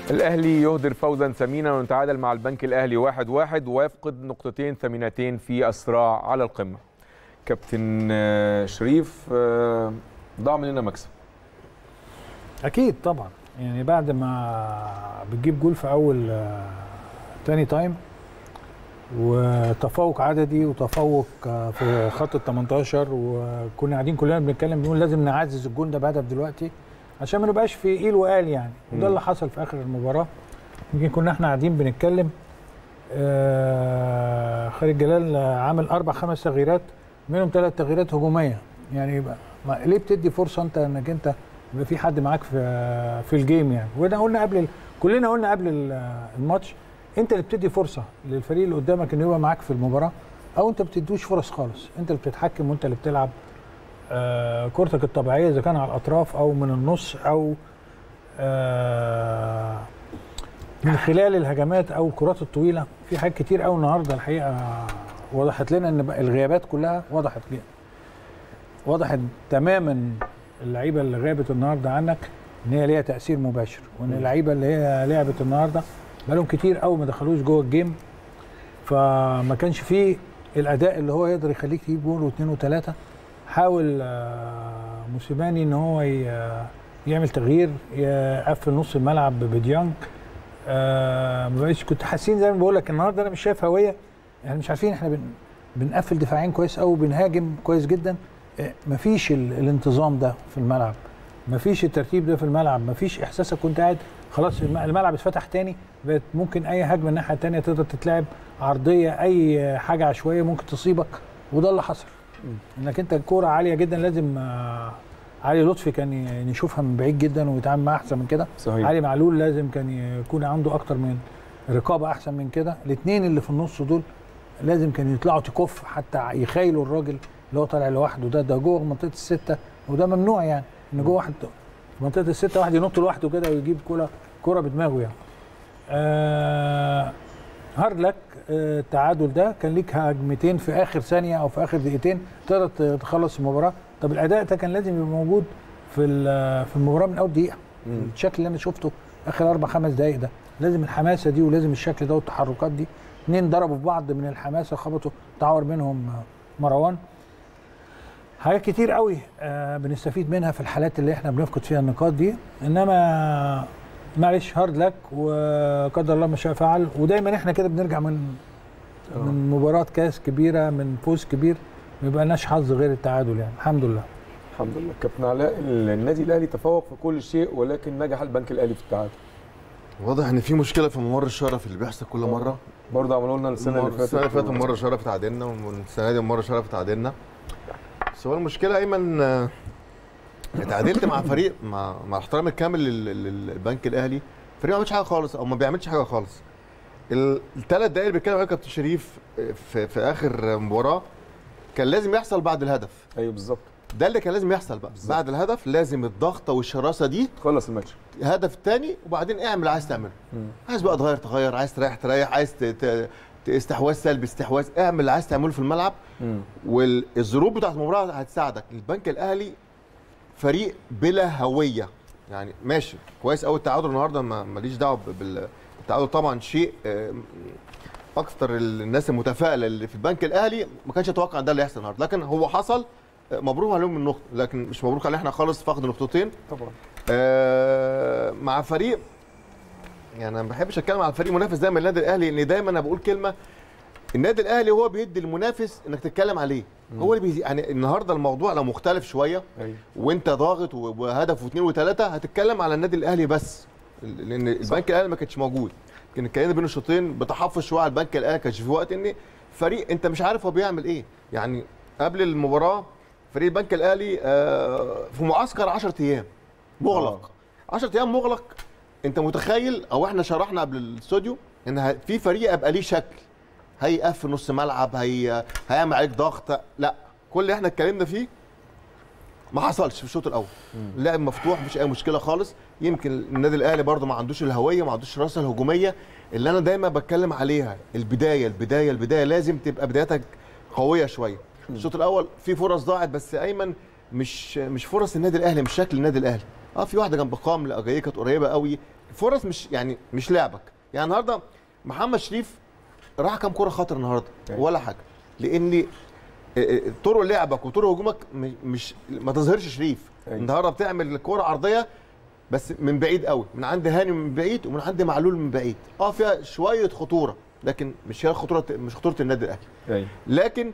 الأهلي يهدر فوزا ثمينا ويتعادل مع البنك الأهلي واحد واحد ويفقد نقطتين ثمينتين في الصراع على القمة كابتن آه، شريف آه، ضاع مننا مكسب اكيد طبعا يعني بعد ما بتجيب جول في اول آه، تاني تايم وتفوق عددي وتفوق آه، في خط ال 18 وكنا قاعدين كلنا بنتكلم بنقول لازم نعزز الجول ده بهدف دلوقتي عشان ما نبقاش في قيل وقال يعني وده مم. اللي حصل في اخر المباراه يمكن كنا احنا قاعدين بنتكلم آه، خالد جلال آه، عامل اربع خمس تغييرات منهم ثلاث تغييرات هجوميه يعني يبقى ما ليه بتدي فرصه انت انك انت يبقى في حد معاك في في الجيم يعني وده قلنا قبل ال- كلنا قلنا قبل ال- الماتش انت اللي بتدي فرصه للفريق اللي قدامك انه يبقى معاك في المباراه او انت بتدوش فرص خالص انت اللي بتتحكم وانت اللي بتلعب آه، كورتك الطبيعيه اذا كان على الاطراف او من النص او آه، من خلال الهجمات او الكرات الطويله في حاجات كتير قوي النهارده الحقيقه وضحت لنا ان بقى الغيابات كلها وضحت لنا وضحت تماما اللعيبه اللي غابت النهارده عنك ان هي ليها تاثير مباشر وان اللعيبه اللي هي لعبت النهارده بقالهم كتير قوي ما دخلوش جوه الجيم فما كانش فيه الاداء اللي هو يقدر يخليك تجيب جول واثنين وثلاثه حاول آه، موسيماني ان هو ي- يعمل تغيير يقفل نص الملعب بديانج آه ما بقتش كنت حاسين زي ما بقول لك النهارده انا مش شايف هويه يعني مش عارفين احنا بن بنقفل دفاعين كويس قوي بنهاجم كويس جدا آه مفيش ال الانتظام ده في الملعب مفيش الترتيب ده في الملعب مفيش احساسك كنت قاعد خلاص الم- الملعب اتفتح تاني بقت ممكن اي هجمه الناحيه التانيه تقدر تتلعب عرضيه اي حاجه عشوائيه ممكن تصيبك وده اللي حصل انك انت الكوره عاليه جدا لازم آه، علي لطفي كان ي- نشوفها من بعيد جدا ويتعامل معاها احسن من كده صحيح علي معلول لازم كان يكون عنده اكتر من رقابه احسن من كده الاثنين اللي في النص دول لازم كانوا يطلعوا تكف حتى يخيلوا الراجل اللي هو طالع لوحده ده ده جوه منطقه السته وده ممنوع يعني ان جوه واحد في منطقه السته واحد ينط لوحده كده ويجيب كوره كوره بدماغه يعني آه هارد لك آه، التعادل ده كان ليك هجمتين في اخر ثانيه او في اخر دقيقتين تقدر ت- تخلص المباراه طب الاداء ده كان لازم يبقى موجود في ال- في المباراه من اول دقيقه مم. الشكل اللي انا شفته اخر اربع خمس دقائق ده لازم الحماسه دي ولازم الشكل ده والتحركات دي اتنين ضربوا في بعض من الحماسه خبطوا تعور منهم آه، مروان حاجات كتير قوي آه بنستفيد منها في الحالات اللي احنا بنفقد فيها النقاط دي انما معلش هارد لك وقدر الله ما شاء فعل ودايما احنا كده بنرجع من آه. من مباراه كاس كبيره من فوز كبير ما يبقالناش حظ غير التعادل يعني الحمد لله الحمد لله كابتن علاء النادي الأهلي تفوق في كل شيء ولكن نجح البنك الأهلي في التعادل واضح ان في مشكله في ممر الشرف اللي بيحصل كل مره برضه عملوا لنا السنة اللي فاتت السنه اللي فاتت مره شرف تعادلنا والسنه دي مره شرف تعادلنا بس هو المشكله ايمن آه، اتعادلت مع فريق مع مع احترامي الكامل لل- لل- للبنك الاهلي فريق ما بيعملش حاجه خالص او ما بيعملش حاجه خالص الثلاث دقايق اللي بيتكلم عليهم كابتن شريف آه، في, في اخر مباراه كان لازم يحصل بعد الهدف ايوه بالظبط ده اللي كان لازم يحصل بقى بالظبط. بعد الهدف لازم الضغطه والشراسه دي خلص الماتش هدف تاني وبعدين اعمل اللي عايز تعمله مم. عايز بقى تغير تغير عايز تريح تريح عايز ت... ت... ت- استحواذ سلبي استحواذ اعمل اللي عايز تعمله في الملعب مم. والظروف بتاعت المباراه هتساعدك البنك الاهلي فريق بلا هويه يعني ماشي كويس قوي التعادل النهارده ما- ماليش دعوه ب- بال التعادل طبعا شيء آه، اكثر الناس المتفائله اللي في البنك الاهلي ما كانش يتوقع ان ده اللي يحصل النهارده لكن هو حصل آه، مبروك عليهم النقطه لكن مش مبروك علينا احنا خالص فقد نقطتين طبعا آه، مع فريق يعني انا ما بحبش اتكلم على فريق منافس دايما النادي الاهلي ان دايما انا بقول كلمه النادي الاهلي هو بيدي المنافس انك تتكلم عليه هو اللي بيزي يعني النهارده الموضوع لو مختلف شويه ايوه وانت ضاغط و- وهدف واثنين وثلاثه هتتكلم على النادي الاهلي بس لان البنك الاهلي ما كانش موجود كان اتكلمنا بين الشوطين بتحفظ شويه على البنك الاهلي كانش في وقت ان فريق انت مش عارف هو بيعمل ايه يعني قبل المباراه فريق البنك الاهلي آه، في معسكر 10 ايام مغلق 10 ايام مغلق انت متخيل او احنا شرحنا قبل الاستوديو ان ه- في فريق يبقى ليه شكل هيقفل نص ملعب هي هيعمل عليك ضغط لا كل اللي احنا اتكلمنا فيه ما حصلش في الشوط الاول لعب مفتوح مفيش اي مشكله خالص يمكن النادي الاهلي برده ما عندوش الهويه ما عندوش الراسه الهجوميه اللي انا دايما بتكلم عليها البدايه البدايه البدايه لازم تبقى بدايتك قويه شويه الشوط الاول في فرص ضاعت بس ايمن مش مش فرص النادي الاهلي مش شكل النادي الاهلي اه في واحده جنب قام جايه كانت قريبه قوي فرص مش يعني مش لعبك يعني النهارده محمد شريف راح كام كوره خطر النهارده أيوة. ولا حاجه لان طرق لعبك وطرق هجومك م- مش ما تظهرش شريف أيوة. النهارده بتعمل كوره عرضيه بس من بعيد قوي من عند هاني من بعيد ومن عند معلول من بعيد اه فيها شويه خطوره لكن مش هي خطوره مش خطوره النادي الاهلي ايوه لكن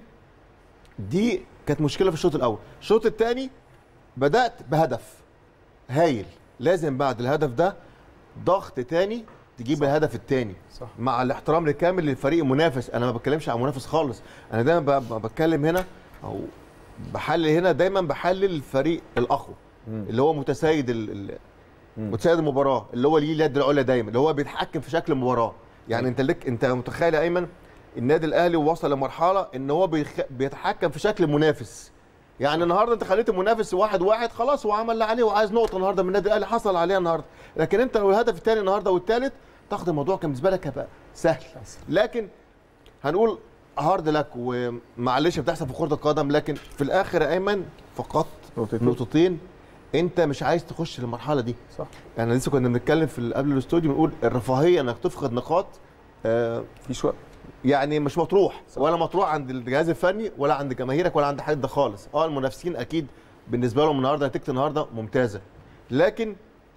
دي كانت مشكله في الشوط الاول الشوط الثاني بدات بهدف هايل لازم بعد الهدف ده ضغط تاني تجيب صح. الهدف الثاني صح مع الاحترام الكامل للفريق المنافس انا ما بتكلمش عن منافس خالص انا دايما ب- ب- بتكلم هنا او بحلل هنا دايما بحلل الفريق الاقوى مم. اللي هو متسيد ال- ال- مم. متسيد المباراه اللي هو ليه اليد العليا دايما اللي هو بيتحكم في شكل المباراه يعني انت لك انت متخيل يا ايمن النادي الاهلي وصل لمرحله ان هو بيخ... بيتحكم في شكل المنافس يعني النهارده انت خليت المنافس واحد واحد خلاص هو عمل اللي عليه وعايز نقطه النهارده من النادي الاهلي حصل عليها النهارده لكن انت لو الهدف الثاني النهارده والثالث تاخد الموضوع كان بالنسبه لك هيبقى سهل لكن هنقول هارد لك ومعلش بتحصل في كره القدم لكن في الاخر يا ايمن فقدت نقطتين. نقطتين انت مش عايز تخش المرحله دي صح يعني لسه كنا بنتكلم في ال- قبل الاستوديو بنقول الرفاهيه انك تفقد نقاط آه، مفيش وقت يعني مش مطروح ولا مطروح عند الجهاز الفني ولا عند جماهيرك ولا عند حد خالص اه المنافسين اكيد بالنسبه لهم النهارده نتيجه النهارده ممتازه لكن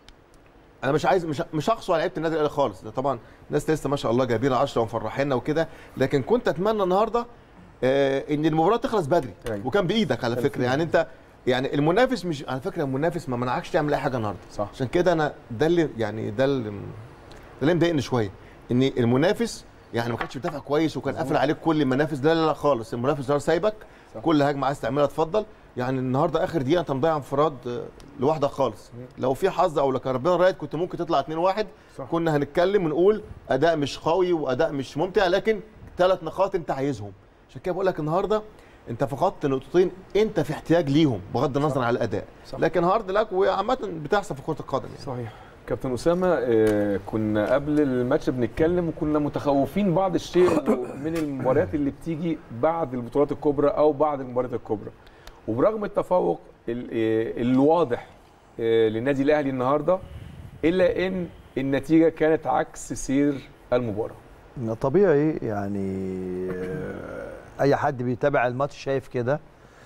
انا مش عايز مش مش هقصو على لعيبه النادي الاهلي خالص ده طبعا ناس لسه ما شاء الله جايبين 10 ومفرحينا وكده لكن كنت اتمنى النهارده آه ان المباراه تخلص بدري أيوة. وكان بايدك على فكره يعني انت يعني المنافس مش على فكره المنافس ما منعكش تعمل اي حاجه النهارده صح عشان كده انا ده اللي يعني ده اللي ده اللي مضايقني شويه ان المنافس يعني ما كانش بيدافع كويس وكان قافل عليك كل المنافس لا لا لا خالص المنافس النهارده سايبك صح. كل هجمه عايز تعملها اتفضل يعني النهارده اخر دقيقه انت مضيع انفراد آه، لوحدك خالص لو في حظ او لك ربنا رايد كنت ممكن تطلع 2-1 صح. كنا هنتكلم ونقول اداء مش قوي واداء مش ممتع لكن ثلاث نقاط انت عايزهم عشان كده بقول لك النهارده انت فقدت نقطتين انت في احتياج ليهم بغض النظر عن الاداء صح. لكن هارد لك وعامه بتحصل في كره القدم يعني صحيح كابتن اسامه آه، كنا قبل الماتش بنتكلم وكنا متخوفين بعض الشيء من المباريات اللي بتيجي بعد البطولات الكبرى او بعد المباريات الكبرى وبرغم التفوق ال- آه، الواضح آه، للنادي الاهلي النهارده الا ان النتيجه كانت عكس سير المباراه طبيعي يعني آه، اي حد بيتابع الماتش شايف كده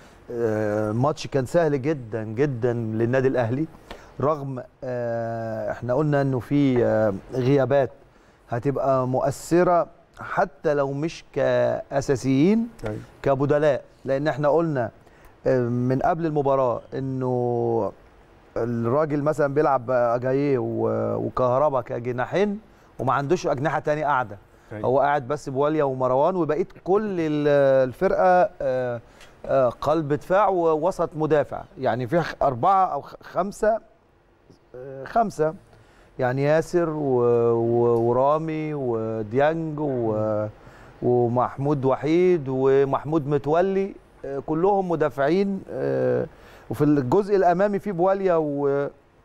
آه، الماتش كان سهل جدا جدا للنادي الاهلي رغم آه، احنا قلنا انه في آه، غيابات هتبقى مؤثره حتى لو مش كاساسيين كبدلاء لان احنا قلنا آه، من قبل المباراه انه الراجل مثلا بيلعب اجاييه و- وكهربا كجناحين وما عندوش اجنحه تاني قاعده هو قاعد بس بواليا ومروان وبقيت كل ال- الفرقه آه، آه، قلب دفاع ووسط مدافع يعني في خ- اربعه او خ- خمسه آه، خمسه يعني ياسر و- و- ورامي وديانج و- ومحمود وحيد ومحمود متولي آه، كلهم مدافعين آه، وفي الجزء الامامي في بواليا و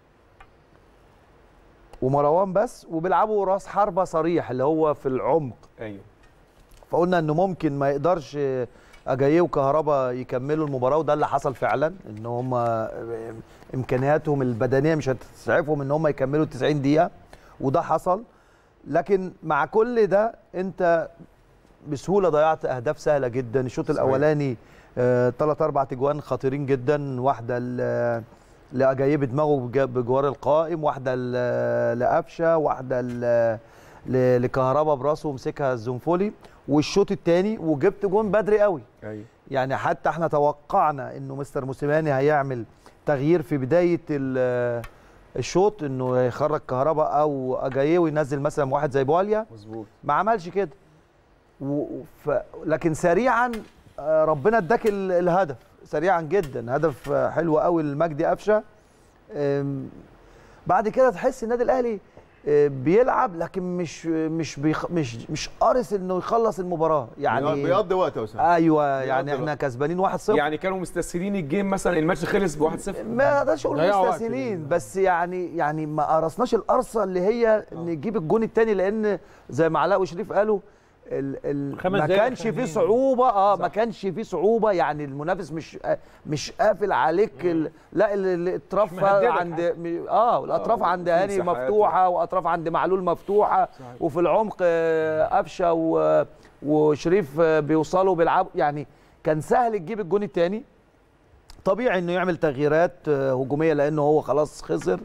ومروان بس وبيلعبوا راس حربه صريح اللي هو في العمق ايوه فقلنا انه ممكن ما يقدرش اجاييه وكهربا يكملوا المباراه وده اللي حصل فعلا ان هم امكانياتهم البدنيه مش هتسعفهم ان هم يكملوا 90 دقيقه وده حصل لكن مع كل ده انت بسهوله ضيعت اهداف سهله جدا الشوط صحيح. الاولاني ثلاث اربع تجوان خطيرين جدا واحده ل- لاجاييه بدماغه بج- بجوار القائم واحده ل- لقفشه واحده ل- ل- لكهربا براسه ومسكها الزنفولي والشوط الثاني وجبت جون بدري قوي ايوه يعني حتى احنا توقعنا انه مستر موسيماني هيعمل تغيير في بدايه ال- الشوط انه يخرج كهربا او اجاييه وينزل مثلا واحد زي بواليا مظبوط ما عملش كده و... ف... لكن سريعا آه، ربنا اداك ال- الهدف سريعا جدا هدف آه، حلو قوي لمجدي قفشه آم، بعد كده تحس النادي الاهلي آه، بيلعب لكن مش مش بيخ... مش مش قارس انه يخلص المباراه يعني بيقضي وقت يا اسامه ايوه بيقضي يعني احنا وقت. كسبانين 1-0 يعني كانوا مستسهلين الجيم مثلا الماتش خلص ب 1-0 ما اقدرش اقول ضيعوا وقت مستسهلين بال- بس يعني يعني ما قرصناش القرصه اللي هي نجيب الجون الثاني لان زي ما علاء وشريف قالوا ال ال خمس ما دقايق كانش فيه خارجين. صعوبه اه ما صح. كانش فيه صعوبه يعني المنافس مش آه، مش قافل عليك ال لا ال- ال- الاطراف مش مهددك عند م- اه الاطراف آه، عند في هاني مساحات. مفتوحه واطراف عند معلول مفتوحه صحيح. وفي العمق آه، قفشه و- وشريف آه، بيوصلوا بيلعبوا يعني كان سهل تجيب الجون الثاني طبيعي انه يعمل تغييرات آه، هجوميه لانه هو خلاص خسر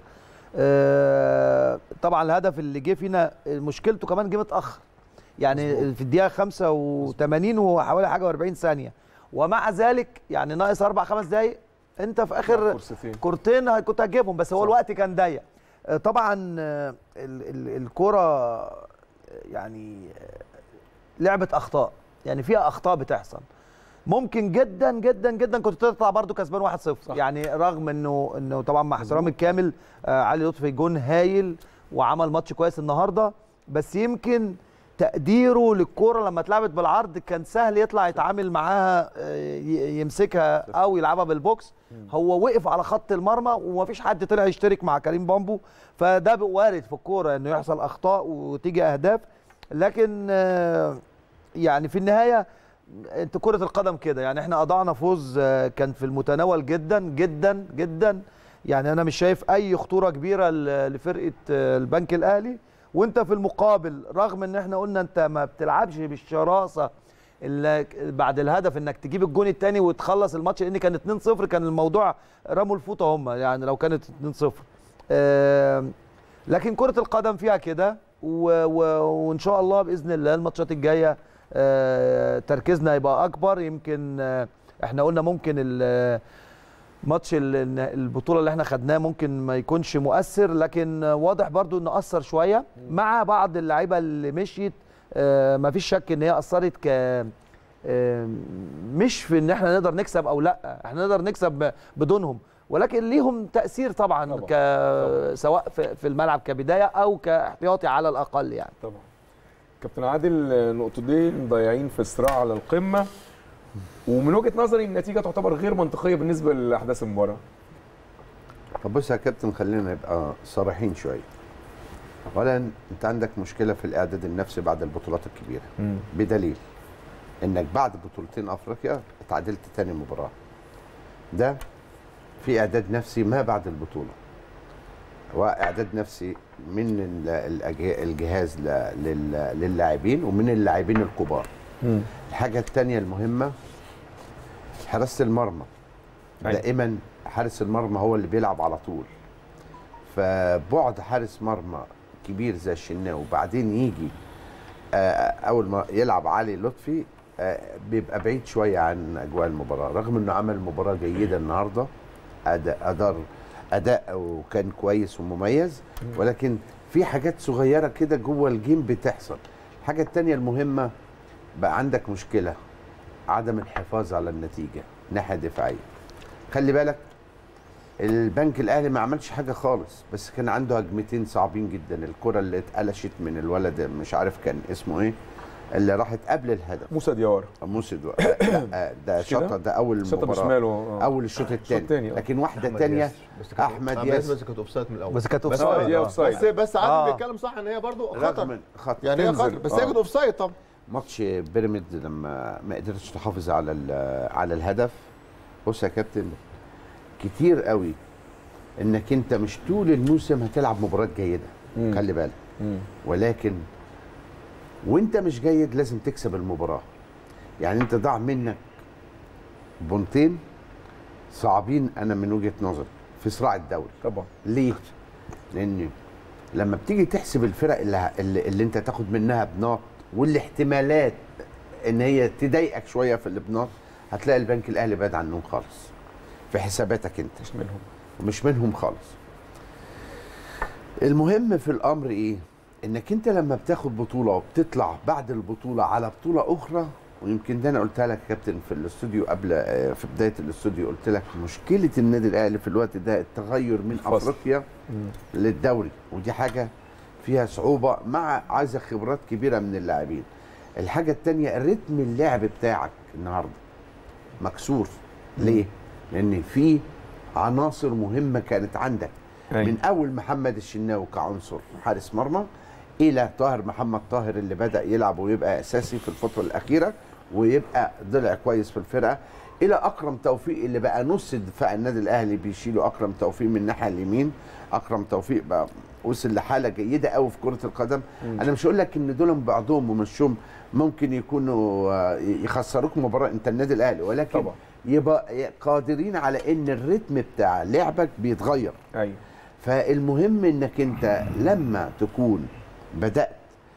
آه، طبعا الهدف اللي جه فينا مشكلته كمان جه متاخر يعني مظبوط. في الدقيقه 85 وحوالي حاجه و40 ثانيه ومع ذلك يعني ناقص اربع خمس دقائق انت في اخر فرصتين كورتين هي- كنت هتجيبهم بس هو صح. الوقت كان ضيق آه، طبعا آه، ال- ال- الكرة آه، يعني آه، لعبة أخطاء يعني فيها أخطاء بتحصل ممكن جدا جدا جدا كنت تطلع برضو كسبان 1-0 صح. يعني رغم انه انه طبعا مع احترامي الكامل آه علي لطفي جون هايل وعمل ماتش كويس النهارده بس يمكن تقديره للكوره لما اتلعبت بالعرض كان سهل يطلع يتعامل معاها آه، ي- يمسكها او يلعبها بالبوكس هو وقف على خط المرمى ومفيش حد طلع يشترك مع كريم بامبو فده ب- وارد في الكوره انه يحصل اخطاء وتيجي اهداف لكن آه، يعني في النهايه انت كره القدم كده يعني احنا اضعنا فوز آه، كان في المتناول جدا جدا جدا يعني انا مش شايف اي خطوره كبيره ل- لفرقه آه، البنك الاهلي وانت في المقابل رغم ان احنا قلنا انت ما بتلعبش بالشراسه اللي بعد الهدف انك تجيب الجون الثاني وتخلص الماتش لان كان 2-0 كان الموضوع رموا الفوطه هم يعني لو كانت 2-0 آم، لكن كره القدم فيها كده و- و- وان شاء الله باذن الله الماتشات الجايه آه، تركيزنا يبقى اكبر يمكن آه، احنا قلنا ممكن ال- ماتش ال- البطوله اللي احنا خدناه ممكن ما يكونش مؤثر لكن واضح برضو انه اثر شويه مع بعض اللعيبه اللي مشيت آه، ما فيش شك ان هي اثرت ك آه، مش في ان احنا نقدر نكسب او لا احنا نقدر نكسب بدونهم ولكن ليهم تاثير طبعا, طبعاً. ك... سواء في في الملعب كبدايه او كاحتياطي على الاقل يعني طبعا كابتن عادل آه، نقطتين ضايعين في الصراع على القمه ومن وجهه نظري النتيجه تعتبر غير منطقيه بالنسبه لاحداث المباراه طب بص يا كابتن خلينا نبقى صريحين شويه اولا انت عندك مشكله في الاعداد النفسي بعد البطولات الكبيره بدليل انك بعد بطولتين افريقيا اتعادلت تاني مباراه ده في اعداد نفسي ما بعد البطوله واعداد نفسي من ال- الأجه- الجهاز ل- لل- للاعبين ومن اللاعبين الكبار الحاجه الثانيه المهمه حراسه المرمى أيوة. دائما حارس المرمى هو اللي بيلعب على طول فبعد حارس مرمى كبير زي الشناوي وبعدين يجي آه، اول ما يلعب علي لطفي آه، بيبقى بعيد شويه عن اجواء المباراه رغم انه عمل مباراه جيده النهارده اداء ادار اداء وكان كويس ومميز ولكن في حاجات صغيره كده جوه الجيم بتحصل الحاجه الثانيه المهمه بقى عندك مشكله عدم الحفاظ على النتيجه ناحيه دفاعيه خلي بالك البنك الاهلي ما عملش حاجه خالص بس كان عنده هجمتين صعبين جدا الكره اللي اتقلشت من الولد مش عارف كان اسمه ايه اللي راحت قبل الهدف موسى ديار موسى دو... آه، لا، ده مش كده؟ شطه ده اول شطه مباراه بشماله آه. اول الشوط الثاني التاني، آه. لكن واحده أحمد ثانيه ياسر. بس كانت- أحمد أحمد ياسر. بس كانت اوفسايد من الاول بس كانت بس اه أوفسايد. دي آه. اوفسايد بس بس عادل آه. بيتكلم صح ان هي برضو خطر رغم خط يعني هي تنزل. خطر بس آه. هي كانت اوفسايد طبعا ماتش بيراميدز لما ما قدرتش تحافظ على ال- على الهدف بص يا كابتن كتير قوي انك انت مش طول الموسم هتلعب مباراه جيده مم. خلي بالك مم. ولكن وانت مش جيد لازم تكسب المباراه يعني انت ضاع منك بونتين صعبين انا من وجهه نظري في صراع الدوري طبعا ليه؟ لان لما بتيجي تحسب الفرق اللي, اللي, اللي انت تاخد منها بناط والاحتمالات ان هي تضايقك شويه في البناط هتلاقي البنك الاهلي بعد عنهم خالص في حساباتك انت مش منهم ومش منهم خالص المهم في الامر ايه انك انت لما بتاخد بطوله وبتطلع بعد البطوله على بطوله اخرى ويمكن ده انا قلتها لك يا كابتن في الاستوديو قبل آه، في بدايه الاستوديو قلت لك مشكله النادي الاهلي في الوقت ده التغير من الفصل. افريقيا للدوري ودي حاجه فيها صعوبه مع عايزه خبرات كبيره من اللاعبين الحاجه الثانيه رتم اللعب بتاعك النهارده مكسور ليه لان في عناصر مهمه كانت عندك أيوة. من اول محمد الشناوي كعنصر حارس مرمى الى طاهر محمد طاهر اللي بدا يلعب ويبقى اساسي في الفتره الاخيره ويبقى ضلع كويس في الفرقه الى اكرم توفيق اللي بقى نص دفاع النادي الاهلي بيشيله اكرم توفيق من الناحيه اليمين اكرم توفيق بقى وصل لحاله جيده قوي في كره القدم انا مش هقول لك ان دول بعضهم ومشهم ممكن يكونوا آه، يخسروك مباراه انت النادي الاهلي ولكن طبعا. يبقى قادرين على ان الريتم بتاع لعبك بيتغير ايوه فالمهم انك انت لما تكون بدات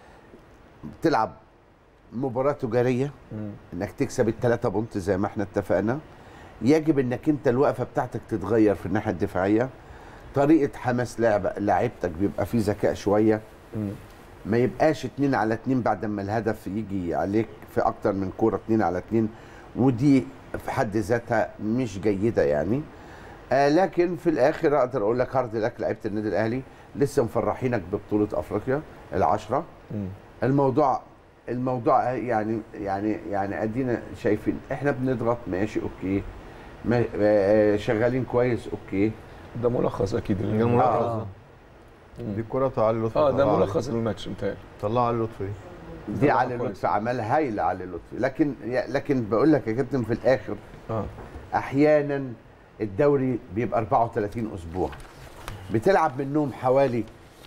تلعب مباراه تجاريه انك تكسب الثلاثه بونت زي ما احنا اتفقنا يجب انك انت الوقفه بتاعتك تتغير في الناحيه الدفاعيه طريقه حماس لعب لعيبتك بيبقى فيه ذكاء شويه ما يبقاش اتنين على اتنين بعد ما الهدف يجي عليك في اكتر من كوره اتنين على اتنين ودي في حد ذاتها مش جيده يعني آه لكن في الاخر اقدر اقول لك هارد لك لعيبه النادي الاهلي لسه مفرحينك ببطوله افريقيا العشره الموضوع الموضوع يعني يعني يعني ادينا شايفين احنا بنضغط ماشي اوكي ما آه، شغالين كويس اوكي ده ملخص اكيد ده اللي- ملخص آه. ده. دي الكرة بتاع علي لطفي اه ده طلعها ملخص علي- الماتش متهيألي طلعها علي لطفي دي طبعاً علي كويس. لطفي عملها هايله علي لطفي لكن لكن بقول لك يا كابتن في الاخر اه احيانا الدوري بيبقى 34 اسبوع بتلعب منهم حوالي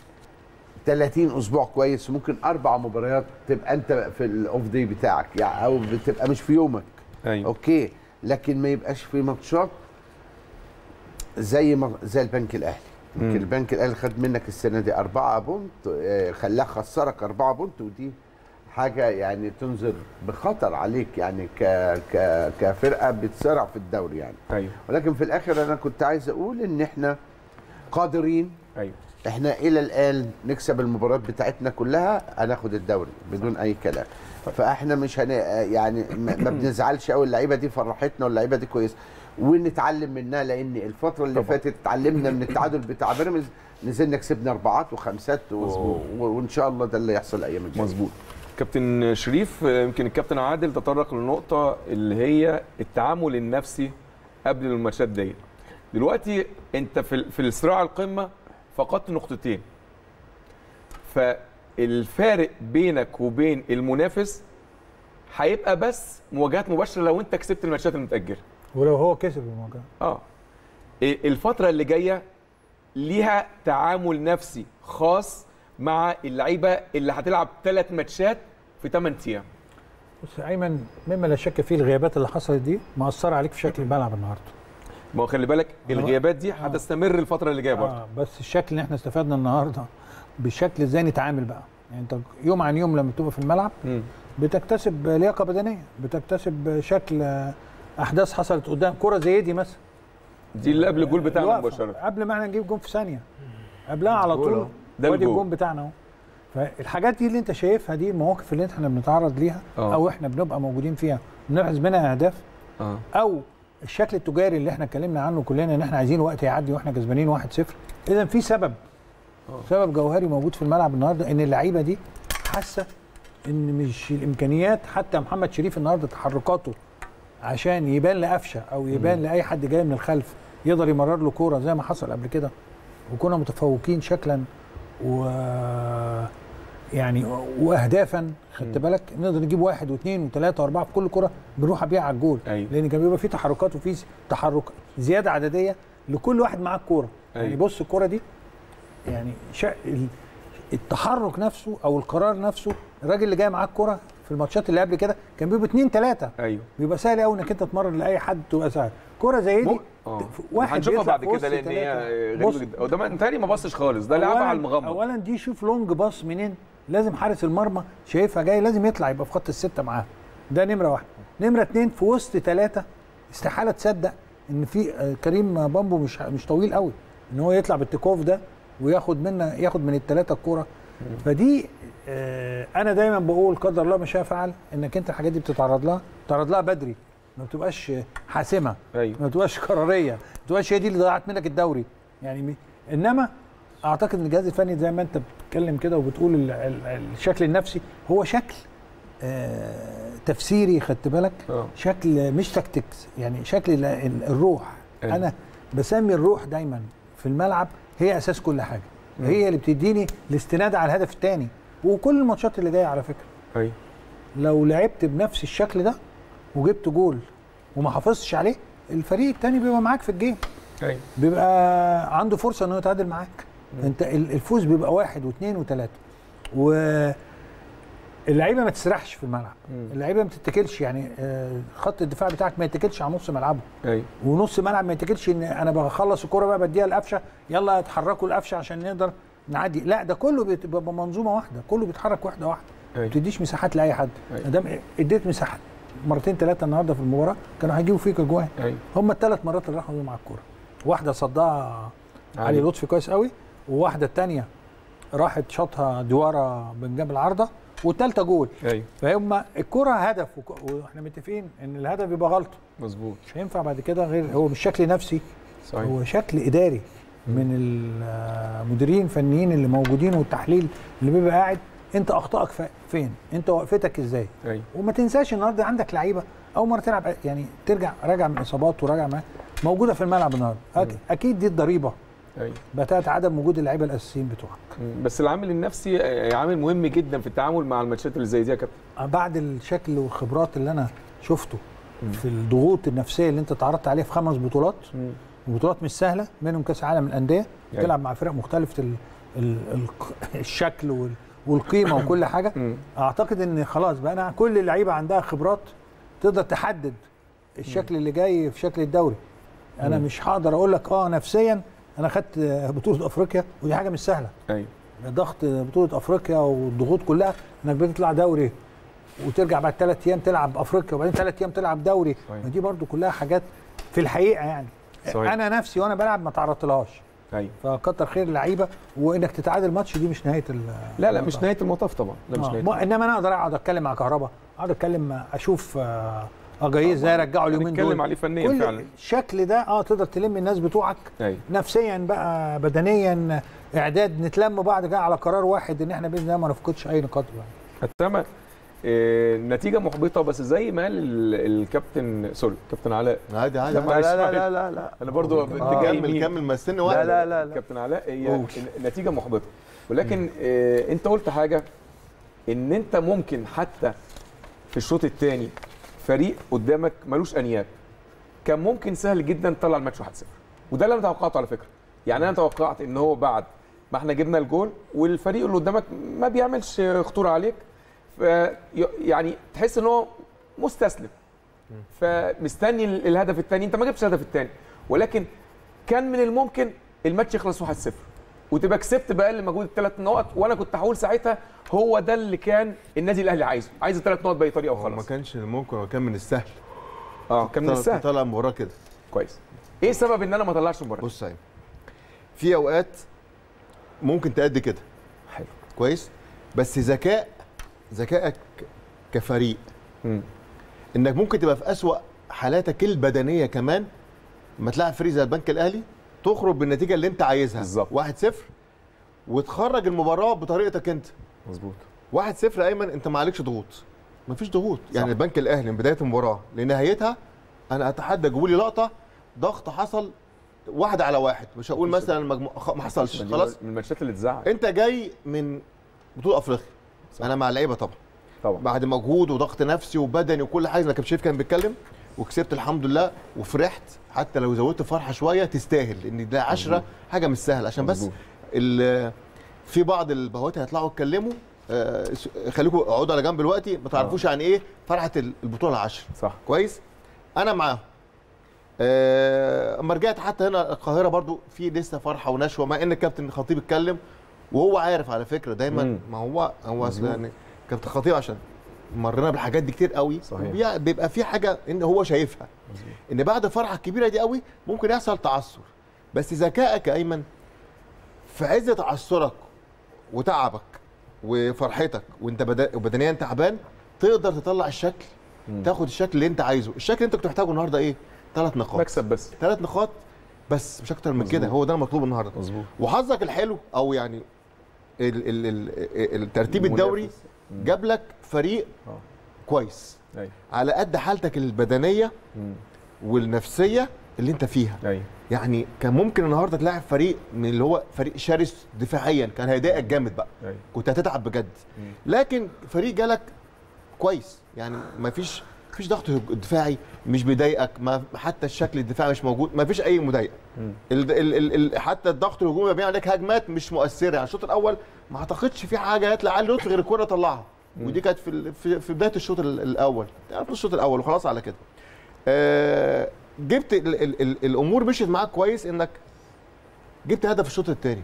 30 اسبوع كويس وممكن اربع مباريات تبقى انت في الاوف دي بتاعك يعني او بتبقى مش في يومك ايوه اوكي لكن ما يبقاش في ماتشات زي ما زي البنك الاهلي يمكن البنك الاهلي خد منك السنه دي أربعة بونت آه، خلاه خسرك أربعة بونت ودي حاجه يعني تنذر بخطر عليك يعني ك ك كفرقه بتصارع في الدوري يعني ايوه ولكن في الاخر انا كنت عايز اقول ان احنا قادرين ايوه احنا الى الان نكسب المباريات بتاعتنا كلها هناخد الدوري بدون اي كلام فاحنا مش هن يعني ما ما بنزعلش قوي اللعيبه دي فرحتنا واللعيبه دي كويسه ونتعلم منها لان الفتره اللي طبعا. فاتت اتعلمنا من التعادل بتاع بيراميدز نزلنا كسبنا اربعات وخمسات و... مظبوط. و... وان شاء الله ده اللي يحصل الايام الجايه مظبوط كابتن شريف آه، يمكن الكابتن عادل تطرق للنقطة اللي هي التعامل النفسي قبل الماتشات دي دلوقتي انت في ال- في الصراع القمة فقدت نقطتين فالفارق بينك وبين المنافس هيبقى بس مواجهات مباشرة لو انت كسبت الماتشات المتأجلة ولو هو كسب المواجهه اه إيه الفترة اللي جاية ليها تعامل نفسي خاص مع اللعيبة اللي هتلعب ثلاث ماتشات في 8 ايام بص يا ايمن مما لا شك فيه الغيابات اللي حصلت دي مأثره عليك في شكل الملعب النهارده ما هو خلي بالك الغيابات دي هتستمر الفترة اللي جاية برضه آه بس الشكل اللي احنا استفدنا النهارده بالشكل ازاي نتعامل بقى يعني انت يوم عن يوم لما تبقى في الملعب مم. بتكتسب لياقه بدنيه بتكتسب شكل آه، احداث حصلت قدام كره زي دي مثلا دي اللي قبل الجول بتاعنا الوقفة، مباشرة قبل ما احنا نجيب جون في ثانيه قبلها على جول طول أهو. ده وادي الجول. الجون بتاعنا اهو فالحاجات دي اللي انت شايفها دي المواقف اللي احنا بنتعرض ليها آه. او احنا بنبقى موجودين فيها بنبحث منها اهداف اه او الشكل التجاري اللي احنا اتكلمنا عنه كلنا ان احنا عايزين وقت يعدي واحنا كسبانين 1-0 اذا في سبب سبب جوهري موجود في الملعب النهارده ان اللعيبه دي حاسه ان مش الامكانيات حتى محمد شريف النهارده تحركاته عشان يبان لقفشه او يبان لاي حد جاي من الخلف يقدر يمرر له كوره زي ما حصل قبل كده وكنا متفوقين شكلا و يعني واهدافا خدت بالك نقدر نجيب واحد واثنين وثلاثه واربعه في كل كره بنروح بيها على الجول أيوة. لان كان بيبقى في تحركات وفي تحرك زياده عدديه لكل واحد معاه الكوره يعني أيوة. بص الكوره دي يعني شا... ال- التحرك نفسه او القرار نفسه الراجل اللي جاي معاه الكوره في الماتشات اللي قبل كده كان بيبقى اثنين ثلاثه ايوه بيبقى سهل قوي انك انت تمرر لاي حد تبقى سهل كوره زي دي مو- اه واحد هنشوفها بيطلع بعد في وسط كده لان هي تلاتة. غريبه بص. جدا وده متهيألي ما بصش خالص ده لعبها أولاً- على المغمض اولا دي شوف لونج باص منين لازم حارس المرمى شايفها جاي لازم يطلع يبقى في خط السته معاه ده نمره واحد نمره اتنين في وسط ثلاثه استحاله تصدق ان في آه، كريم بامبو مش مش طويل قوي ان هو يطلع بالتكوف ده وياخد منا ياخد من الثلاثه الكوره فدي آه، انا دايما بقول قدر الله ما شاء فعل انك انت الحاجات دي بتتعرض لها تتعرض لها بدري ما بتبقاش حاسمه ايوه ما تبقاش قراريه ما تبقاش هي دي اللي ضيعت منك الدوري يعني م- انما اعتقد ان الجهاز الفني زي ما انت بتتكلم كده وبتقول ال- ال- الشكل النفسي هو شكل آه تفسيري خدت بالك اه شكل مش تكتكس يعني شكل ال- ال- الروح أيوة. انا بسمي الروح دايما في الملعب هي اساس كل حاجه هي اللي بتديني الاستناد على الهدف الثاني وكل الماتشات اللي جايه على فكره ايوه لو لعبت بنفس الشكل ده وجبت جول وما حافظتش عليه الفريق التاني بيبقى معاك في الجيم ايوه بيبقى عنده فرصه انه يتعادل معاك انت ال- الفوز بيبقى واحد واثنين وثلاثه و اللعيبه ما تسرحش في الملعب مم. اللعيبه ما تتكلش يعني آه، خط الدفاع بتاعك ما يتكلش على نص ملعبه ايوه ونص ملعب ما يتكلش ان انا بخلص الكوره بقى بديها القفشه يلا اتحركوا القفشه عشان نقدر نعدي لا ده كله بيبقى منظومه واحده كله بيتحرك واحده واحده ما ايوه بتديش مساحات لاي حد أيوة. ما دام اديت مساحات مرتين ثلاثه النهارده في المباراه كانوا هيجيبوا فيك اجوان ايوه هم الثلاث مرات اللي راحوا بيهم على الكوره واحده صدها علي علي. لطفي كويس قوي وواحده الثانيه راحت شاطها دواره من جنب العارضه والثالثه جول ايوه فهم الكوره هدف وك- واحنا متفقين ان الهدف يبقى غلطه مظبوط مش هينفع بعد كده غير هو مش شكل نفسي صحيح هو شكل اداري من المديرين الفنيين اللي موجودين والتحليل اللي بيبقى قاعد انت اخطائك ف- فين انت وقفتك ازاي ايوه وما تنساش النهارده عندك لعيبه اول مره تلعب يعني ترجع راجع من اصابات وراجع معاه موجوده في الملعب النهارده أك- اكيد دي الضريبه ايوه بتاعت عدم وجود اللعيبه الاساسيين بتوعك مم. بس العامل النفسي آه، عامل مهم جدا في التعامل مع الماتشات اللي زي دي يا كابتن بعد الشكل والخبرات اللي انا شفته مم. في الضغوط النفسيه اللي انت تعرضت عليها في خمس بطولات وبطولات مش سهله منهم كاس عالم الانديه يعني. تلعب مع فرق مختلفه ال ال ال الشكل وال والقيمه وكل حاجه مم. اعتقد ان خلاص بقى انا كل اللعيبه عندها خبرات تقدر تحدد الشكل اللي جاي في شكل الدوري انا مم. مش هقدر اقول لك اه نفسيا انا خدت بطوله افريقيا ودي حاجه مش سهله ايوه ضغط بطوله افريقيا والضغوط كلها انك بتطلع دوري وترجع بعد ثلاث ايام تلعب افريقيا وبعدين ثلاث ايام تلعب دوري صحيح. ما دي برضو كلها حاجات في الحقيقه يعني صحيح. انا نفسي وانا بلعب ما تعرضتلهاش ايوه فكتر خير اللعيبه وانك تتعادل ماتش دي مش نهايه ال- لا لا الموضوع. مش نهايه المطاف طبعا لا مش آه. نهايه ما- انما انا اقدر اقعد اتكلم مع كهربا اقعد اتكلم اشوف آه، اجاييه ازاي رجعوا اليومين نتكلم دول عليه فنيا كل فعلا الشكل ده اه تقدر تلم الناس بتوعك ايوه نفسيا بقى بدنيا اعداد نتلم بعد كده على قرار واحد ان احنا باذن الله ما نفقدش اي نقاط يعني. اتمنى آه، نتيجه محبطه بس زي ما قال ال- الكابتن سوري كابتن علاء عادي عادي لا، عادي. معلش. لا لا لا لا لا انا برضو آه. اتجاهي كمل يمين. كمل ما استنى لا واحد لا لا, لا. كابتن علاء هي قول. نتيجه محبطه ولكن آه انت قلت حاجه ان انت ممكن حتى في الشوط الثاني فريق قدامك ملوش انياب كان ممكن سهل جدا تطلع الماتش 1-0 وده اللي انا توقعته على فكره يعني انا توقعت ان هو بعد ما احنا جبنا الجول والفريق اللي قدامك ما بيعملش خطوره عليك ف يعني تحس ان هو مستسلم فمستني ال- الهدف الثاني انت ما جبتش الهدف الثاني ولكن كان من الممكن الماتش يخلص 1-0 وتبقى كسبت باقل مجهود الثلاث نقط وانا كنت هقول ساعتها هو ده اللي كان النادي الاهلي عايزه عايز الثلاث نقط باي طريقه هو ما وخلاص كانش ممكن هو كان من السهل اه كان من طلع- السهل طلع مباراه كده كويس ايه سبب ان انا ما اطلعش مباراه بص يا أيمن. في اوقات ممكن تأدي كده حلو كويس بس ذكاء ذكائك كفريق مم. انك ممكن تبقى في اسوأ حالاتك البدنيه كمان لما تلاعب فريق زي البنك الاهلي تخرج بالنتيجه اللي انت عايزها بالظبط. 1-0 وتخرج المباراه بطريقتك انت مظبوط 1-0 يا ايمن انت ما عليكش ضغوط مفيش ضغوط يعني صح. البنك الاهلي من بدايه المباراه لنهايتها انا اتحدى جيبوا لي لقطه ضغط حصل واحد على واحد مش هقول مثلا مجمو... خ- ما حصلش دي خلاص من الماتشات اللي تزعل انت جاي من بطوله افريقيا صح. انا مع اللعيبه طبعا طبعا بعد مجهود وضغط نفسي وبدني وكل حاجه زي ما كابتن شريف كان بيتكلم وكسبت الحمد لله وفرحت حتى لو زودت فرحه شويه تستاهل لان ده 10 مظبوط. حاجه مش سهل عشان بس مظبوط. ال- في بعض البهوات هيطلعوا يتكلموا آه، س- خليكم اقعدوا على جنب دلوقتي ما تعرفوش يعني ايه فرحه ال- البطوله العشر صح كويس انا معاهم آه، اما رجعت حتى هنا القاهره برضو في لسه فرحه ونشوه مع ان الكابتن خطيب اتكلم وهو عارف على فكره دايما مم. ما هو هو أصل مظبوط. يعني كابتن خطيب عشان مرينا بالحاجات دي كتير قوي صحيح. وبيع- بيبقى في حاجه ان هو شايفها مظبوط. ان بعد الفرحه الكبيره دي قوي ممكن يحصل تعثر بس ذكائك يا ايمن في عز تعثرك وتعبك وفرحتك وانت بدا- بدنيا تعبان تقدر تطلع الشكل مم. تاخد الشكل اللي انت عايزه الشكل اللي انت كنت محتاجه النهارده ايه ثلاث نقاط مكسب بس ثلاث نقاط بس مش اكتر من مظبوط. كده هو ده المطلوب النهارده مظبوط وحظك الحلو او يعني ال ال ال الترتيب الدوري المنافس. مم. جاب لك فريق اه كويس ايوه على قد حالتك البدنيه مم. والنفسيه اللي انت فيها ايوه يعني كان ممكن النهارده تلاعب فريق من اللي هو فريق شرس دفاعيا كان هيضايقك جامد بقى ايوه كنت هتتعب بجد لكن فريق جالك كويس يعني ما فيش مفيش ضغط دفاعي مش بيضايقك ما حتى الشكل الدفاعي مش موجود ما فيش اي مضايقه ال ال ال ال حتى الضغط الهجومي بيعمل عليك هجمات مش مؤثره يعني الشوط الاول ما اعتقدش في حاجه يطلع علي لطفي غير الكره طلعها ودي كانت في ال- في, في بدايه الشوط ال- الاول تعرف الشوط الاول وخلاص على كده آه جبت ال ال ال الامور مشيت معاك كويس انك جبت هدف الشوط الثاني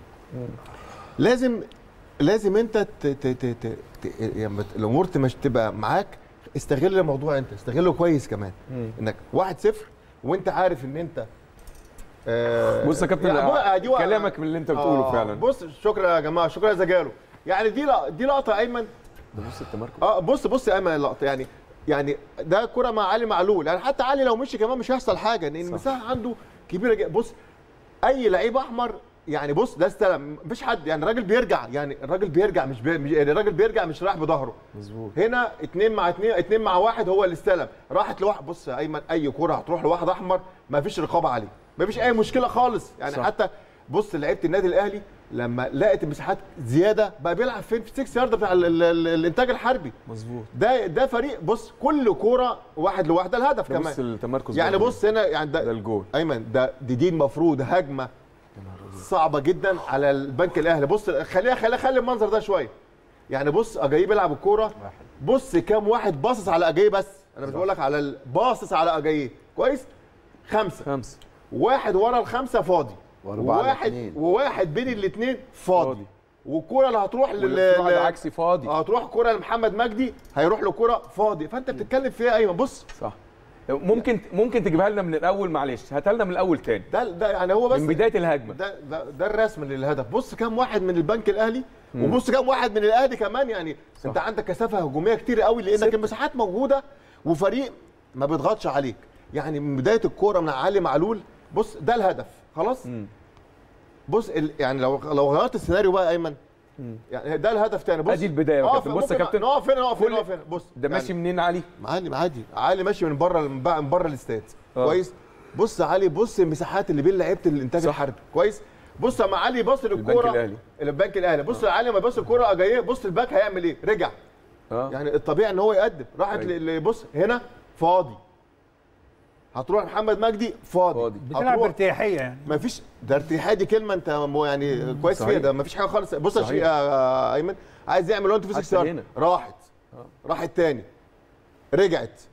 لازم لازم انت ت ت ت ت ت يعني الامور تمش تبقى معاك استغل الموضوع انت استغله كويس كمان انك 1-0 وانت عارف ان انت آه بص يا كابتن يعني بقى دي وقع- كلامك من اللي انت بتقوله آه، فعلا بص شكرا يا جماعه شكرا يا زجالو يعني دي لق- دي لقطه ايمن ده بص التمركز اه بص بص يا ايمن اللقطه يعني يعني ده كره مع علي معلول يعني حتى علي لو مشي كمان مش هيحصل حاجه لان المساحه عنده كبيره جدا بص اي لعيب احمر يعني بص ده استلم مفيش حد يعني الراجل بيرجع يعني الراجل بيرجع مش, بي... مش يعني الراجل بيرجع مش رايح بظهره مظبوط هنا اتنين مع اتنين اتنين مع واحد هو اللي استلم راحت لواحد بص يا ايمن اي كره هتروح لواحد احمر مفيش رقابه عليه مفيش اي مشكله خالص يعني صح. صح. حتى بص لعيبه النادي الاهلي لما لقت المساحات زياده بقى بيلعب فين في 6 يارد بتاع ال- ال- ال- الانتاج الحربي مظبوط ده ده فريق بص كل كوره واحد لواحد ده الهدف ده بص كمان التمركز يعني برضه. بص هنا يعني ده ده الجول ايمن ده دي دي المفروض هجمه صعبه جدا على البنك الاهلي بص خليها خليها خلي المنظر ده شويه يعني بص اجاي بيلعب الكوره بص كام واحد باصص على اجاي بس انا مش بقول لك على ال- باصص على اجاي كويس خمسه خمسه واحد ورا الخمسه فاضي وأربعة على وواحد اتنين. وواحد بين الاثنين فاضي, فاضي. والكوره اللي هتروح لل والانفراد لل- العكسي فاضي هتروح كوره لمحمد مجدي هيروح له كوره فاضي فانت بتتكلم في ايه يا ايمن بص صح ممكن ممكن تجيبها لنا من الاول معلش هاتها لنا من الاول تاني ده ده يعني هو بس من بدايه الهجمه ده ده, ده الرسم للهدف بص كام واحد من البنك الاهلي وبص كام واحد من الاهلي كمان يعني صح. انت عندك كثافه هجوميه كتير قوي لانك ستة. المساحات موجوده وفريق ما بيضغطش عليك يعني من بدايه الكوره من علي معلول بص ده الهدف خلاص مم. بص ال يعني لو لو غيرت السيناريو بقى يا ايمن يعني ده الهدف تاني بص أدي البداية يا اقف- كابتن. بص يا ممكن كابتن. نقف هنا نقف هنا كل- نقف هنا بص ده ماشي منين علي عادي عادي علي ماشي من بره من بره- من بره الاستاد آه. كويس بص يا علي بص المساحات اللي بين لعيبه الانتاج صح. الحربي كويس بص يا علي بص البنك للكوره الأهلي. البنك الاهلي بص يا علي لما يبص الكوره جايه بص الباك هيعمل ايه رجع اه يعني الطبيعي ان هو يقدم راحت أيوة. ل- ل- بص هنا فاضي هتروح محمد مجدي فاضي, فاضي. بتلعب هتروح بارتياحيه يعني ما فيش ده ارتياحيه دي كلمه انت مو يعني كويس صحيح. فيها ده ما فيش حاجه خالص بص يا صحيح. شيخ- يا ايمن عايز يعمل وانت في حتى 6 يارد هنا. راحت راحت تاني رجعت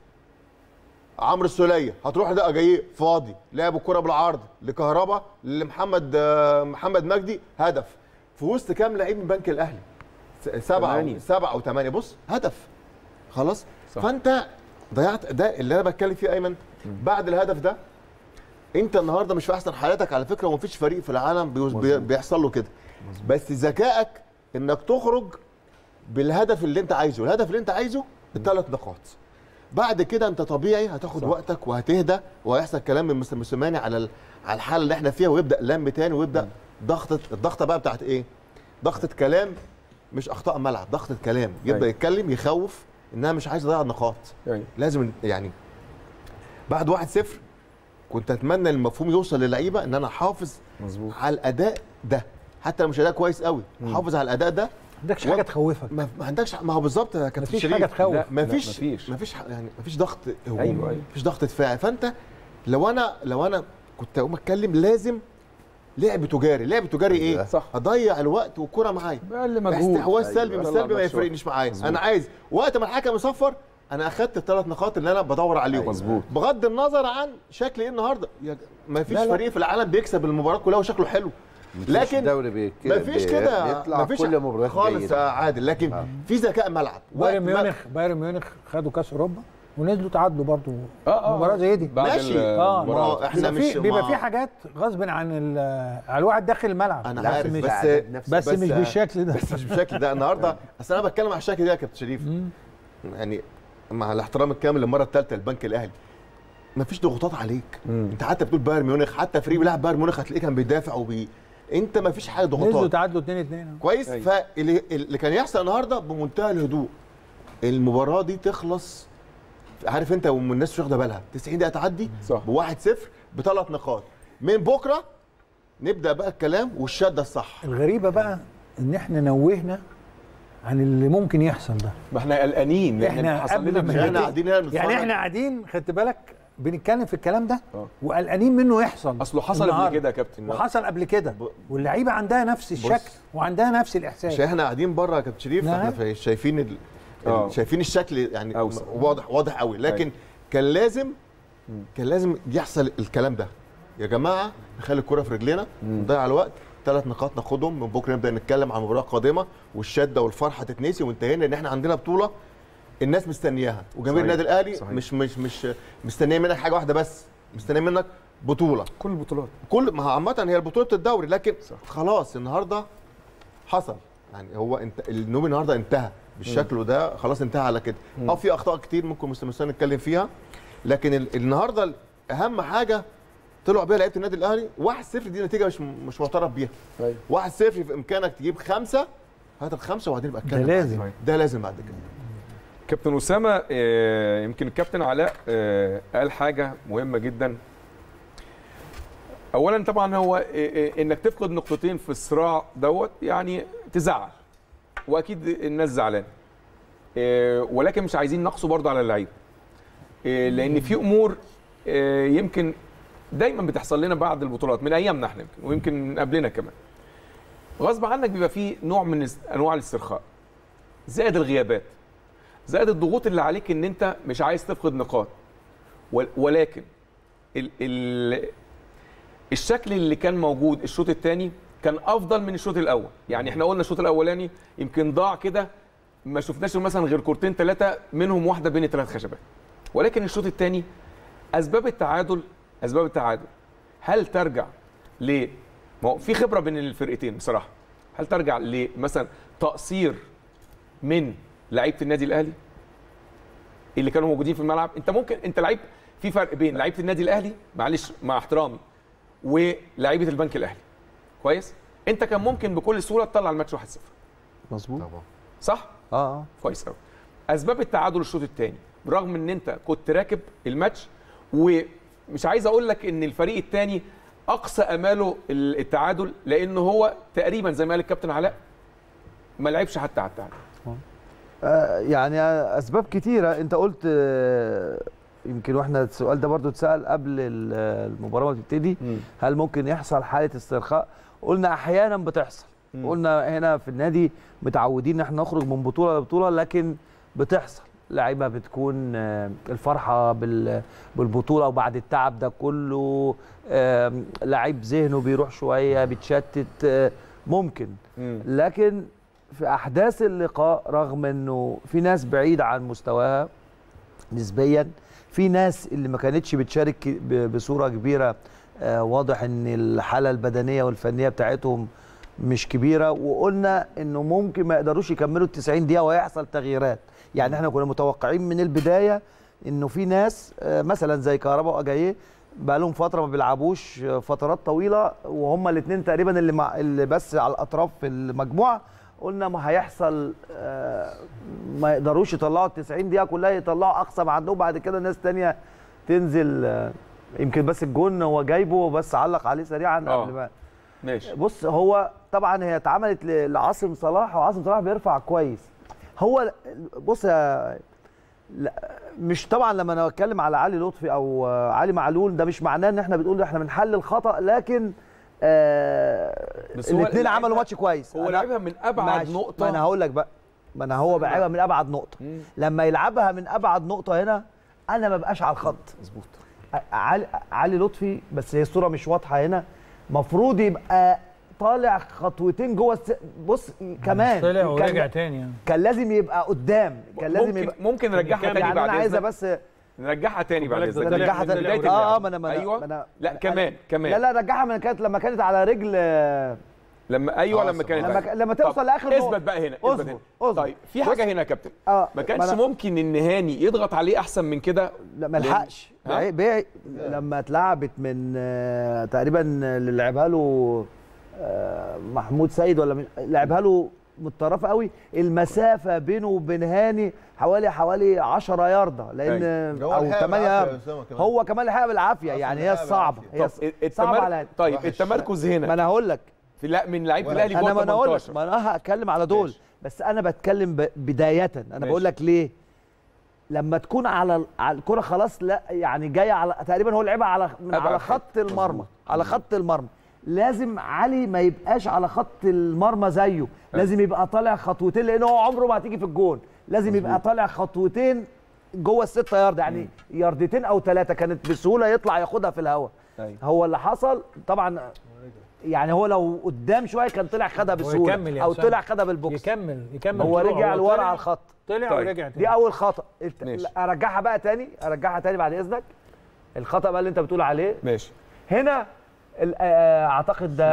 عمرو السوليه هتروح ده جاي فاضي لعب الكره بالعرض لكهربا لمحمد آه، محمد مجدي هدف في وسط كام لعيب من بنك الاهلي س- سبعه تمانية. سبعه وثمانيه بص هدف خلاص صح. فانت ضيعت ده اللي انا بتكلم فيه ايمن بعد الهدف ده انت النهارده مش في احسن حالاتك على فكره ومفيش فريق في العالم بيوز- بي- بيحصل له كده بس ذكائك انك تخرج بالهدف اللي انت عايزه الهدف اللي انت عايزه الثلاث نقاط بعد كده انت طبيعي هتاخد صح. وقتك وهتهدى وهيحصل كلام من مستر موسيماني على ال- على الحاله اللي احنا فيها ويبدا لم تاني ويبدا ضغطه الضغطه بقى بتاعت ايه ضغطه كلام مش اخطاء ملعب ضغطه كلام يبدا أيوة. يتكلم يخوف انها مش عايز اضيع النقاط يعني لازم يعني بعد 1-0 كنت اتمنى المفهوم يوصل للعيبه ان انا احافظ مظبوط على الاداء ده حتى لو مش اداء كويس قوي احافظ على الاداء ده ما عندكش و- حاجه تخوفك ما, ما عندكش ما هو بالظبط يا كابتن مفيش شريف حاجه تخوف لا. ما فيش مفيش. ما فيش يعني ما فيش ضغط هجومي أيوة، ما أيوة. فيش ضغط دفاعي فانت لو انا لو انا كنت اقوم اتكلم لازم لعب تجاري لعب تجاري ايه صح. اضيع الوقت والكره معايا باقل مجهود استحواذ أيوة. سلبي مش يلا سلبي ما مشروع. يفرقنيش معايا مظبوط. انا عايز وقت ما الحكم يصفر انا اخدت الثلاث نقاط اللي انا بدور عليهم مظبوط. بغض النظر عن شكل ايه النهارده يا ج- ما فيش لا، لا. فريق في العالم بيكسب المباراه كلها وشكله حلو لكن الدوري بي- ما فيش كده بيطلع ما فيش كل مباراه خالص يا عادل لكن آه. في ذكاء ملعب بايرن وقت ما- ميونخ بايرن ميونخ خدوا كاس اوروبا ونزلوا تعادلوا برضو اه اه مباراه زي دي بعد ماشي. اه ما هو المباراة. احنا بيبقى مش في بيبقى ما- في حاجات غصب عن ال- على الواحد داخل الملعب انا بس عارف مش بس نفس- بس, بس- مش بالشكل ده بس مش بالشكل ده النهارده اصل انا بتكلم على الشكل ده يا كابتن شريف يعني مع الاحترام الكامل للمره الثالثه للبنك الاهلي مفيش ضغوطات عليك مم. انت حتى بتقول بايرن ميونخ حتى فريق بيلعب بايرن ميونخ هتلاقيه كان بيدافع وبي انت مفيش حاجه نزلوا ضغوطات تعادلوا 2 2 كويس أيوة. فاللي اللي كان يحصل النهارده بمنتهى الهدوء المباراه دي تخلص عارف انت والناس مش واخده بالها 90 دقيقه تعدي صح. بواحد صفر بثلاث نقاط من بكره نبدا بقى الكلام والشده الصح الغريبه بقى ان احنا نوهنا عن اللي ممكن يحصل ده ما احنا قلقانين لان إحنا حصل قبل لنا ما مش مشاكل. احنا قاعدين هنا بنتفرج يعني احنا قاعدين خدت بالك بنتكلم في الكلام ده آه. وقلقانين منه يحصل اصله حصل قبل النهاردة. كده يا كابتن وحصل قبل كده ب- واللعيبه عندها نفس الشكل وعندها نفس الاحساس عشان احنا قاعدين بره يا كابتن شريف نعم. احنا شايفين ال... آه. ال- شايفين الشكل يعني أوسع. واضح واضح قوي لكن أيوة. كان لازم كان لازم يحصل الكلام ده يا جماعه نخلي الكره في رجلينا نضيع الوقت ثلاث نقاط ناخدهم من بكره نبدا نتكلم عن مباراه قادمه والشده والفرحه تتنسي وانتهينا ان احنا عندنا بطوله الناس مستنياها وجماهير صحيح. النادي الاهلي صحيح. مش مش مش مستنيه منك حاجه واحده بس مستنيه منك بطوله كل البطولات كل ما هو عامه هي بطوله الدوري لكن صح. خلاص النهارده حصل يعني هو انت النوم النهارده انتهى بالشكل ده خلاص انتهى على كده اه في اخطاء كتير ممكن مستمر نتكلم فيها لكن ال- النهارده اهم حاجه طلعوا بيها لعيبه النادي الاهلي 1-0 دي نتيجه مش مش معترف بيها ايوه 1-0 في امكانك تجيب خمسه هات الخمسه وبعدين يبقى ده اتكلم لازم ده لازم بعد كده كابتن اسامه آه، يمكن الكابتن علاء آه، قال حاجه مهمه جدا اولا طبعا هو آه، آه، انك تفقد نقطتين في الصراع دوت يعني تزعل واكيد الناس زعلانه آه، ولكن مش عايزين نقصه برضه على اللعيبه آه، لان في امور آه، يمكن دايما بتحصل لنا بعد البطولات من ايامنا احنا يمكن ويمكن من قبلنا كمان غصب عنك بيبقى في نوع من است- انواع الاسترخاء زائد الغيابات زائد الضغوط اللي عليك ان انت مش عايز تفقد نقاط ول- ولكن ال ال الشكل اللي كان موجود الشوط الثاني كان افضل من الشوط الاول يعني احنا قلنا الشوط الاولاني يمكن ضاع كده ما شفناش مثلا غير كورتين ثلاثه منهم واحده بين ثلاث خشبات ولكن الشوط الثاني اسباب التعادل اسباب التعادل هل ترجع ل ما هو في خبره بين الفرقتين بصراحه هل ترجع لمثلا تقصير من لعيبه النادي الاهلي اللي كانوا موجودين في الملعب انت ممكن انت لعيب في فرق بين لعيبه النادي الاهلي معلش مع احترامي ولعيبه البنك الاهلي كويس انت كان ممكن بكل سهوله تطلع الماتش 1-0 مظبوط طبعا صح اه اه كويس قوي اسباب التعادل الشوط الثاني برغم ان انت كنت راكب الماتش ومش عايز اقول لك ان الفريق الثاني اقصى اماله ال- التعادل لان هو تقريبا زي ما قال الكابتن علاء ما لعبش حتى على التعادل آه، يعني اسباب كتيره انت قلت آه، يمكن واحنا السؤال ده برضو اتسال قبل ال- المباراه ما تبتدي هل ممكن يحصل حاله استرخاء قلنا احيانا بتحصل مم. قلنا هنا في النادي متعودين ان احنا نخرج من بطوله لبطوله لكن بتحصل لعيبه بتكون آه، الفرحه بال- بالبطوله وبعد التعب ده كله آم، لعيب ذهنه بيروح شويه بيتشتت آه، ممكن مم. لكن في احداث اللقاء رغم انه في ناس بعيده عن مستواها نسبيا في ناس اللي ما كانتش بتشارك ب- بصوره كبيره آه، واضح ان الحاله البدنيه والفنيه بتاعتهم مش كبيره وقلنا انه ممكن ما يقدروش يكملوا ال 90 دقيقه ويحصل تغييرات يعني احنا كنا متوقعين من البدايه انه في ناس آه، مثلا زي كهرباء واجاييه بقى لهم فتره ما بيلعبوش آه، فترات طويله وهم الاثنين تقريبا اللي مع اللي بس على الاطراف في المجموعه قلنا ما هيحصل آه، ما يقدروش يطلعوا ال 90 دقيقه كلها يطلعوا اقصى ما عندهم بعد كده ناس تانية تنزل آه، يمكن بس الجون هو جايبه بس علق عليه سريعا آه. قبل ما ماشي بص هو طبعا هي اتعملت ل- لعاصم صلاح وعاصم صلاح بيرفع كويس هو بص يا لا مش طبعا لما انا اتكلم على علي لطفي او آه، علي معلول ده مش معناه ان احنا بنقول احنا بنحلل الخطا لكن آه بس هو الاثنين لعبها- عملوا ماتش كويس هو أنا- لعبها من ابعد معلش، نقطه ما انا هقول لك بقى ما انا هو بيلعبها من ابعد نقطه مم. لما يلعبها من ابعد نقطه هنا انا ما بقاش على الخط مظبوط علي علي لطفي بس هي الصوره مش واضحه هنا مفروض يبقى طالع خطوتين جوه الس... بص كمان طلع كان, ورجع تاني يعني. كان لازم يبقى قدام كان لازم ممكن يبقى ممكن نرجعها تاني يعني بعد انا عايزه إذنك. بس نرجعها تاني بعد بالك ده اذنك طلع نرجعها من تاني بداية بداية اه اللعبة. اه ما انا ما أنا- ايوه ما أنا لا أنا- كمان كمان لا لا رجعها من كانت لما كانت على رجل لما ايوه خلاص، لما كانت لما عليها. ك- لما طب توصل لاخر نقطة. اثبت بقى هنا اثبت اصبر، هنا اصبر. طيب في حاجه هنا يا كابتن اه ما كانش أنا- ممكن ان هاني يضغط عليه احسن من كده لا ما لحقش ها؟ بيع- بيع لما اتلعبت من آه، تقريبا اللي لعبها له آه، محمود سيد ولا من- لعبها له متطرفه قوي المسافه بينه وبين هاني حوالي حوالي 10 يارده لان ده هو او لحقها 8 بالعافية يا يارده أسامة كمان. هو كمان لحقها بالعافيه أصلاً يعني هي لحقها صعبه بالعافية. هي طب صعبه التمر... على طيب وحش. التمركز ما هنا انا هقول لك في لا من لعيبه الاهلي انا جوه ما انا اقول لك 18 ما انا هتكلم على دول ماشي. بس انا بتكلم ب- بدايه انا ماشي. بقول لك ليه لما تكون على ال- على الكره خلاص لا يعني جايه على تقريبا هو لعبها على من أبعد على حتة. خط المرمى مظبوط. على خط المرمى لازم علي ما يبقاش على خط المرمى زيه لازم يبقى طالع خطوتين لان هو عمره ما هتيجي في الجون لازم يبقى طالع خطوتين جوه الستة يارد يعني ياردتين او ثلاثه كانت بسهوله يطلع ياخدها في الهواء أيوة. هو اللي حصل طبعا يعني هو لو قدام شويه كان طلع خدها بسهوله يكمل يا او أسامة. طلع خدها بالبوكس يكمل يكمل هو طلوع. رجع لورا طلع- على الخط طلع طيب. ورجع تاني دي اول خطا الت- ماشي. لا، ارجعها بقى تاني ارجعها تاني بعد اذنك الخطا بقى اللي انت بتقول عليه ماشي هنا ال- آه، اعتقد ده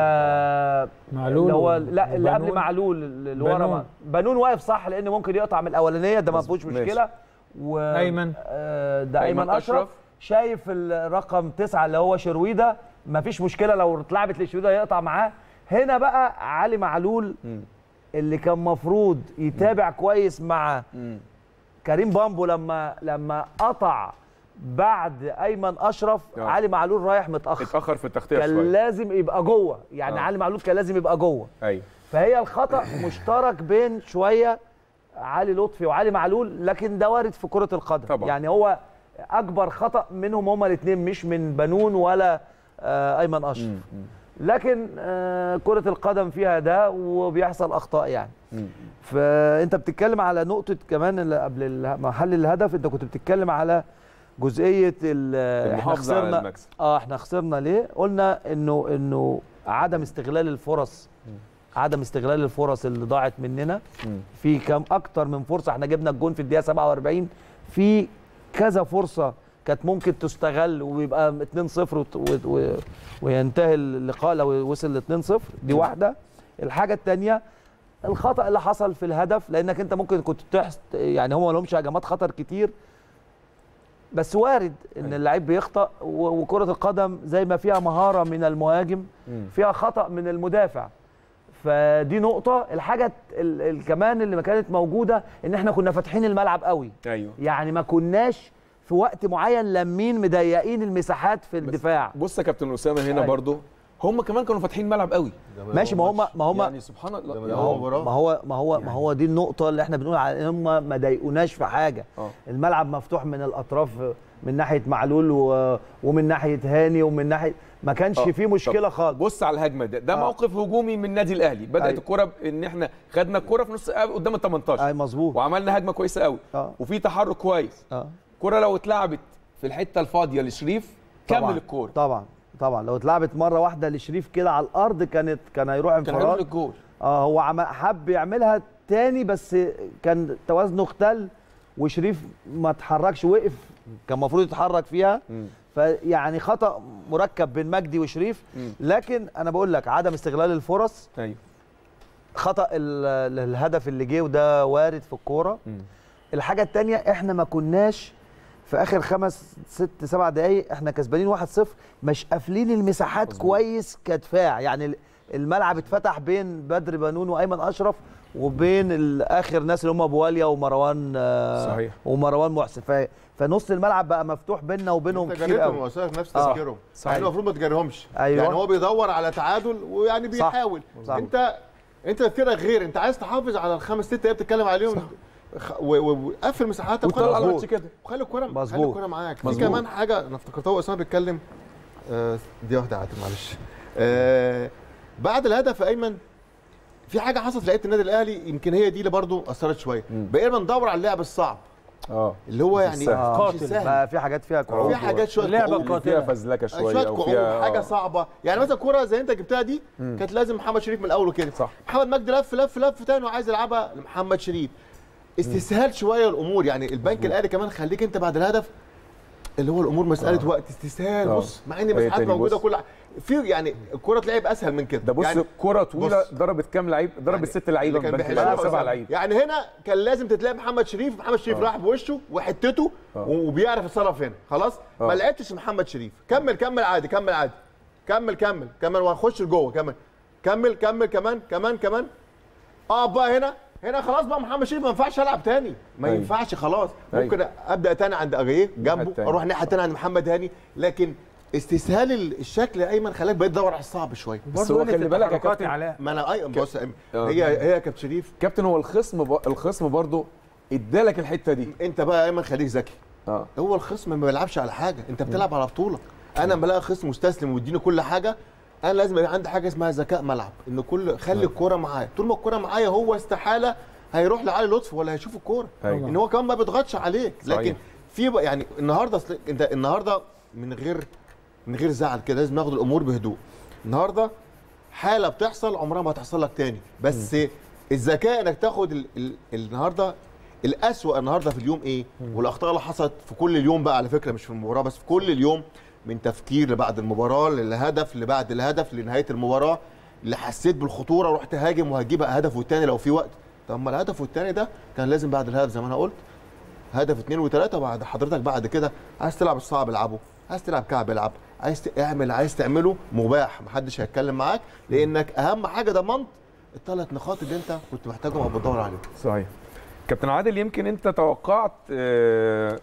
معلول اللي هو و- لا اللي قبل وبنون. معلول اللي ورا بنون. ما- بنون واقف صح لان ممكن يقطع من الاولانيه ده ما فيهوش ماشي. مشكله و أيمن. آه، ده أيمن ايمن اشرف أشرف. شايف الرقم تسعة اللي هو شرويده ما فيش مشكله لو اتلعبت لشرويده يقطع معاه هنا بقى علي معلول مم. اللي كان مفروض يتابع كويس مع مم. كريم بامبو لما لما قطع بعد ايمن اشرف آه. علي معلول رايح متاخر اتاخر في التغطيه كان شويه لازم يبقى جوه يعني آه. علي معلول كان لازم يبقى جوه ايوه فهي الخطا مشترك بين شويه علي لطفي وعلي معلول لكن ده وارد في كره القدم طبعا. يعني هو اكبر خطا منهم هما الاثنين مش من بنون ولا آه ايمن اشرف مم. مم. لكن آه كره القدم فيها ده وبيحصل اخطاء يعني مم. فانت بتتكلم على نقطه كمان اللي قبل اله- محل الهدف انت كنت بتتكلم على جزئيه ال- احنا المحافظه على خسرنا المكسب اه احنا خسرنا ليه قلنا انه انه عدم استغلال الفرص عدم استغلال الفرص اللي ضاعت مننا مم. في كام اكتر من فرصه احنا جبنا الجون في الدقيقه 47 في كذا فرصه كانت ممكن تستغل ويبقى 2-0 وت- و- و- وينتهي اللقاء لو وصل ل 2-0 دي واحده الحاجه الثانيه الخطا اللي حصل في الهدف لانك انت ممكن كنت تحس يعني هم ما لهمش هجمات خطر كتير بس وارد ان اللعيب بيخطا و- وكره القدم زي ما فيها مهاره من المهاجم مم. فيها خطا من المدافع فدي نقطه الحاجه ال- ال- كمان اللي ما كانت موجوده ان احنا كنا فاتحين الملعب قوي ايوه يعني ما كناش في وقت معين لامين مضيقين المساحات في الدفاع بص يا كابتن اسامه هنا أيوة. برضو هم كمان كانوا فاتحين ملعب قوي ماشي ما هم ما هم يعني سبحان الله ده يعني هو هو- مباراة. ما هو ما هو ما هو دي النقطة اللي احنا بنقول على ان هم ما ضايقوناش في حاجة آه. الملعب مفتوح من الأطراف من ناحية معلول و... ومن ناحية هاني ومن ناحية ما كانش آه. فيه مشكلة طب خالص بص على الهجمه ده ده آه. موقف هجومي من النادي الاهلي بدات أيوة. الكره ان احنا خدنا الكره في نص قدام ال 18 اي مظبوط وعملنا هجمه كويسه قوي اه وفي تحرك كويس اه الكره لو اتلعبت في الحته الفاضيه لشريف طبعاً. كمل الكوره طبعا طبعا لو اتلعبت مرة واحدة لشريف كده على الأرض كانت كان هيروح كان هيروح انفراد للجول اه هو عم حب يعملها تاني بس كان توازنه اختل وشريف ما اتحركش وقف كان المفروض يتحرك فيها مم. فيعني خطا مركب بين مجدي وشريف مم. لكن انا بقول لك عدم استغلال الفرص ايوه خطا ال- الهدف اللي جه وده وارد في الكوره مم. الحاجه الثانيه احنا ما كناش في اخر خمس ست سبع دقايق احنا كسبانين 1-0 مش قافلين المساحات مظبوط. كويس كدفاع يعني ال- الملعب اتفتح بين بدر بنون وايمن اشرف وبين ال- اخر ناس اللي هم ابو واليا ومروان آه، صحيح. ومروان محسن ف- فنص الملعب بقى مفتوح بيننا وبينهم انت كتير جريتهم قوي وأسامة نفس آه. تفكيرهم صحيح. يعني المفروض ما تجريهمش أيوة. يعني هو بيدور على تعادل ويعني صح. بيحاول صح. انت انت تفكيرك غير انت عايز تحافظ على الخمس ست دقايق بتتكلم عليهم خ- و- و- وقفل مساحاتك وطلع وخلي- الماتش كده وخلي الكوره خلي مظبوط. الكوره معاك في مظبوط. كمان حاجه انا افتكرتها واسامه بيتكلم آه، دي واحده عادل معلش آه، بعد الهدف يا ايمن في حاجه حصلت لعيبه النادي الاهلي يمكن هي دي اللي برضو اثرت شويه مم. بقينا ندور على اللعب الصعب اه اللي هو مش يعني السهل. مش قاتل. السهل بقى في حاجات فيها في كوره حاجات شويه اللعبة كعوب. القاتلة. فيها فزلكه شويه شويه او كعوب فيها حاجه آه. صعبه يعني مثلا كوره زي انت جبتها دي مم. كانت لازم محمد شريف من الاول كده صح. محمد مجدي لف لف لف تاني وعايز يلعبها لمحمد شريف استسهال شويه الامور يعني البنك الاهلي كمان خليك انت بعد الهدف اللي هو الامور مساله آه. وقت استسهال آه. بص مع ان هي مساحات تاني، موجوده بص. كل ح- في يعني الكوره تلعب اسهل من كده ده بص يعني كرة طويله بص. ضربت كام لعيب ضربت يعني ست لعيبه اللي من كان بنك بيحسبها الاهلي سبع أسامة. لعيبه يعني هنا كان لازم تتلعب محمد شريف محمد شريف آه. راح بوشه وحتته آه. وبيعرف يتصرف هنا خلاص آه. ما لعبتش محمد شريف كمل كمل عادي كمل عادي كمل كمل كمل وهنخش لجوه كمل كمل كمل كمان كمان كمان اه بقى هنا هنا خلاص بقى محمد شريف ما ينفعش العب تاني ما أيوة. ينفعش خلاص أيوة. ممكن ابدا تاني عند اجاييه جنبه التاني. اروح الناحيه التانيه عند محمد هاني لكن استسهال ال- الشكل يا ايمن خلاك بقيت تدور على الصعب شويه بس هو خلي بالك يا كابتن علاء ما انا اي بص آه. هي هي يا كابتن شريف كابتن هو الخصم ب... الخصم برضه ادالك الحته دي انت بقى يا ايمن خليك ذكي اه هو الخصم ما بيلعبش على حاجه انت بتلعب على بطوله انا لما الاقي خصم مستسلم ويديني كل حاجه انا لازم يبقى عندي حاجه اسمها ذكاء ملعب ان كل خلي الكوره معايا طول ما الكوره معايا هو استحاله هيروح لعلي لطفي ولا هيشوف الكوره أيوة. ان هو كمان ما بيضغطش عليك صحيح. لكن في بقى يعني النهارده أصل انت النهارده من غير من غير زعل كده لازم ناخد الامور بهدوء النهارده حاله بتحصل عمرها ما هتحصل لك تاني بس الذكاء انك تاخد ال ال النهارده الاسوأ النهارده في اليوم ايه والاخطاء اللي حصلت في كل اليوم بقى على فكره مش في المباراه بس في كل اليوم من تفكير لبعد المباراه للهدف لبعد الهدف لنهايه المباراه اللي حسيت بالخطوره رحت هاجم وهجيب هدف والتاني لو في وقت طب ما الهدف والتاني ده كان لازم بعد الهدف زي ما انا قلت هدف اثنين وثلاثه بعد حضرتك بعد كده عايز تلعب الصعب العبه عايز تلعب كعب العب عايز تعمل عايز تعمله مباح محدش هيتكلم معاك لانك اهم حاجه ضمنت الثلاث نقاط اللي انت كنت محتاجهم او بتدور عليهم صحيح كابتن عادل يمكن انت توقعت آه،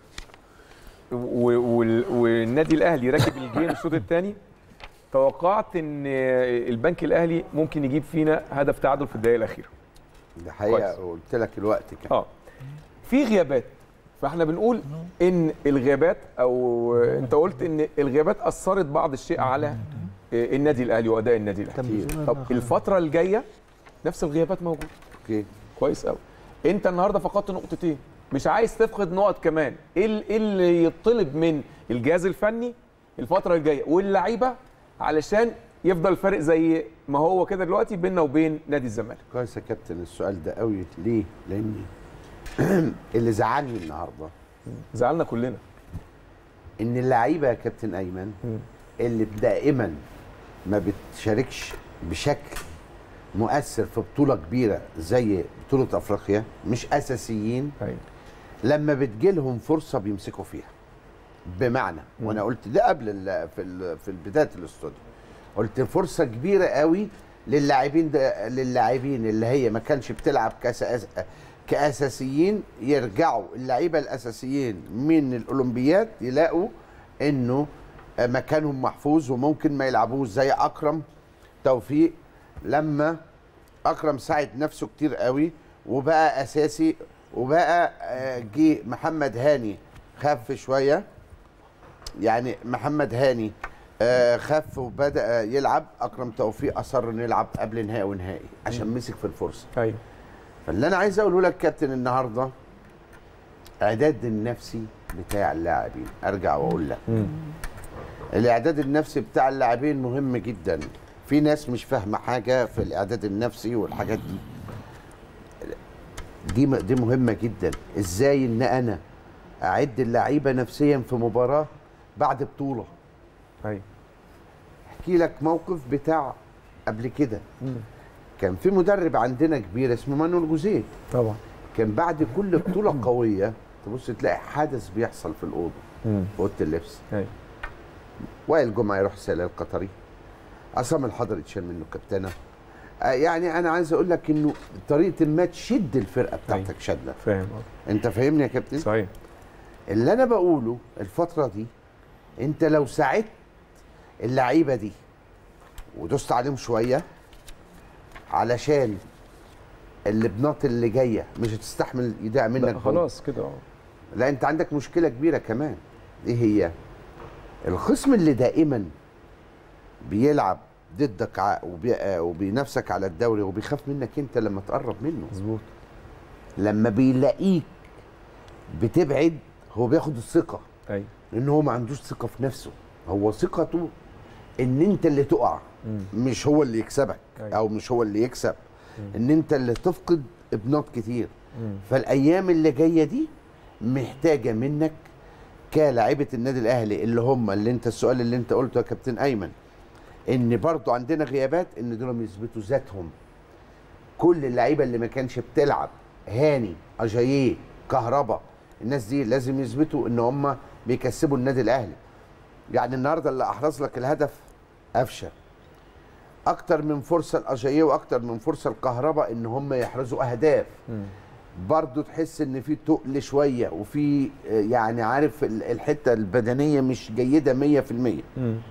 و- وال- والنادي الاهلي راكب الجيم الشوط الثاني توقعت ان آه، البنك الاهلي ممكن يجيب فينا هدف تعادل في الدقائق الاخيره دي حقيقه كويس. قلت لك الوقت كان اه في غيابات فاحنا بنقول ان الغيابات او آه، انت قلت ان الغيابات اثرت بعض الشيء على آه، النادي الاهلي واداء النادي الاهلي طب الفتره الجايه نفس الغيابات موجوده اوكي كويس قوي انت النهارده فقدت نقطتين مش عايز تفقد نقط كمان ايه ال- إيه اللي يطلب من الجهاز الفني الفتره الجايه واللعيبه علشان يفضل الفرق زي ما هو كده دلوقتي بيننا وبين نادي الزمالك كويس يا كابتن السؤال ده قوي ليه؟ لان اللي زعلني النهارده زعلنا كلنا ان اللعيبه يا كابتن ايمن اللي دائما ما بتشاركش بشكل مؤثر في بطوله كبيره زي بطوله افريقيا مش اساسيين ايوه لما بتجيلهم فرصه بيمسكوا فيها بمعنى وانا قلت ده قبل ال في ال في بدايه الاستوديو قلت فرصه كبيره قوي للاعبين ده للاعبين اللي هي ما كانش بتلعب كاس كاساسيين يرجعوا اللعيبه الاساسيين من الاولمبياد يلاقوا انه مكانهم محفوظ وممكن ما يلعبوش زي اكرم توفيق لما اكرم ساعد نفسه كتير قوي وبقى اساسي وبقى آه، جه محمد هاني خف شويه يعني محمد هاني آه، خف وبدا يلعب اكرم توفيق اصر انه يلعب قبل نهائي ونهائي عشان مسك في الفرصه ايوه فاللي انا عايز اقوله لك كابتن النهارده اعداد النفسي بتاع اللاعبين ارجع واقول لك الاعداد النفسي بتاع اللاعبين مهم جدا في ناس مش فاهمه حاجه في الاعداد النفسي والحاجات دي دي م- دي مهمه جدا ازاي ان انا اعد اللعيبه نفسيا في مباراه بعد بطوله ايوه احكي لك موقف بتاع قبل كده كان في مدرب عندنا كبير اسمه مانويل جوزيه طبعا كان بعد كل بطوله قويه تبص تلاقي حدث بيحصل في الاوضه في اوضه اللبس ايوه وائل جمعه يروح السله القطري عصام الحضري يتشال منه كابتنه آه، يعني انا عايز اقول لك انه طريقه ما تشد الفرقه بتاعتك شده فاهم انت فاهمني يا كابتن صحيح اللي انا بقوله الفتره دي انت لو ساعدت اللعيبه دي ودوست عليهم شويه علشان البناط اللي جايه مش هتستحمل يضيع منك لا جول. خلاص كده اه لا انت عندك مشكله كبيره كمان ايه هي الخصم اللي دائما بيلعب ضدك ع- وبي... آه، وبينافسك على الدوري وبيخاف منك انت لما تقرب منه مظبوط لما بيلاقيك بتبعد هو بياخد الثقه ايوه لان هو ما عندوش ثقه في نفسه هو ثقته ان انت اللي تقع مش هو اللي يكسبك أيوة. او مش هو اللي يكسب ان انت اللي تفقد ابنات كتير فالايام اللي جايه دي محتاجه منك كلاعيبه النادي الاهلي اللي هم اللي انت السؤال اللي انت قلته يا كابتن ايمن ان برضو عندنا غيابات ان دول يثبتوا ذاتهم كل اللعيبه اللي ما كانش بتلعب هاني اجاييه كهربا الناس دي لازم يثبتوا ان هم بيكسبوا النادي الاهلي يعني النهارده اللي احرز لك الهدف قفشه اكتر من فرصه الاجاييه واكتر من فرصه الكهرباء ان هم يحرزوا اهداف برضو تحس ان في تقل شويه وفي آه، يعني عارف ال- الحته البدنيه مش جيده 100%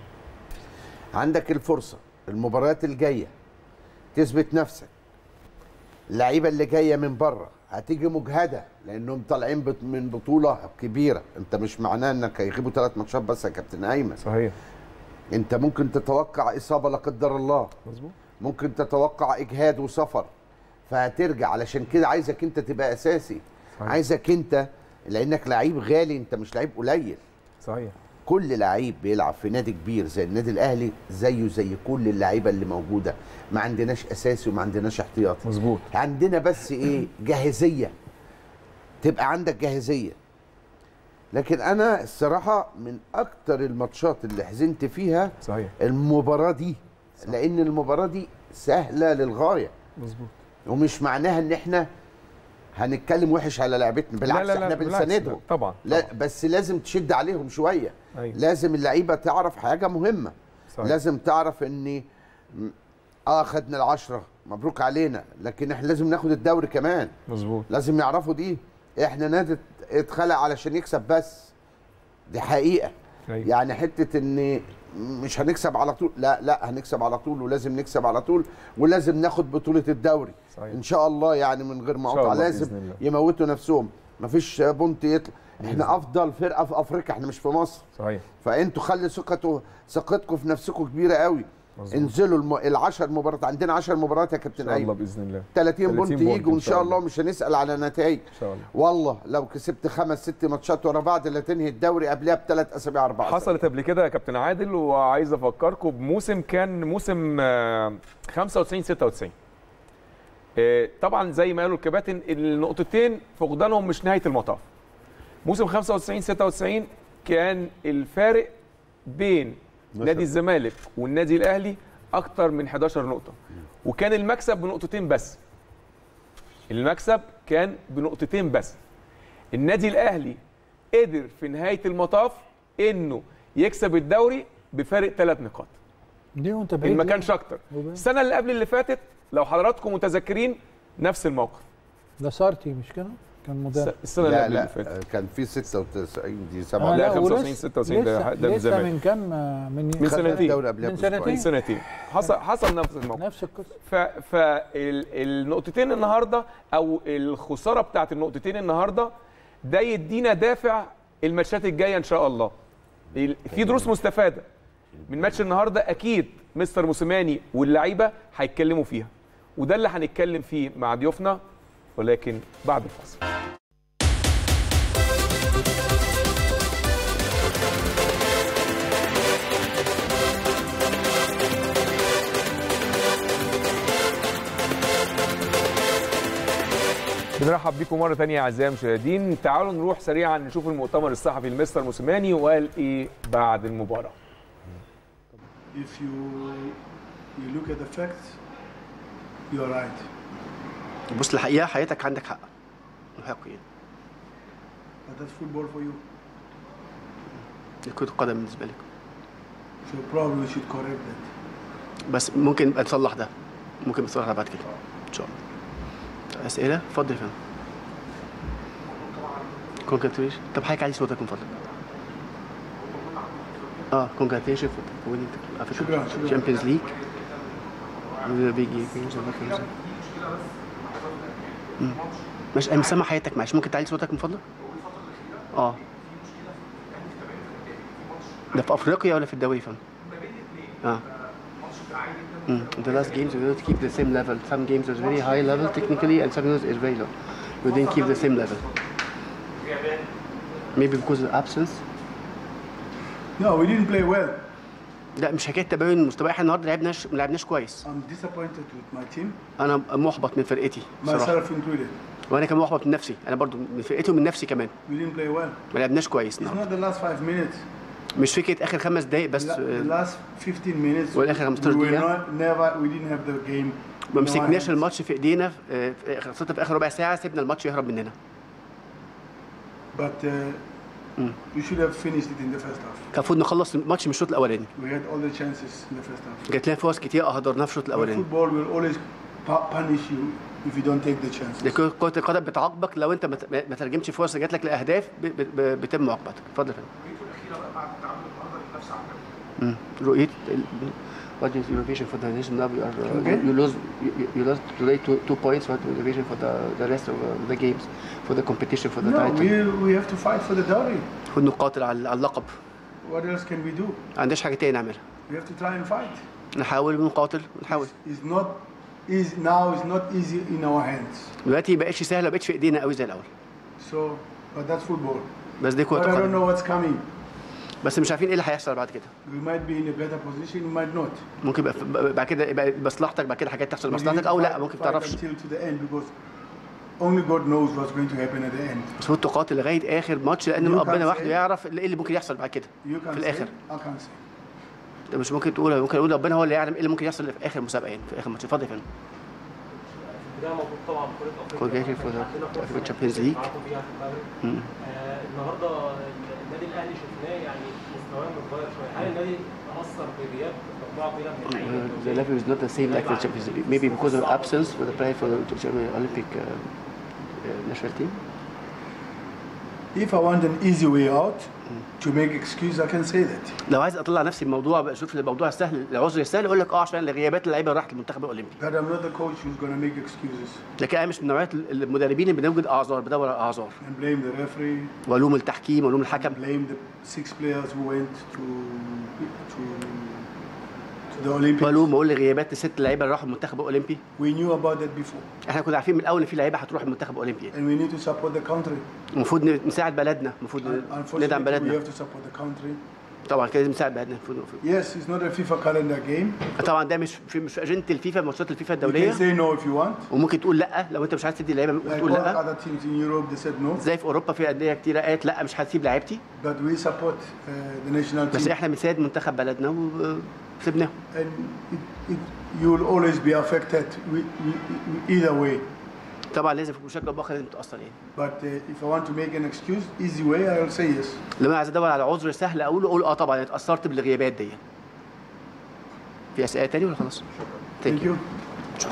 عندك الفرصه المباريات الجايه تثبت نفسك اللعيبه اللي جايه من بره هتيجي مجهده لانهم طالعين بط- من بطوله كبيره انت مش معناه انك هيغيبوا ثلاث ماتشات بس يا كابتن ايمن صحيح انت ممكن تتوقع اصابه لا قدر الله مظبوط ممكن تتوقع اجهاد وسفر فهترجع علشان كده عايزك انت تبقى اساسي صحيح. عايزك انت لانك لعيب غالي انت مش لعيب قليل صحيح كل لعيب بيلعب في نادي كبير زي النادي الاهلي زيه زي كل اللعيبه اللي موجوده ما عندناش اساسي وما عندناش احتياطي مظبوط عندنا بس ايه جاهزيه تبقى عندك جاهزيه لكن انا الصراحه من اكتر الماتشات اللي حزنت فيها صحيح المباراه دي لان المباراه دي سهله للغايه مظبوط ومش معناها ان احنا هنتكلم وحش على لعبتنا بالعكس لا لا لا احنا بالعكس، بنساندهم لا، طبعا لا طبعاً. بس لازم تشد عليهم شويه أيوة. لازم اللعيبه تعرف حاجه مهمه صحيح. لازم تعرف ان م- اه خدنا العشرة مبروك علينا لكن احنا لازم ناخد الدوري كمان مظبوط لازم يعرفوا دي احنا نادي اتخلق علشان يكسب بس دي حقيقه أيوة. يعني حته ان مش هنكسب على طول لا لا هنكسب على طول ولازم نكسب على طول ولازم ناخد بطوله الدوري صحيح. ان شاء الله يعني من غير إن شاء مقاطعه الله لازم بإذن الله. يموتوا نفسهم مفيش بونت يطلع احنا افضل فرقه في افريقيا احنا مش في مصر صحيح فانتوا خلي ثقته ثقتكم في نفسكم كبيره قوي مظبوط. انزلوا الم... العشر مباريات عندنا 10 مباريات يا ان كابتن شاء الله ايمن باذن الله 30 بونت 30 بونت يجوا ان شاء الله مش هنسال على نتائج ان شاء الله والله لو كسبت خمس ست ماتشات ورا بعض اللي تنهي الدوري قبلها بثلاث اسابيع اربع أسابيع. حصلت قبل كده يا كابتن عادل وعايز افكركم بموسم كان موسم آه، 95 96 آه، طبعا زي ما قالوا الكباتن النقطتين فقدانهم مش نهايه المطاف موسم 95 96 كان الفارق بين نادي الزمالك والنادي الاهلي اكتر من 11 نقطه وكان المكسب بنقطتين بس المكسب كان بنقطتين بس النادي الاهلي قدر في نهايه المطاف انه يكسب الدوري بفارق ثلاث نقاط دي وانت ان بعيد ما ليه؟ كانش اكتر وبعيد. السنه اللي قبل اللي فاتت لو حضراتكم متذكرين نفس الموقف ده سارتي مش كده؟ كان الس- مدرب السنه اللي لا قبل لا اللي فاتت كان في 96 دي آه، 7 لا، لا، 95 ولسه- 96 ده- لسه- ده من لسه زمان. من كام آه، من من خدنا سنتين. الدوري قبلها من بأسبوعين. سنتين. من سنتين حصل حصل نفس الموقف نفس القصه فالنقطتين النهارده او الخساره بتاعت النقطتين النهارده ده يدينا دافع الماتشات الجايه ان شاء الله ال- في دروس مستفاده من ماتش النهارده اكيد مستر موسيماني واللعيبه هيتكلموا فيها وده اللي هنتكلم فيه مع ضيوفنا ولكن بعد الفاصل بنرحب بيكم مره ثانيه اعزائي المشاهدين تعالوا نروح سريعا نشوف المؤتمر الصحفي لمستر موسيماني وقال ايه بعد المباراه if you you look at the facts, you're right. بص الحقيقه حياتك عندك حق محق يعني But that's football for you. دي كره القدم بالنسبه لك So probably we should correct that. بس ممكن نبقى نصلح ده ممكن نصلح ده بعد كده ان شاء الله اسئله اتفضل يا فندم كونجراتيشن طب حضرتك علي صوتك من فضلك اه كونجراتيشن فور شكراً، شكراً. تشامبيونز ليج بيجي جيمز مش انا مش سامع حياتك معلش ممكن تعلي صوتك من فضلك اه ده في افريقيا ولا في الدوري يا فندم اه Mm. The last games we didn't keep the same level. Some games was very high level technically, and some games is very low. We didn't keep the same level. Maybe because of absence. No, we didn't play well. لا مش حكايه تباين المستوى احنا النهارده لعبناش ما لعبناش كويس I'm disappointed with my team, انا محبط من فرقتي بصراحه myself included. وانا كمان محبط من نفسي انا برضو من فرقتي ومن نفسي كمان We didn't play well. ما لعبناش كويس It's النهارده not the last five minutes. مش فكره اخر خمس دقايق بس La- آه، the last 15 minutes. والآخر 15 we were دقيقة. not, never. We didn't have the game. ما in our مسكناش hands. الماتش في ايدينا آه، خاصه في اخر ربع ساعه سيبنا الماتش يهرب مننا But uh, You should have finished it in the first half. كان المفروض نخلص الماتش من الشوط الاولاني We had all the chances in the first half. جات لنا فرص كتير اهدرناها في الشوط But الاولاني football will always pu- punish you if you don't take the chances. لكن كرة القدم بتعاقبك لو انت ما ت- ما ترجمتش فرصه جات لك لاهداف ب- ب- ب- بيتم معاقبتك اتفضل يا فندم مم. رؤية ال- What is your vision for the nation now? You, are, uh, Okay. you lose you, you lost today two, two points. What is the vision for the, the rest of uh, the games, for the competition, for the No, title? we, we have to fight for the dowry. المفروض نقاتل على على اللقب What else can we do? ما عندناش حاجه تاني نعملها We have to try and fight. نحاول ونقاتل ونحاول It's not is now is not easy in our hands. دلوقتي ما بقتش سهله ما بقتش في ايدينا قوي زي الاول So, but that's football. بس دي But كره I don't القدم know what's coming. بس مش عارفين ايه اللي هيحصل بعد كده We might be in a better position, we might not. ممكن يبقى في- بعد كده يبقى مصلحتك بعد كده حاجات تحصل We need لمصلحتك to او لا fight- ممكن fight تعرفش until to the end because only God knows what's going to happen at the end. بس المفروض تقاتل لغايه اخر ماتش لان You ربنا can وحده say- يعرف ايه اللي ممكن يحصل بعد كده You can في say, الآخر. I can't say. انت مش ممكن تقول ممكن اقول ربنا هو اللي يعلم ايه اللي ممكن يحصل في اخر مسابقه يعني في اخر ماتش اتفضل يا فندم ده موجود طبعا بطوله كل افريقيا جاي في عندنا في فرصة الشامبيونز ليج. نلعبوا بيها في الدوري. مم. آه، النهارده النادي الاهلي شفناه يعني مستواه متغير شويه هل النادي تاثر بغياب مجموعه كبيره من اللعيبه Uh, the level is not the same like the Champions League. Maybe because of absence for the play for the Olympic uh, uh, national team. If I want an easy way out to make excuse, I can say that. لو عايز اطلع نفسي من الموضوع بقى اشوف الموضوع سهل العذر السهل اقول لك اه عشان غيابات اللعيبه اللي راحت المنتخب الاولمبي But I'm not the coach who's going to make excuses لكن انا مش من نوعيه المدربين اللي بنوجد اعذار بدور على اعذار and blame the referee, والوم التحكيم والوم الحكم blame the six players who went to to to the Olympics. والوم اقول غيابات الست لعيبه اللي راحوا المنتخب الاولمبي We knew about that before, احنا كنا عارفين من الاول ان في لعيبه هتروح المنتخب الاولمبي and we need to support the country. المفروض نساعد بلدنا المفروض ندعم Unfortunately, we بلدنا have to support the country. طبعا كده لازم نساعد بلدنا المفروض المفروض. Yes, it's not a FIFA calendar game. طبعا ده مش في مش في اجنده الفيفا ماتشات الفيفا You can الدوليه say no if you want. وممكن تقول لا لو انت مش عايز تدي اللعيبه ممكن Like تقول all لا other teams in Europe, they said no. زي في اوروبا في انديه كتيره قالت لا مش هسيب لعيبتي But we support uh, the national بس team. احنا بنساعد منتخب بلدنا وسيبناهم and it, it, you will always be affected we, we, we, either way. طبعا لازم بشكل او باخر انت تاثر يعني But uh, if I want to make an excuse, easy way, I will say yes. لو انا عايز ادور على عذر سهل اقول اقول اه طبعا اتاثرت بالغيابات دي في اسئله تاني ولا خلاص؟ Thank Thank you. you.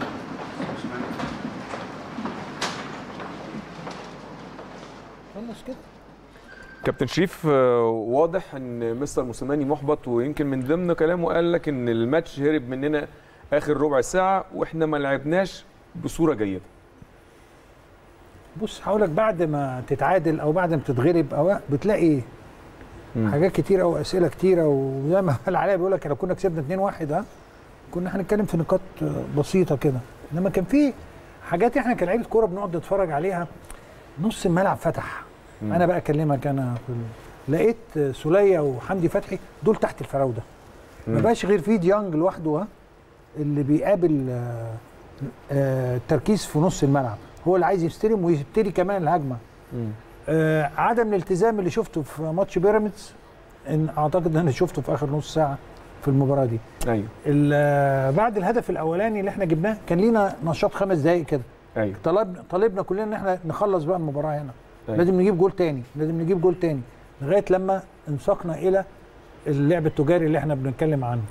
خلص كده كابتن شريف آه، واضح ان مستر موسيماني محبط ويمكن من ضمن كلامه قال لك ان الماتش هرب مننا اخر ربع ساعه واحنا ما لعبناش بصوره جيده بص هقول لك بعد ما تتعادل او بعد ما تتغلب او بتلاقي مم. حاجات كتير او اسئله كتيره وزي ما قال علاء بيقول لك لو كنا كسبنا 2-1 ها كنا هنتكلم في نقاط بسيطه كده انما كان في حاجات احنا كلاعيبه كوره بنقعد نتفرج عليها نص الملعب فتح مم. انا بقى اكلمك انا في ال- لقيت سوليه وحمدي فتحي دول تحت الفراوده ما مم. بقاش غير في ديانج لوحده ها اللي بيقابل آه، آه، التركيز في نص الملعب هو اللي عايز يستلم ويبتدي كمان الهجمه مم. آه، عدم الالتزام اللي شفته في ماتش بيراميدز ان اعتقد ان انا شفته في اخر نص ساعه في المباراه دي ايوه ال- آه، بعد الهدف الاولاني اللي احنا جبناه كان لينا نشاط خمس دقائق كده ايوه طلبنا طالبنا كلنا ان احنا نخلص بقى المباراه هنا أيوة. لازم نجيب جول تاني لازم نجيب جول تاني لغايه لما انساقنا الى اللعب التجاري اللي احنا بنتكلم عنه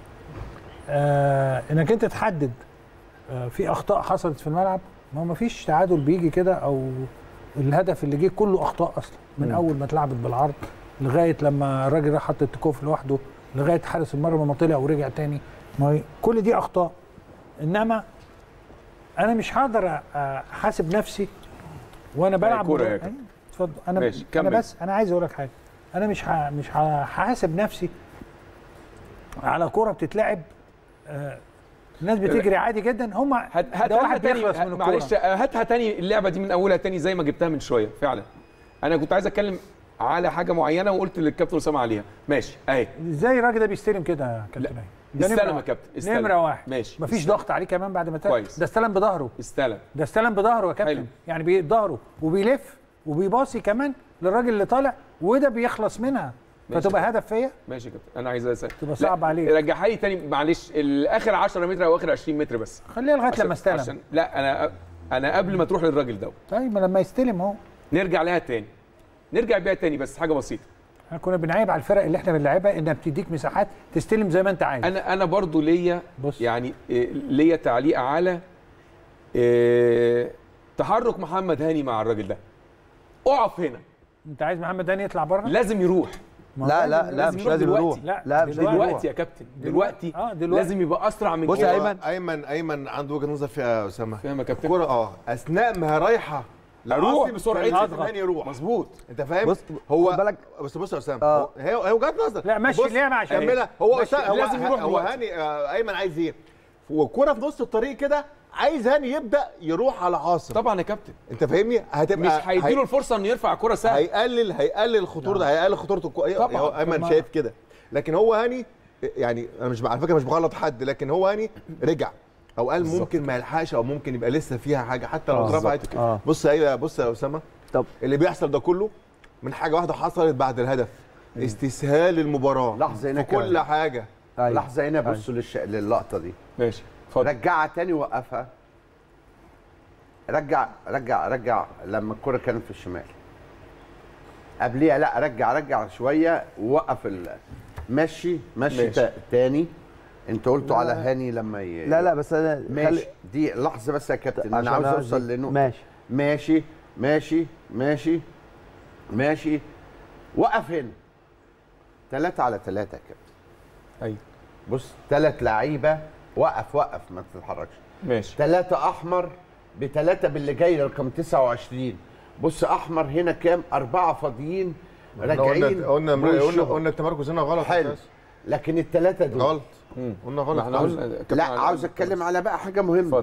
آه انك انت تحدد آه في اخطاء حصلت في الملعب ما هو ما فيش تعادل بيجي كده او الهدف اللي جه كله اخطاء اصلا من مم. اول ما اتلعبت بالعرض لغايه لما الراجل راح حط التكوف لوحده لغايه حارس المرمى ما طلع ورجع تاني ما هي كل دي اخطاء انما انا مش هقدر أ- احاسب نفسي وانا بلعب كورة مباراة- هيك. أيوة، اتفضل انا ماشي، انا كمل. بس انا عايز اقول لك حاجه انا مش ه... مش هحاسب نفسي على كوره بتتلعب آه، الناس بتجري عادي جدا هم هات هات ده واحد تاني بيخلص من الكوره معلش هاتها تاني اللعبه دي من اولها تاني زي ما جبتها من شويه فعلا انا كنت عايز اتكلم على حاجه معينه وقلت للكابتن اسامه عليها ماشي اهي ازاي الراجل ده بيستلم كده يا كابتن لا. أيمن؟ ده استلم نمرة يا واحد. كابتن، استلم. نمره واحد ماشي. مفيش استلم. ضغط عليه كمان بعد ما تلعب كويس. ده استلم بظهره استلم ده استلم بظهره يا كابتن حلو. يعني بظهره وبيلف وبيباصي كمان للراجل اللي طالع وده بيخلص منها ماشي. فتبقى هدف فيا ماشي يا كابتن انا عايز اسال تبقى صعب عليك. رجعها لي تاني معلش الاخر 10 متر او اخر 20 متر بس خليها لغايه عشان- لما استلم عشان لا انا انا قبل ما تروح للراجل ده طيب ما لما يستلم اهو نرجع لها تاني نرجع بيها تاني بس حاجه بسيطه احنا كنا بنعيب على الفرق اللي احنا بنلعبها انها بتديك مساحات تستلم زي ما انت عايز انا انا برضو ليا بص. يعني إيه، ليا تعليق على إيه، تحرك محمد هاني مع الراجل ده اقف هنا انت عايز محمد هاني يطلع بره لازم يروح ما هو لا لازم- لا لا لازم مش يروح لازم دلوقتي. يروح لا، لا مش لازم دلوقتي يروح يا كابتن دلوقتي اه دلوقتي لازم يبقى اسرع من بص كده يا أيمن. ايمن ايمن عنده وجهه نظر فيها يا اسامه فاهم يا كابتن الكوره اه اثناء ما هي رايحه اروح لعاصم بسرعتي كان لازم هاني يروح مظبوط انت فاهم بص هو خد بالك بس بص يا اسامه آه. هو- هي هي وجهه نظر لا، مشي بص، ليه مع شباب؟ كملها هو مشي، أسامة- هو لازم يروح هو دلوقتي. هاني آه، ايمن عايز ايه والكوره في نص الطريق كده عايز هاني يبدا يروح على عاصم طبعا يا كابتن انت فاهمني هتبقى مش هيديله الفرصه انه يرفع كرة سهل هيقلل هيقلل خطوره ده هيقلل خطوره الكوره طبعاً. هو ايمن طبعاً. شايف كده لكن هو هاني يعني انا مش على فكره مش بغلط حد لكن هو هاني رجع او قال بالظبط ممكن ما يلحقش او ممكن يبقى لسه فيها حاجه حتى لو آه، اترفعت بالظبط. آه. بص ايوه بص يا اسامه طب اللي بيحصل ده كله من حاجه واحده حصلت بعد الهدف استسهال المباراه لحظة هنا في كل كمان. حاجه أيوة. لحظه هنا بصوا للش... للقطه دي ماشي اتفضل رجعها تاني وقفها رجع رجع رجع لما الكرة كانت في الشمال قبليها لا رجع رجع شويه ووقف ال... مشي مشي ماشي. تا- تاني انت قلتوا لا، على لا. هاني لما ي... لا لا بس انا ماشي دي لحظه بس يا كابتن انا عشان عاوز أنا اوصل دي- لانه ماشي ماشي ماشي ماشي ماشي وقف هنا ثلاثة على ثلاثة يا كابتن ايوه بص ثلاث لعيبة وقف وقف ما تتحركش ماشي ثلاثة أحمر بثلاثة باللي جاي رقم 29 بص أحمر هنا كام؟ أربعة فاضيين إحنا راجعين قلنا قلنا قلنا بوشهم. قلنا التمركز هنا غلط حلو أساس. لكن الثلاثة دول غلط مم. قلنا ما غلط احنا عاوز- قلنا كابتن لا علي عاوز قال أتكلم خلاص. على بقى حاجة مهمة اتفضل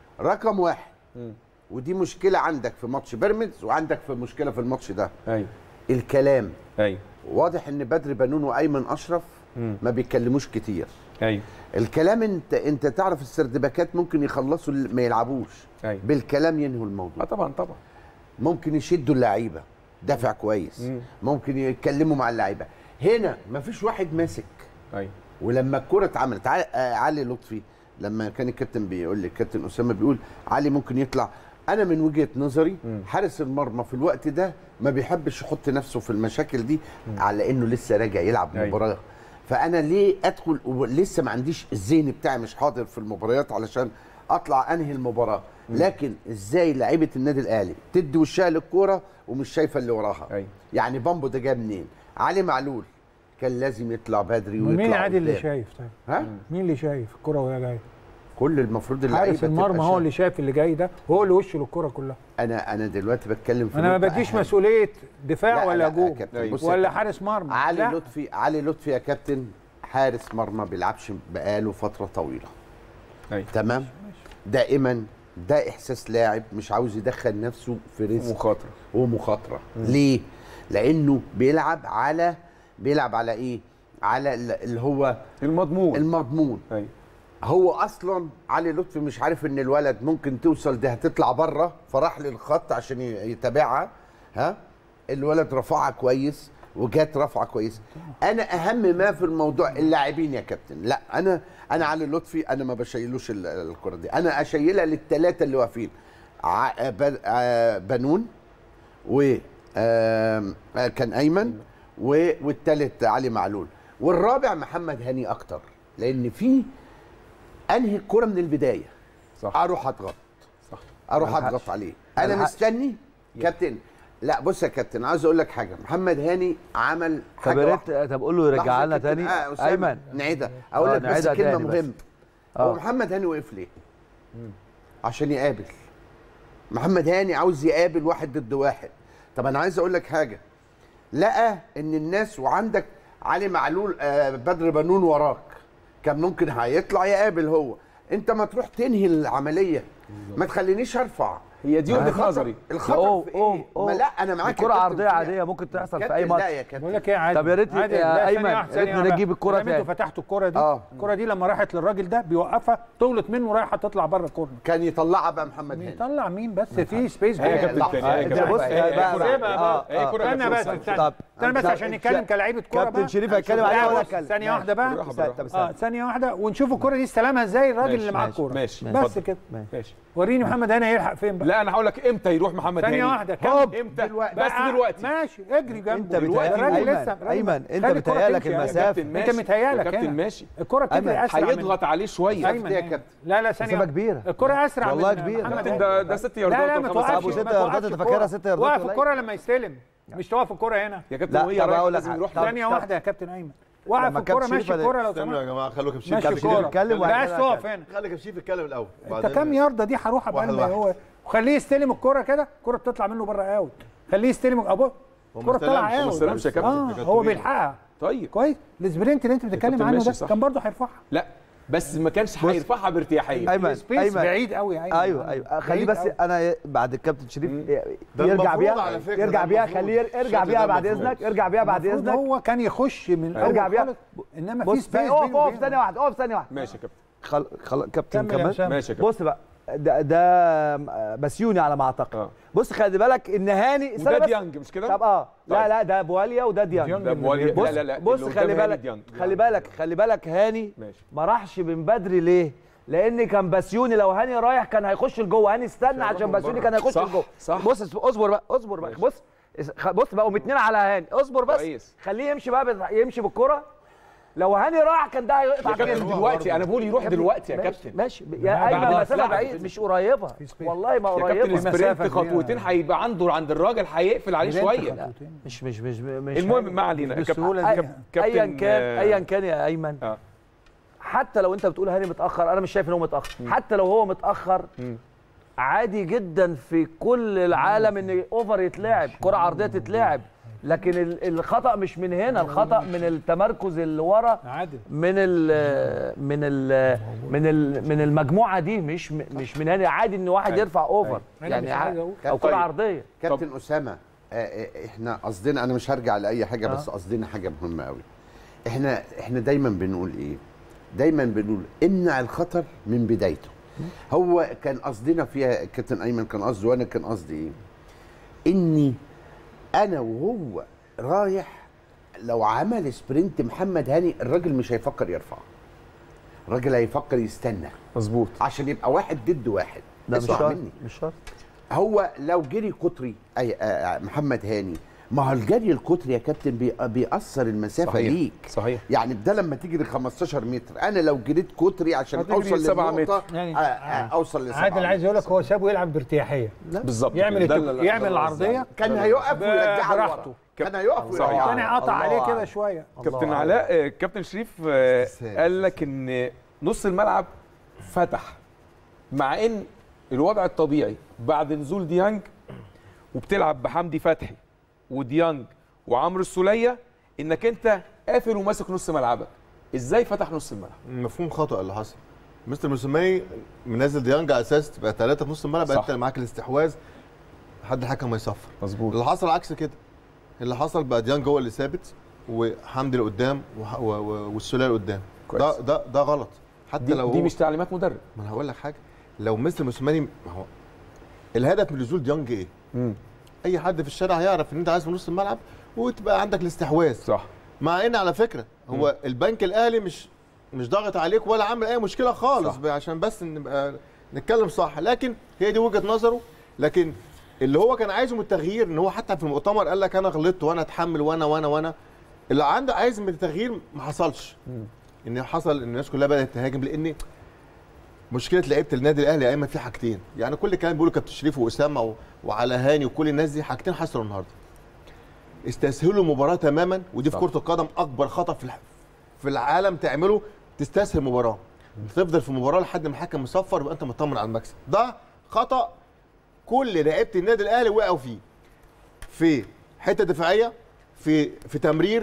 رقم واحد مم. ودي مشكلة عندك في ماتش بيراميدز وعندك في مشكلة في الماتش ده ايوه الكلام ايوه واضح ان بدر بنون وايمن اشرف مم. ما بيتكلموش كتير ايوه الكلام انت انت تعرف السردباكات ممكن يخلصوا ال- ما يلعبوش ايوه بالكلام ينهوا اه الموضوع طبعا طبعا ممكن يشدوا اللعيبه دافع كويس مم. ممكن يتكلموا مع اللعيبه هنا ما فيش واحد ماسك ايوه ولما الكره اتعملت ع- آه، علي لطفي لما كان الكابتن بيقول لي الكابتن اسامه بيقول علي ممكن يطلع انا من وجهه نظري مم. حارس المرمى في الوقت ده ما بيحبش يحط نفسه في المشاكل دي على انه لسه راجع يلعب أيوة. مباراه فانا ليه ادخل ولسه ما عنديش الذهن بتاعي مش حاضر في المباريات علشان اطلع انهي المباراه لكن ازاي لعيبه النادي الاهلي تدي وشها للكوره ومش شايفه اللي وراها أيوة. يعني بامبو ده جاي منين علي معلول كان لازم يطلع بدري ويطلع مين عادي اللي قدام. شايف طيب ها مين اللي شايف الكره وهي جايه كل المفروض اللعيبه حارس المرمى تبقى هو شا- اللي شايف اللي جاي ده هو اللي وشه للكره كلها انا انا دلوقتي بتكلم في انا ما نقطة بديش أهم. مسؤوليه دفاع لا، ولا لا، يا جول كابتن، بص يا ولا كابتن. حارس مرمى علي لا. لطفي علي لطفي يا كابتن حارس مرمى بيلعبش بقاله فتره طويله ايوه تمام دائما ده احساس لاعب مش عاوز يدخل نفسه في ريسك مخاطره ومخاطره ليه لانه بيلعب على بيلعب على ايه على ال- اللي هو المضمون المضمون ايوه هو اصلا علي لطفي مش عارف ان الولد ممكن توصل دي هتطلع بره فراح للخط عشان ي- يتابعها ها الولد رفعها كويس وجات رفعه كويس انا اهم ما في الموضوع اللاعبين يا كابتن لا انا انا علي لطفي انا ما بشيلوش ال- الكره دي انا اشيلها للثلاثه اللي واقفين ع- ب- آه، بنون و آم، آه، كان ايمن و- والثالث علي معلول والرابع محمد هاني اكتر لان في انهي الكره من البدايه صح اروح اضغط صح اروح ملحقش. اضغط عليه انا ملحقش. مستني كابتن لا بص يا كابتن عاوز اقول لك حاجه محمد هاني عمل طب حاجه يا واحدة. ريت طب قول له يرجع لحظة لنا يا كابتن. تاني آه أسامة، ايمن نعيدها اقول آه، لك بس نعيدها كلمه تاني بس. مهمه آه. هو محمد هاني وقف ليه عشان يقابل محمد هاني عاوز يقابل واحد ضد واحد طب انا عايز اقول لك حاجه لقى ان الناس وعندك علي معلول آه بدر بنون وراك كان ممكن هيطلع يقابل هو انت ما تروح تنهي العمليه ما تخلينيش ارفع هي دي وجهه الخطر- نظري الخطر أوه، في أوه، ايه أوه. ما لا انا معاك يا الكرة كابتن عرضية فيها. عادية ممكن تحصل في كابتن أي ماتش لا يا كابتن بقول لك ايه عادي طب يا ريت عادي. يا لا، أيمن، ثانية يا واحدة، ريت ثانية واحدة. نجيب الكرة ما دام انتوا تاني. فتحتوا الكرة دي آه. الكرة دي لما راحت للراجل ده بيوقفها طولت منه رايحة تطلع بره الكورنر كان يطلعها بقى محمد هاني يطلع مين بس في سبيس هي يا جوه. كابتن تاني هي يا ده كابتن بص هي- هي بقى- كرة- سيبها آه، بقى. هي كرة استنى كانت بس فرصة. استنى طب استنى بس طب عشان نتكلم كلاعيبه كوره كابتن بقى شريف هيتكلم لا، عليها وانا بص، اتكلم ثانيه واحده بقى بالراحة، بالراحة. طب اه استنى. ثانيه واحده ونشوف الكره دي استلمها ازاي الراجل ماشي، اللي معاه ماشي، الكوره ماشي، بس اتفضل. كده ماشي وريني محمد هاني هيلحق فين بقى لا انا هقول لك امتى يروح محمد هاني ثانيه واحده كم امتى بس بقى- دلوقتي ماشي اجري جنبه انت دلوقتي بتهيألك الراجل ايمن لسه- الراجل- ايمن انت خلي الكرة بتهيألك تمشي يا المسافه كابتن ماشي انت متهيألك يا كابتن هنا. ماشي الكرة تجري أيمن، اسرع من- هيضغط عليه شويه ايمن يا أيمن. كابتن. لا لا ثانيه مسافه واحدة. كبيره الكرة اسرع والله من كبيرة. محمد كابتن هاني. ده ده ست ياردات لا لا ولا ما خمس توقفش أبو ست ما ياردات، توقفش أنت الكرة. فاكرها ست ياردات وقف قليل؟ الكرة لما يستلم مش توقف الكرة هنا يا كابتن لا، وهي طب رايحه أقول لك لازم حاجة. يروح طب- ثانية واحدة يا كابتن ايمن وقف لما الكرة كابتن ماشي شريف الكرة لو استنوا يا سمحت جماعه خلوا كابتن ماشي كابتن كابتن الكرة شريف يتكلم وبعد بس كده تقف هنا خلي كابتن شريف يتكلم الاول انت بعدين- كام ياردة دي هروح واحد قبل ما واحد. هو وخليه يستلم الكرة كده الكرة بتطلع منه بره اوت خليه يستلم ابو هو ما الكرة استلمش، طالعة هو ما اوت استلمش يا كابتن. اه ده كان هو طويل. بيلحقها طيب كويس السبرنت اللي انت بتتكلم كابتن عنه ماشي، ده صح. كان برضه هيرفعها لا بس ما كانش هيرفعها بارتياحيه ايمن سبيس ايمن بعيد قوي يا ايمن ايوه ايوه خليه بعيد بس قوي. انا بعد الكابتن شريف ده يرجع المفروض بيها على فكرة، يرجع ده بيها المفروض. خليه يرجع الشكل بيها ده بعد المفروض. اذنك ارجع بيها بعد المفروض اذنك هو كان يخش من الاول ارجع بيها. خالص. انما في بص سبيس اقف بينه اقف وبينه. ثانيه واحده اقف ثانيه واحده ماشي يا كابتن خل... خل... كابتن كمل يا كمان هشام. ماشي يا كابتن بص بقى ده, ده بسيوني على ما اعتقد اه بص خلي بالك ان هاني استنى وده بس. ديانج مش كده؟ طب اه لا طيب. لا ده بواليا وده ديانج ديانج ده بواليا بص لا لا لا بص اللي خلي قدام هاني بالك ديانج. خلي بالك خلي بالك هاني ماشي ما راحش من بدري ليه؟ لان كان بسيوني لو هاني رايح كان هيخش لجوه هاني استنى عشان بسيوني كان هيخش صح، لجوه صح. بص اصبر بقى اصبر بقى ماشي. بص خ- بص بقوا اتنين على هاني اصبر بس كويس. خليه يمشي بقى بت- يمشي بالكره لو هاني راح كان ده هيقطع يا كابتن كده دلوقتي انا بقول يروح يا ابني، دلوقتي يا ماشي كابتن ماشي بعد يا ايمن ما مسافه اتلعبت. بعيد مش قريبه والله ما يا كابتن قريبه السبرنت مسافة كبيرة. خطوتين هيبقى عنده عند الراجل هيقفل عليه بجد شويه خطوتين. مش مش مش مش المهم ما علينا مش كابتن- بالسهولة دي. كاب- كابتن ايا كان آه، ايا كان يا ايمن آه. حتى لو انت بتقول هاني متاخر انا مش شايف ان هو متاخر حتى لو هو متاخر مم. عادي جدا في كل العالم ان اوفر يتلعب كره عرضيه تتلعب لكن ال- الخطا مش من هنا الخطا من التمركز اللي ورا عادل من ال من ال من ال من المجموعه دي مش مش من هنا عادي ان واحد أيوة. يرفع اوفر أنا يعني مش عايز ع- أقول. او كره طيب. عرضيه كابتن اسامه آه، آه، احنا قصدنا انا مش هرجع لاي حاجه بس قصدنا حاجه مهمه قوي احنا احنا دايما بنقول ايه دايما بنقول امنع الخطر من بدايته هو كان قصدنا فيها كابتن ايمن كان قصده وانا كان قصدي ايه اني انا وهو رايح لو عمل سبرنت محمد هاني الراجل مش هيفكر يرفع الراجل هيفكر يستنى مظبوط عشان يبقى واحد ضد واحد ده مش اسمع شرط مني مش شرط هو لو جري قطري اي آه محمد هاني ما هو الجري القطري يا كابتن بي بيأثر المسافه صحيح ليك صحيح يعني ده لما تجري 15 متر انا لو جريت قطري عشان هتجري اوصل سبعة للنقطه متر. يعني آه آه اوصل لسبعة عادل عايز متر. يقول لك هو سابه يلعب بارتياحيه بالظبط يعمل ده التك- اللي- يعمل ده اللي قصدي العرضية. عليه. كان هيقف ب- ويرجعها براحته. لورا كان هيقف صحيح. ويرجعها الثاني قطع الله عليه كده أعلم. شويه كابتن الله علاء آه، كابتن شريف آه، استاذ. قال لك ان نص الملعب فتح مع ان الوضع الطبيعي بعد نزول ديانج وبتلعب بحمدي فتحي وديانج وعمرو السوليه انك انت قافل وماسك نص ملعبك ازاي فتح نص الملعب مفهوم خطا اللي حصل مستر موسيماني منزل ديانج على اساس تبقى ثلاثه في نص الملعب صح. يبقى انت معاك الاستحواذ لحد الحكم ما يصفر مظبوط اللي حصل عكس كده اللي حصل بقى ديانج هو اللي ثابت وحمدي لقدام وح- و- و- والسوليه لقدام كويس. ده ده ده غلط حتى دي, لو دي هو- مش تعليمات مدرب ما انا هقول لك حاجه لو مستر موسيماني ما هو الهدف من نزول ديانج ايه؟ مم. اي حد في الشارع هيعرف ان انت عايز في نص الملعب وتبقى عندك الاستحواذ صح مع ان على فكره هو البنك الاهلي مش مش ضاغط عليك ولا عامل اي مشكله خالص صح. صح. عشان بس نبقى نتكلم صح لكن هي دي وجهه نظره لكن اللي هو كان عايزه من التغيير ان هو حتى في المؤتمر قال لك انا غلطت وانا اتحمل وانا وانا وانا اللي عنده عايز من التغيير ما حصلش ان حصل ان الناس كلها بدات تهاجم لان مشكله لعيبه النادي الاهلي يا ايمن في حاجتين يعني كل كلام بيقولوا كابتن شريف واسامه و- وعلى هاني وكل الناس دي حاجتين حصلوا النهارده استسهلوا المباراه تماما ودي في صح. كره القدم اكبر خطا في الح- في العالم تعمله تستسهل مباراه تفضل في المباراه لحد ما الحكم يصفر يبقى انت مطمن على المكسب ده خطا كل لعيبه النادي الاهلي وقعوا فيه في حته دفاعيه في في تمرير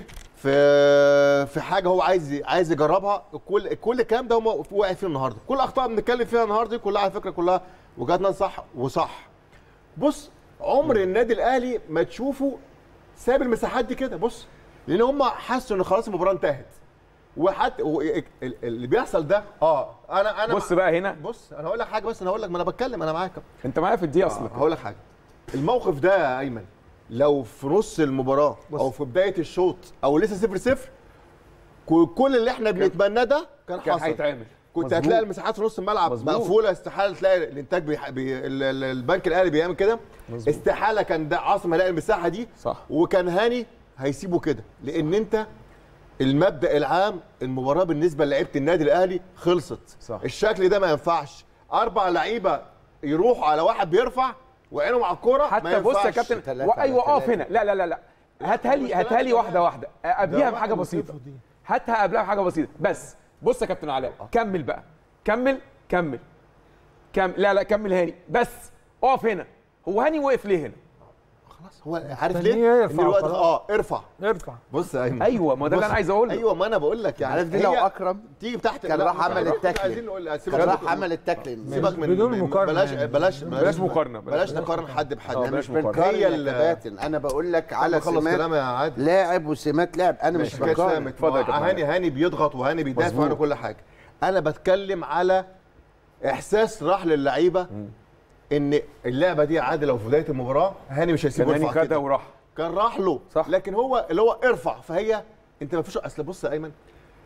في في حاجه هو عايز عايز يجربها كل كل الكلام ده هو واقع فيه النهارده كل الاخطاء بنتكلم فيها النهارده دي كلها على فكره كلها وجهات نظر صح وصح بص عمر النادي الاهلي ما تشوفه ساب المساحات دي كده بص لان هم حسوا ان خلاص المباراه انتهت وحتى و- ال- اللي بيحصل ده اه انا انا بص بقى هنا بص انا هقول لك حاجه بس انا هقول لك ما انا بتكلم انا معاك انت معايا في الدقيقه اصلا هقول لك حاجه الموقف ده يا ايمن لو في نص المباراه او في بدايه الشوط او لسه 0 0 كل اللي احنا بنتمناه ده كان كان حصل هيتعمل كنت مظبوط. هتلاقي المساحات في نص الملعب مظبوط. مقفوله استحاله تلاقي الانتاج بيح... بي... ال- ال- البنك الاهلي بيعمل كده مظبوط. استحاله كان ده عاصم هيلاقي المساحه دي صح وكان هاني هيسيبه كده لان انت المبدا العام المباراه بالنسبه للعيبه النادي الاهلي خلصت صح. الشكل ده ما ينفعش اربع لعيبه يروحوا على واحد بيرفع وعينهم على الكوره ما حتى بص يا ينفعش. كابتن تلاتة وايوه على اقف تلاتة. هنا لا لا لا لا هاتها لي هاتها لي واحده واحده قبليها بحاجه بسيطه هاتها قبلها بحاجه بسيطه بس بص يا كابتن علاء كمل بقى كمل كمل كم لا لا كمل هاني بس اقف هنا هو هاني وقف ليه هنا خلاص هو عارف مستنيه ليه؟ يرفع ان الوقت وخلاص. اه ارفع ارفع بص يا ايمن ايوه ما ده اللي بص، انا عايز اقوله ايوه ما انا بقول لك يعني عارف دي لو هي اكرم تيجي تحت كان لا، راح مش عمل عايزين- التاكلينج. عايزين نقول سيبك كان من- راح عمل التاكلينج سيبك من بدون من- مقارنة بلاش يعني. بلاش بلاش مقارنة، بلاش بلاش نقارن حد بحد آه، يعني بلاش مش مقارنة. بنقارن هي يا ال- كباتن انا بقول لك على خلص سمات كلام يا عادل لاعب وسمات لاعب انا مش مش كده بقارن سامت اتفضل يا كابتن هاني هاني بيضغط وهاني بيدافع مظبوط. وهاني كل حاجه انا بتكلم على احساس راح للعيبه ان اللعبه دي عادل لو في بدايه المباراه هاني مش كان هيسيبه هاني يرفع خدها كده وراح كان راح له صح. لكن هو اللي هو ارفع فهي انت ما فيش اصل بص يا ايمن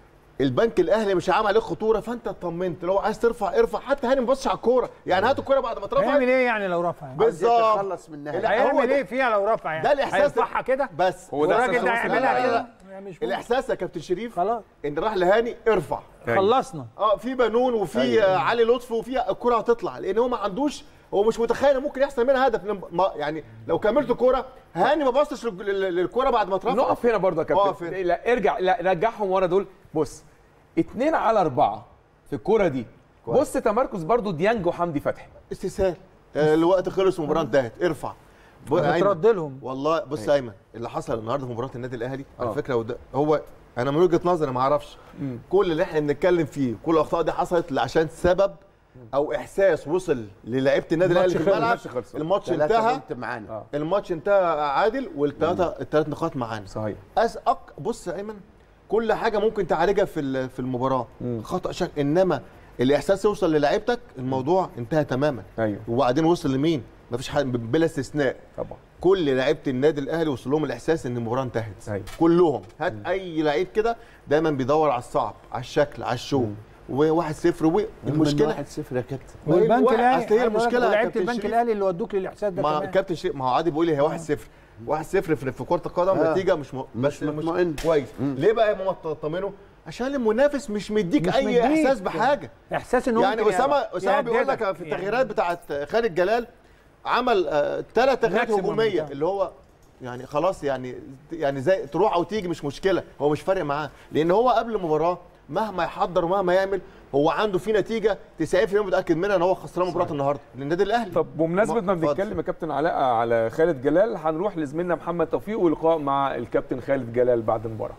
البنك الاهلي مش عامل عليك خطوره فانت اطمنت لو عايز ترفع ارفع حتى هاني ما بصش على الكوره يعني هات الكوره بعد ما ترفع هيعمل ايه يعني لو رفع يعني؟ بالظبط يتخلص منها لا، هو هيعمل ده- ايه فيها لو رفع يعني؟ ده الاحساس هيرفعها كده بس هو ده والراجل إحساس ده مصر. هيعملها لا، لا، كده يعني مش ممكن. الاحساس يا كابتن شريف خلاص ان راح لهاني ارفع خلصنا اه في بنون وفي أيوة. أيوة. علي لطفي وفي الكره هتطلع لان هو ما عندوش هو مش متخيل إن ممكن يحصل منها هدف لأن ما يعني لو كملت الكوره هاني ما بصش لل- لل- للكوره بعد ما اترفع نقف هنا برضه يا اقف كابتن هنا. لا ارجع لا رجعهم ورا دول بص اتنين على اربعه في الكوره دي بص تمركز برضه ديانج وحمدي فتحي استسهال آه، الوقت خلص والمباراه انتهت ارفع ب- أيمن، بترد لهم والله بص يا ايمن اللي حصل النهارده في مباراه النادي الاهلي على آه. فكره وده هو انا من وجهه نظري ما اعرفش كل اللي احنا بنتكلم فيه كل الاخطاء دي حصلت عشان سبب او احساس وصل للاعيبه النادي الاهلي في خلص، الملعب الماتش خلص. الماتش ثلاثة انتهى بونت معانا آه. الماتش انتهى عادل والثلاثه الثلاث نقاط معانا صحيح أس أك... بص يا ايمن كل حاجه ممكن تعالجها في ال- في المباراه خطا شك انما الاحساس يوصل للاعيبتك الموضوع انتهى تماما ايوه وبعدين وصل لمين مفيش حد بلا استثناء طبعا كل لعيبه النادي الاهلي وصل لهم الاحساس ان المباراه انتهت أيوة. كلهم هات اي لعيب كده دايما بيدور على الصعب على الشكل على الشو وواحد صفر والمشكله واحد صفر يا كابتن والبنك واحد- الاهلي أصل هي عايز أقول لك المشكلة يا لعيبه كابتن البنك شريف. الاهلي اللي ودوك للاحساس ده ما كمان كابتن شريف ما هو عادي بيقول لي هي 1 0 1 0 في في كره القدم آه. نتيجه مش م... مش بس مطمئن. كويس ليه بقى يا ماما تطمنه عشان المنافس مش مديك مش اي مديك. احساس بحاجه احساس انه يعني ممكن اسامه يبقى- اسامه بيقول لك يهددك. في التغييرات بتاعت خالد جلال عمل ثلاث تغييرات Maximum هجوميه بتاعه. اللي هو يعني خلاص يعني يعني زي تروح او تيجي مش مشكله هو مش فارق معاه لان هو قبل المباراه مهما يحضر ومهما يعمل هو عنده في نتيجه 90% متاكد منها ان هو خسران مباراه النهارده للنادي الاهلي طب بمناسبه ما اتفضل. بنتكلم يا كابتن علاء على خالد جلال هنروح لزميلنا محمد توفيق ولقاء مع الكابتن خالد جلال بعد المباراه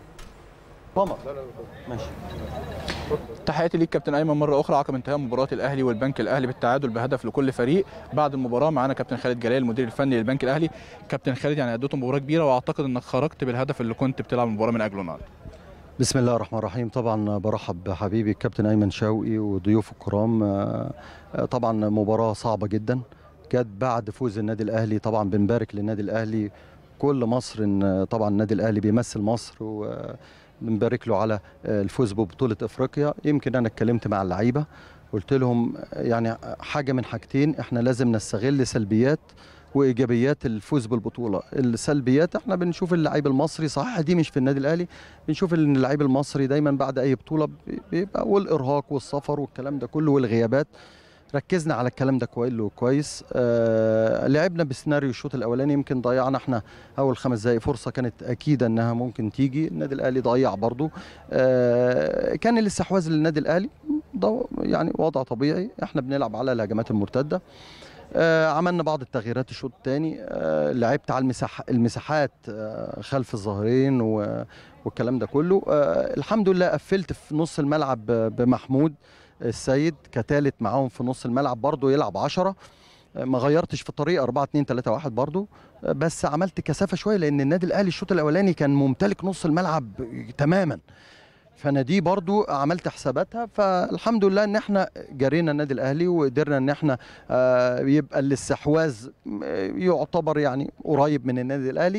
تحياتي ليك كابتن ايمن مره اخرى عقب انتهاء مباراه الاهلي والبنك الاهلي بالتعادل بهدف لكل فريق بعد المباراه معانا كابتن خالد جلال المدير الفني للبنك الاهلي كابتن خالد يعني اديتوا مباراه كبيره واعتقد انك خرجت بالهدف اللي كنت بتلعب المباراه من اجله النهارده بسم الله الرحمن الرحيم طبعا برحب بحبيبي الكابتن ايمن شوقي وضيوفه الكرام آه، آه، طبعا مباراه صعبه جدا جت بعد فوز النادي الاهلي طبعا بنبارك للنادي الاهلي كل مصر ان طبعا النادي الاهلي بيمثل مصر وبنبارك له على آه، الفوز ببطوله افريقيا يمكن انا اتكلمت مع اللعيبه قلت لهم يعني حاجه من حاجتين احنا لازم نستغل سلبيات وايجابيات الفوز بالبطوله السلبيات احنا بنشوف اللعيب المصري صحيح دي مش في النادي الاهلي بنشوف ان اللعيب المصري دايما بعد اي بطوله بيبقى والارهاق والسفر والكلام ده كله والغيابات ركزنا على الكلام ده كويس كويس آه لعبنا بسيناريو الشوط الاولاني يمكن ضيعنا احنا اول خمس دقائق فرصه كانت اكيده انها ممكن تيجي النادي الاهلي ضيع برضو آه كان الاستحواذ للنادي الاهلي ضو- يعني وضع طبيعي احنا بنلعب على الهجمات المرتده آه عملنا بعض التغييرات الشوط الثاني آه لعبت على المساح المساحات آه خلف الظهرين و- والكلام ده كله آه الحمد لله قفلت في نص الملعب ب- بمحمود السيد كتالت معاهم في نص الملعب برضه يلعب 10 آه ما غيرتش في الطريقه 4 2 3 1 برضه آه بس عملت كثافه شويه لان النادي الاهلي الشوط الاولاني كان ممتلك نص الملعب تماما فانا دي برضو عملت حساباتها فالحمد لله ان احنا جرينا النادي الاهلي وقدرنا ان احنا آه، يبقى الاستحواذ آه، يعتبر يعني قريب من النادي الاهلي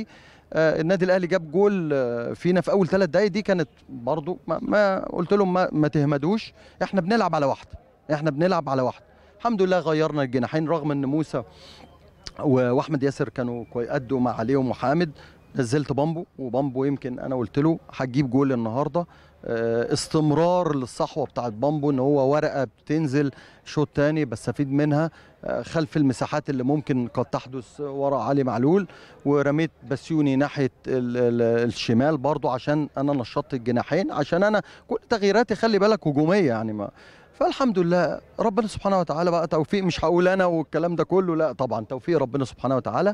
آه، النادي الاهلي جاب جول آه، فينا في اول ثلاث دقايق دي كانت برضو ما, ما قلت لهم ما, ما تهمدوش احنا بنلعب على واحده احنا بنلعب على واحده الحمد لله غيرنا الجناحين رغم ان موسى و- واحمد ياسر كانوا كوي قدوا مع عليهم وحامد نزلت بامبو وبامبو يمكن انا قلت له هتجيب جول النهارده آه، استمرار للصحوه بتاعت بامبو ان هو ورقه بتنزل شوط تاني بستفيد منها آه، خلف المساحات اللي ممكن قد تحدث ورا علي معلول ورميت بسيوني ناحيه ال ال الشمال برضو عشان انا نشطت الجناحين عشان انا كل تغييراتي خلي بالك هجوميه يعني ما فالحمد لله ربنا سبحانه وتعالى بقى توفيق مش هقول انا والكلام ده كله لا طبعا توفيق ربنا سبحانه وتعالى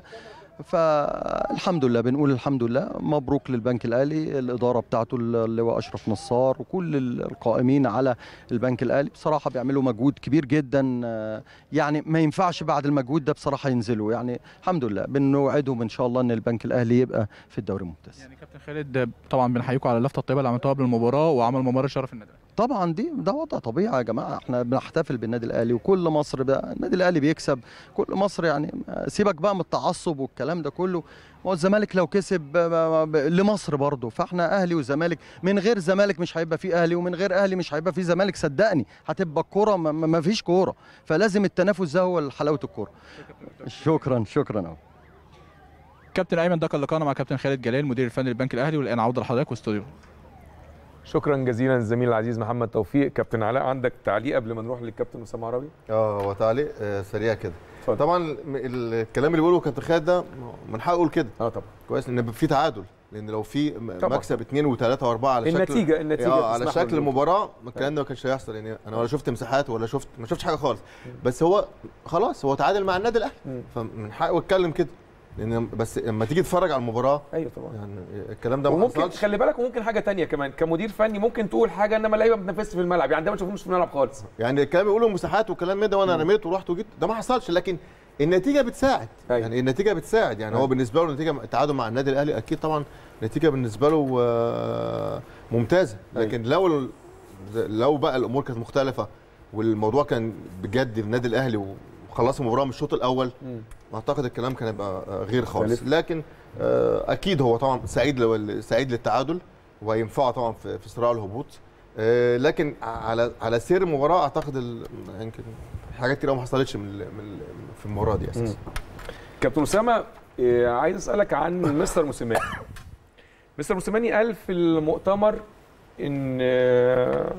فالحمد لله بنقول الحمد لله مبروك للبنك الاهلي الاداره بتاعته اللواء اشرف نصار وكل القائمين على البنك الاهلي بصراحه بيعملوا مجهود كبير جدا آه، يعني ما ينفعش بعد المجهود ده بصراحه ينزلوا يعني الحمد لله بنوعدهم ان شاء الله ان البنك الاهلي يبقى في الدوري الممتاز يعني كابتن خالد طبعا بنحييكم على اللفته الطيبه اللي عملتوها قبل المباراه وعمل ممر شرف النادي الأهلي. طبعا دي ده وضع طبيعي يا جماعه احنا بنحتفل بالنادي الاهلي وكل مصر بقى النادي الاهلي بيكسب كل مصر يعني سيبك بقى من التعصب والكلام ده كله هو الزمالك لو كسب ب- ب- ب- لمصر برضه فاحنا اهلي وزمالك من غير زمالك مش هيبقى فيه اهلي ومن غير اهلي مش هيبقى فيه زمالك صدقني هتبقى الكوره ما- ما ما فيش كوره فلازم التنافس ده هو حلاوه الكوره شكرا شكرا أوي. كابتن ايمن ده كان لقاءنا مع كابتن خالد جلال مدير الفني للبنك الاهلي والان عوده لحضرتك واستوديو شكرا جزيلا الزميل العزيز محمد توفيق كابتن علاء عندك تعليق قبل ما نروح للكابتن اسامه عربي اه هو تعليق آه، سريع كده اتفضل. طبعا ال- الكلام اللي بيقوله كابتن خالد ده من حقه يقول كده اه طبعا كويس ان في تعادل لان لو في م- طبعا. مكسب اثنين وثلاثه واربعه على شكل النتيجه النتيجه اه على تسمح له شكل إنه- المباراه الكلام ده ما كانش هيحصل يعني انا ولا شفت مساحات ولا شفت ما شفتش حاجه خالص بس هو خلاص هو تعادل مع النادي الاهلي مم. فمن حقه يتكلم كده لان بس لما تيجي تتفرج على المباراه ايوه طبعا يعني الكلام ده ما وممكن حصلش خلي بالك وممكن حاجه تانية كمان كمدير فني ممكن تقول حاجه انما اللعيبه ما بتنافسش في الملعب يعني ده ما تشوفهمش في الملعب خالص يعني الكلام يقولوا مساحات وكلام من ده وانا رميت ورحت وجيت ده ما حصلش لكن النتيجه بتساعد أيوة. يعني النتيجه بتساعد يعني أيوة. هو بالنسبه له النتيجه التعادل مع النادي الاهلي اكيد طبعا النتيجه بالنسبه له آه، ممتازه لكن لو ال- لو بقى الامور كانت مختلفه والموضوع كان بجد النادي الاهلي وخلصوا المباراه من الشوط الاول مم. اعتقد الكلام كان هيبقى آه، غير خالص مختلف. لكن آه، اكيد هو طبعا سعيد لو سعيد للتعادل وهينفعه طبعا في في صراع الهبوط آه، لكن على على سير المباراه اعتقد ال- يمكن حاجات كتير أوي ما حصلتش من ال- من ال- في المباراه دي اساسا كابتن اسامه إيه، عايز اسالك عن مستر موسيماني مستر موسيماني قال في المؤتمر ان آه،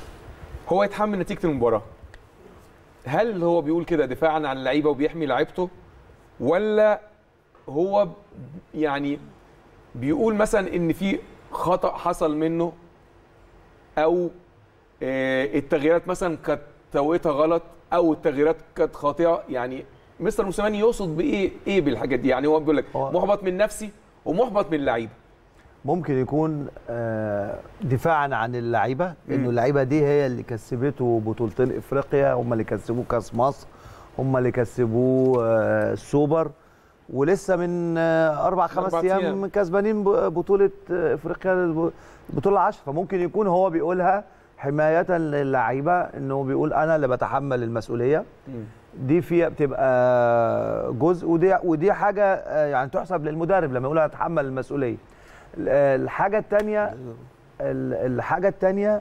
هو يتحمل نتيجه المباراه هل هو بيقول كده دفاعا عن اللعيبه وبيحمي لعيبته ولا هو ب- يعني بيقول مثلا ان في خطا حصل منه او آه، التغييرات مثلا كانت توقيتها غلط او التغييرات كانت خاطئه يعني مستر موسيماني يقصد بايه ايه بالحاجات دي يعني هو بيقول لك هو- محبط من نفسي ومحبط من اللعيبه ممكن يكون آه، دفاعا عن اللعيبه انه مم. اللعيبه دي هي اللي كسبته بطولتين افريقيا هم اللي كسبوه كاس مصر هم اللي كسبوه آه، السوبر ولسه من آه، اربع خمس أربع أيام. ايام كسبانين ب- بطوله آه، افريقيا الب- البطوله العشره فممكن يكون هو بيقولها حمايه للعيبه انه بيقول انا اللي بتحمل المسؤوليه دي فيها بتبقى جزء ودي ودي حاجه آه، يعني تحسب للمدرب لما يقول هتحمل المسؤوليه ال- الحاجه الثانيه الحاجه الثانيه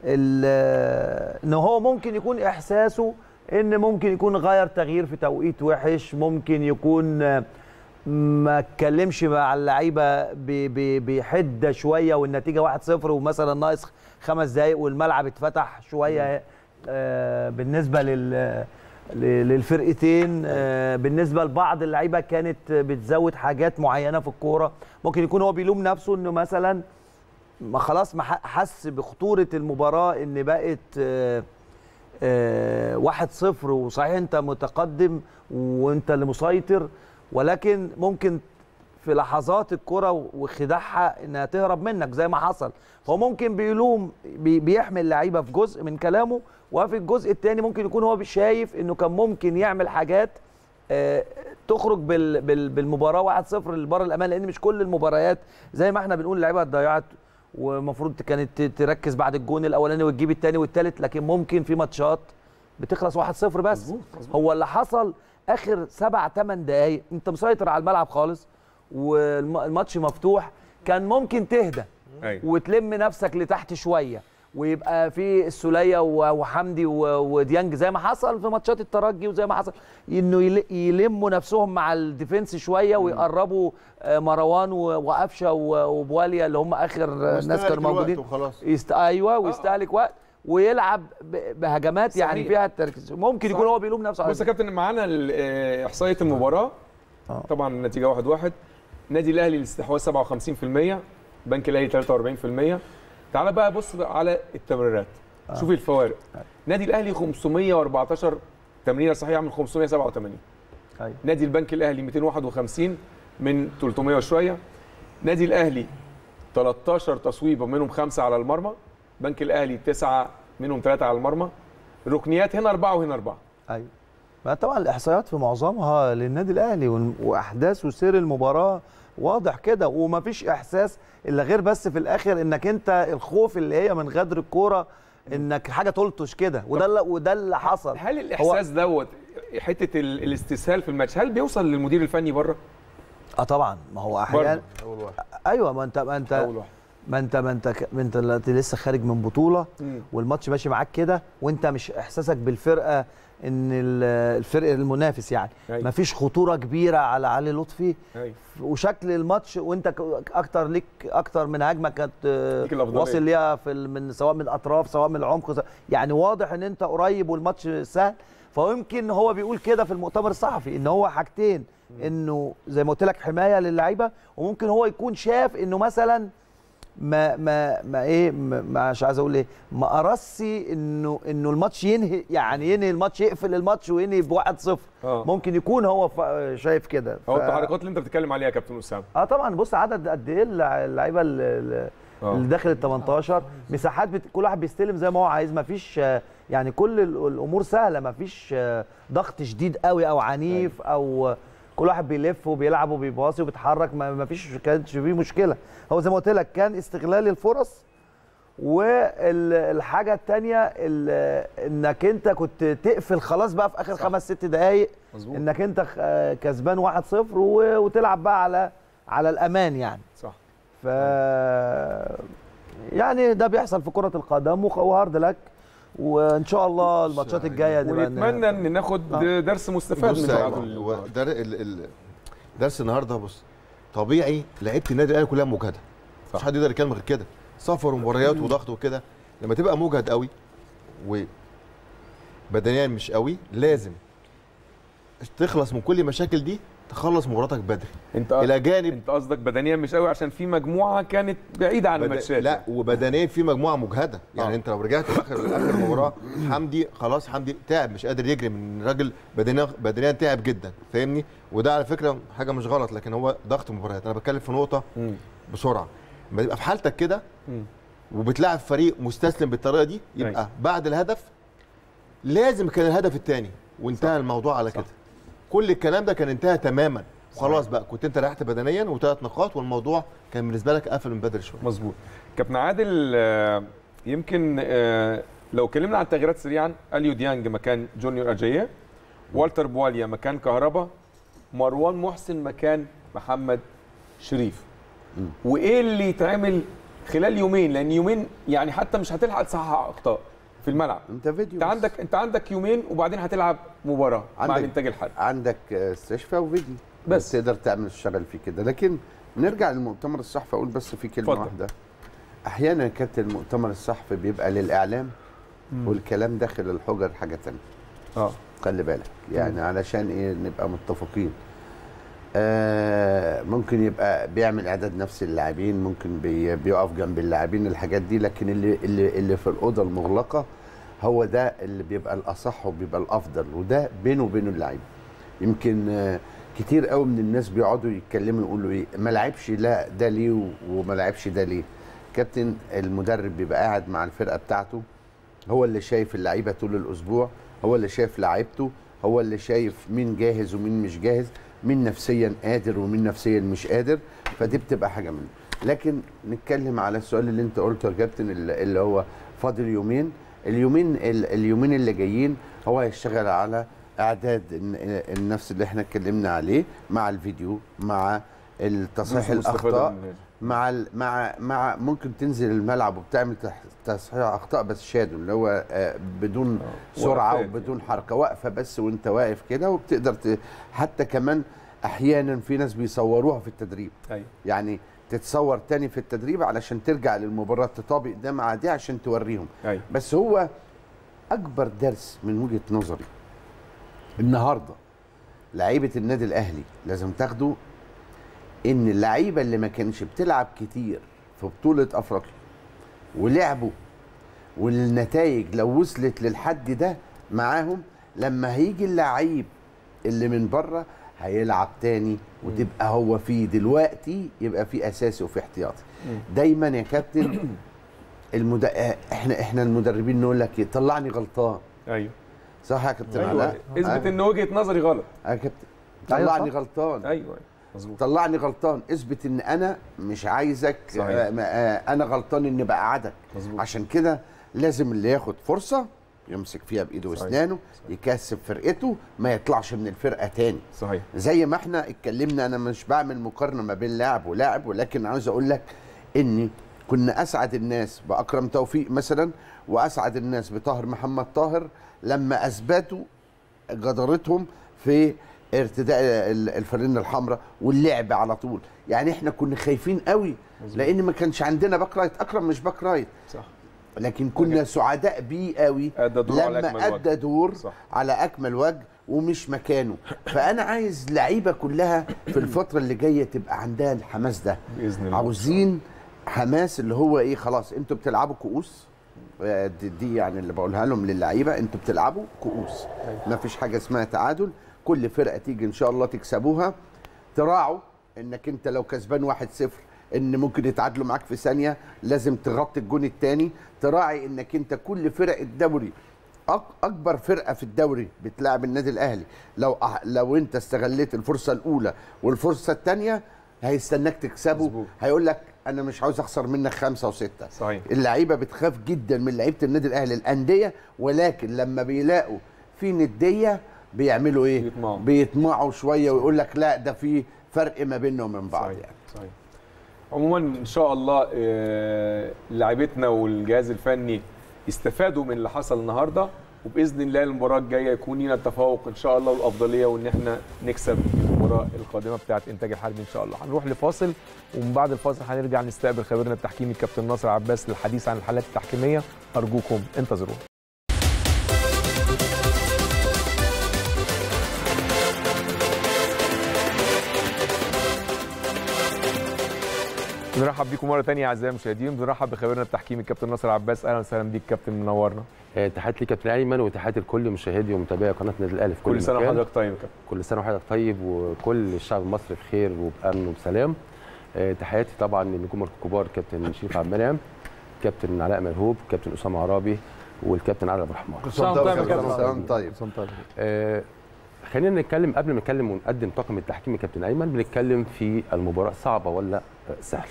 ان هو ممكن يكون احساسه ان ممكن يكون غير تغيير في توقيت وحش ممكن يكون آه، ما اتكلمش مع اللعيبه ب- ب- بحده شويه والنتيجه 1-0 ومثلا ناقص خمس دقائق والملعب اتفتح شويه آه، بالنسبه لل ل- للفرقتين آه، بالنسبه لبعض اللعيبه كانت بتزود حاجات معينه في الكوره ممكن يكون هو بيلوم نفسه انه مثلا ما خلاص ما ح- حس بخطوره المباراه ان بقت آه، آه، واحد صفر وصحيح انت متقدم وانت اللي مسيطر ولكن ممكن في لحظات الكرة وخداعها انها تهرب منك زي ما حصل هو ممكن بيلوم بي- بيحمل لعيبه في جزء من كلامه وفي الجزء الثاني ممكن يكون هو شايف انه كان ممكن يعمل حاجات آه، تخرج بال بال بالمباراه 1-0 للبر الامان لان مش كل المباريات زي ما احنا بنقول اللعيبه ضيعت ومفروض كانت ت- تركز بعد الجون الاولاني وتجيب الثاني والثالث لكن ممكن في ماتشات بتخلص 1-0 بس هو اللي حصل اخر سبع ثمان دقائق انت مسيطر على الملعب خالص والماتش مفتوح كان ممكن تهدى أيوة. وتلم نفسك لتحت شويه ويبقى في السوليه و- وحمدي و- وديانج زي ما حصل في ماتشات الترجي وزي ما حصل انه يل- يلموا نفسهم مع الديفنس شويه ويقربوا آه، مروان و- وقفشه و- وبواليا اللي هم اخر آه، ناس واستهلك كانوا الوقت موجودين وخلاص. يست... ايوه ويستهلك وقت ويلعب ب- بهجمات يعني صحيح. فيها التركيز ممكن يكون صح. هو بيلوم نفسه على بص يا كابتن معانا ال- آه، احصائيه المباراه طبعا النتيجه 1 1 نادي الاهلي الاستحواذ 57% بنك الاهلي 43% تعال بقى بص بقى على التمريرات آه. شوف الفوارق نادي الاهلي 514 تمريره صحيحه من 587 أيوة. نادي البنك الاهلي 251 من 300 وشويه نادي الاهلي 13 تصويبه منهم خمسه على المرمى بنك الاهلي تسعه منهم ثلاثه على المرمى الركنيات هنا اربعه وهنا اربعه ايوه ما طبعا الاحصائيات في معظمها للنادي الاهلي وال- واحداث وسير المباراه واضح كده ومفيش احساس الا غير بس في الاخر انك انت الخوف اللي هي من غدر الكوره انك حاجه تلطش كده وده اللي وده اللي حصل هل الاحساس دوت حته ال- الاستسهال في الماتش هل بيوصل للمدير الفني بره؟ اه طبعا ما هو احيانا ايوه ما انت ما انت أول واحد. ما انت ما انت ك- ما انت دلوقتي لسه خارج من بطوله مم. والماتش ماشي معاك كده وانت مش احساسك بالفرقه ان ال- الفرق المنافس يعني أيوة. مفيش خطوره كبيره على علي لطفي أيوة. وشكل الماتش وانت ك- اكتر ليك اكتر من هجمه كانت آه، ليك الأفضلية. واصل ليها في ال- من سواء من الاطراف سواء من العمق سواء- يعني واضح ان انت قريب والماتش سهل فيمكن هو بيقول كده في المؤتمر الصحفي ان هو حاجتين انه زي ما قلت لك حمايه للعيبه وممكن هو يكون شاف انه مثلا ما ما ما ايه ما ما- مش عايز اقول ايه ما قرصي انه انه الماتش ينهي يعني ينهي الماتش يقفل الماتش وينهي بواحد صفر آه. ممكن يكون هو ف- شايف كده هو ف- التحركات اللي انت بتتكلم عليها يا كابتن اسامه اه طبعا بص عدد قد ايه اللع- اللعيبه اللي آه. اللي داخل ال 18 مساحات بت... كل واحد بيستلم زي ما هو عايز ما فيش آه، يعني كل ال- الامور سهله ما فيش آه، ضغط شديد قوي او عنيف او آه، كل واحد بيلف وبيلعب وبيباصي وبيتحرك ما ما فيش كانش فيه مشكله هو زي ما قلت لك كان استغلال الفرص والحاجه الثانيه انك انت كنت تقفل خلاص بقى في اخر خمس ست دقائق مظبوط. انك انت خ- آه، كسبان 1-0 و- وتلعب بقى على على الامان يعني صح ف يعني ده بيحصل في كره القدم وخ- وهارد لك وان شاء الله الماتشات الجايه نبقى ن- ونتمنى ان ناخد آه. درس مستفاد بص من يا تعادل أيمن، هو در... ال... ال... درس النهارده بص طبيعي لعيبه النادي الاهلي كلها مجهده مش حد يقدر يتكلم غير كده سفر ومباريات وضغط وكده لما تبقى مجهد قوي وبدنيا مش قوي لازم تخلص من كل المشاكل دي تخلص مباراتك بدري انت الى جانب انت قصدك بدنيا مش قوي عشان في مجموعه كانت بعيده عن بد... الماتشات لا وبدنيا في مجموعه مجهده يعني آه. انت لو رجعت لاخر اخر المباراه حمدي خلاص حمدي تعب مش قادر يجري من راجل بدنيا بدنيا تعب جدا فاهمني وده على فكره حاجه مش غلط لكن هو ضغط مباريات انا بتكلم في نقطه مم. بسرعه لما تبقى في حالتك كده مم. وبتلاعب فريق مستسلم بالطريقه دي يبقى أيوة. بعد الهدف لازم كان الهدف الثاني وانتهى الموضوع على كده كل الكلام ده كان انتهى تماما خلاص بقى كنت انت ريحت بدنيا وثلاث نقاط والموضوع كان بالنسبه لك قافل من بدري شويه مظبوط كابتن عادل آه، يمكن آه، لو اتكلمنا عن التغييرات سريعا اليو ديانج مكان جونيور اجاييه والتر بواليا مكان كهربا مروان محسن مكان محمد شريف وايه اللي يتعمل خلال يومين لان يومين يعني حتى مش هتلحق تصحح اخطاء في الملعب انت فيديو انت عندك انت عندك يومين وبعدين هتلعب مباراه مع عندك- الانتاج الحربي عندك استشفاء وفيديو بس. بس تقدر تعمل تشتغل فيه كده لكن نرجع للمؤتمر الصحفي اقول بس في كلمه اتفضل. واحده احيانا كابتن المؤتمر الصحفي بيبقى للاعلام والكلام داخل الحجر حاجه ثانيه اه خلي بالك يعني علشان ايه نبقى متفقين آه ممكن يبقى بيعمل اعداد نفسي للاعبين ممكن بي بيقف جنب اللاعبين الحاجات دي لكن اللي اللي اللي في الاوضه المغلقه هو ده اللي بيبقى الاصح وبيبقى الافضل وده بينه وبين اللعيبه يمكن آه كتير قوي من الناس بيقعدوا يتكلموا يقولوا ايه ما لعبش لا ده ليه و- وما لعبش ده ليه كابتن المدرب بيبقى قاعد مع الفرقه بتاعته هو اللي شايف اللعيبه طول الاسبوع هو اللي شايف لعيبته هو اللي شايف مين جاهز ومين مش جاهز مين نفسيا قادر ومين نفسيا مش قادر فدي بتبقى حاجه منه لكن نتكلم على السؤال اللي انت قلته يا كابتن اللي اللي هو فاضل يومين اليومين ال- اليومين اللي جايين هو هيشتغل على اعداد الن- النفس اللي احنا اتكلمنا عليه مع الفيديو مع التصحيح جزء مستفادة الاخطاء من هذا. مع ال- مع مع ممكن تنزل الملعب وبتعمل تح- تصحيح اخطاء بس شادو اللي هو آه، بدون سرعه وقفات وبدون حركه واقفه بس وانت واقف كده وبتقدر ت... حتى كمان احيانا في ناس بيصوروها في التدريب ايوه يعني تتصور تاني في التدريب علشان ترجع للمباراه تطابق ده مع دي عشان توريهم ايوه بس هو اكبر درس من وجهه نظري النهارده لعيبه النادي الاهلي لازم تاخده ان اللعيبه اللي ما كانش بتلعب كتير في بطوله افريقيا ولعبوا والنتائج لو وصلت للحد ده معاهم لما هيجي اللعيب اللي من بره هيلعب تاني وتبقى هو فيه دلوقتي يبقى فيه اساسي وفيه احتياطي دايما يا كابتن المد... احنا احنا المدربين نقول لك إيه؟ طلعني غلطان ايوه صح يا كابتن ايوه علاء اثبت آه. ان وجهه نظري غلط يا كابتن أيوة طلعني صح. غلطان ايوه مظبوط طلعني غلطان اثبت ان انا مش عايزك صحيح. آه ما- آه انا غلطان اني بقعدك مظبوط عشان كده لازم اللي ياخد فرصه يمسك فيها بايده صحيح. واسنانه يكسب فرقته ما يطلعش من الفرقه تاني صحيح زي ما احنا اتكلمنا انا مش بعمل مقارنه ما بين لاعب ولاعب ولكن عاوز اقول لك اني كنا اسعد الناس باكرم توفيق مثلا واسعد الناس بطاهر محمد طاهر لما اثبتوا جدارتهم في ارتداء ال- الفانلة الحمراء واللعب على طول يعني احنا كنا خايفين قوي لان ما كانش عندنا باك رايت اكرم مش باك رايت صح لكن كنا سعداء بيه قوي ادى دور على اكمل لما وجه ادى دور صح على اكمل وجه ومش مكانه فانا عايز لعيبه كلها في الفتره اللي جايه تبقى عندها الحماس ده باذن الله عاوزين حماس اللي هو ايه خلاص انتوا بتلعبوا كؤوس آه، دي, دي يعني اللي بقولها لهم للعيبه انتوا بتلعبوا كؤوس ما فيش حاجه اسمها تعادل كل فرقه تيجي ان شاء الله تكسبوها تراعوا انك انت لو كسبان 1-0 ان ممكن يتعادلوا معاك في ثانيه لازم تغطي الجون الثاني تراعي انك انت كل فرق الدوري أك- اكبر فرقه في الدوري بتلعب النادي الاهلي لو أح- لو انت استغليت الفرصه الاولى والفرصه الثانيه هيستناك تكسبه مظبوط. هيقول لك انا مش عاوز اخسر منك خمسه وسته صحيح اللعيبه بتخاف جدا من لعيبه النادي الاهلي الانديه ولكن لما بيلاقوا في نديه بيعملوا ايه بيطمعوا. بيطمعوا شويه ويقول لك لا ده في فرق ما بيننا ومن بعض صحيح. يعني صحيح عموما ان شاء الله آه، لاعيبتنا والجهاز الفني يستفادوا من اللي حصل النهارده وباذن الله المباراه الجايه يكون لنا التفوق ان شاء الله والافضليه وان احنا نكسب المباراه القادمه بتاعه انتاج الحربي ان شاء الله هنروح لفاصل ومن بعد الفاصل هنرجع نستقبل خبيرنا التحكيمي الكابتن ناصر عباس للحديث عن الحالات التحكيميه ارجوكم انتظرونا بنرحب بيكم مره ثانيه اعزائي المشاهدين بنرحب بخبيرنا التحكيمي الكابتن ناصر عباس اهلا وسهلا بيك كابتن منورنا آه، تحياتي ليك كابتن ايمن وتحياتي لكل مشاهدي ومتابعي قناه النادي الاهلي في كل, كل سنه مكان. وحضرتك طيب يا كابتن كل سنه وحضرتك طيب وكل الشعب المصري بخير وبامن وبسلام آه، تحياتي طبعا للنجوم الكبار كابتن شريف عبد المنعم كابتن علاء مرهوب كابتن اسامه عرابي والكابتن علي ابو الرحمن كل سنة وأنت طيب يا كابتن. سلام طيب آه، خلينا نتكلم قبل ما نتكلم ونقدم طاقم التحكيم يا كابتن ايمن بنتكلم في المباراه صعبه ولا آه، سهله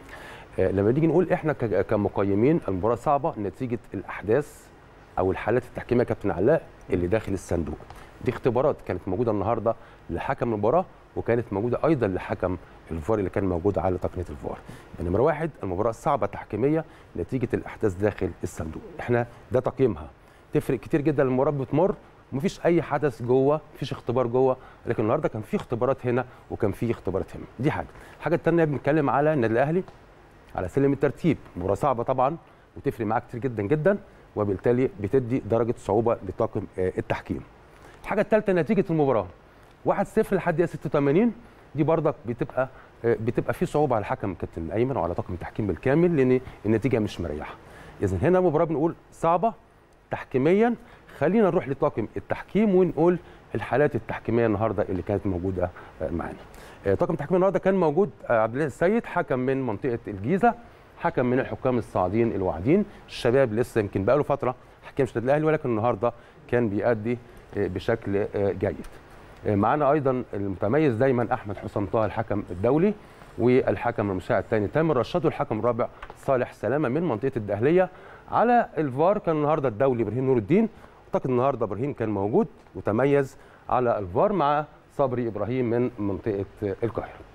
آه، لما نيجي نقول احنا ك- كمقيمين المباراه صعبه نتيجه الاحداث او الحالات التحكيميه يا كابتن علاء اللي داخل الصندوق دي اختبارات كانت موجوده النهارده لحكم المباراه وكانت موجوده ايضا لحكم الفار اللي كان موجود على تقنيه الفار يعني نمره واحد المباراه صعبه تحكيميه نتيجه الاحداث داخل الصندوق احنا ده تقييمها تفرق كتير جدا المباراه بتمر ومفيش اي حدث جوه مفيش اختبار جوه لكن النهارده كان في اختبارات هنا وكان في اختبارات هنا دي حاجه الحاجه الثانيه بنتكلم على النادي الاهلي على سلم الترتيب مباراه صعبه طبعا وتفرق معاه كتير جدا جدا وبالتالي بتدي درجه صعوبه لطاقم آه، التحكيم الحاجه الثالثه نتيجه المباراه 1-0 لحد دقيقه 86 دي برضك بتبقى آه، بتبقى في صعوبه على الحكم كابتن ايمن وعلى طاقم التحكيم بالكامل لان النتيجه مش مريحه اذا هنا مباراه بنقول صعبه تحكيميا خلينا نروح لطاقم التحكيم ونقول الحالات التحكيميه النهارده اللي كانت موجوده آه، معانا آه، طاقم التحكيم النهارده كان موجود آه، عبد الله السيد حكم من منطقه الجيزه حكم من الحكام الصاعدين الواعدين الشباب لسه يمكن بقاله فتره حكمش النادي الاهلي ولكن النهارده كان بيأدي آه، بشكل آه، جيد آه، معانا ايضا المتميز دايما احمد حسام طه الحكم الدولي والحكم المساعد الثاني تامر رشاد والحكم الرابع صالح سلامه من منطقه الدهليه على الفار كان النهارده الدولي ابراهيم نور الدين اعتقد النهارده ابراهيم كان موجود وتميز على الفار مع صبري ابراهيم من منطقه القاهره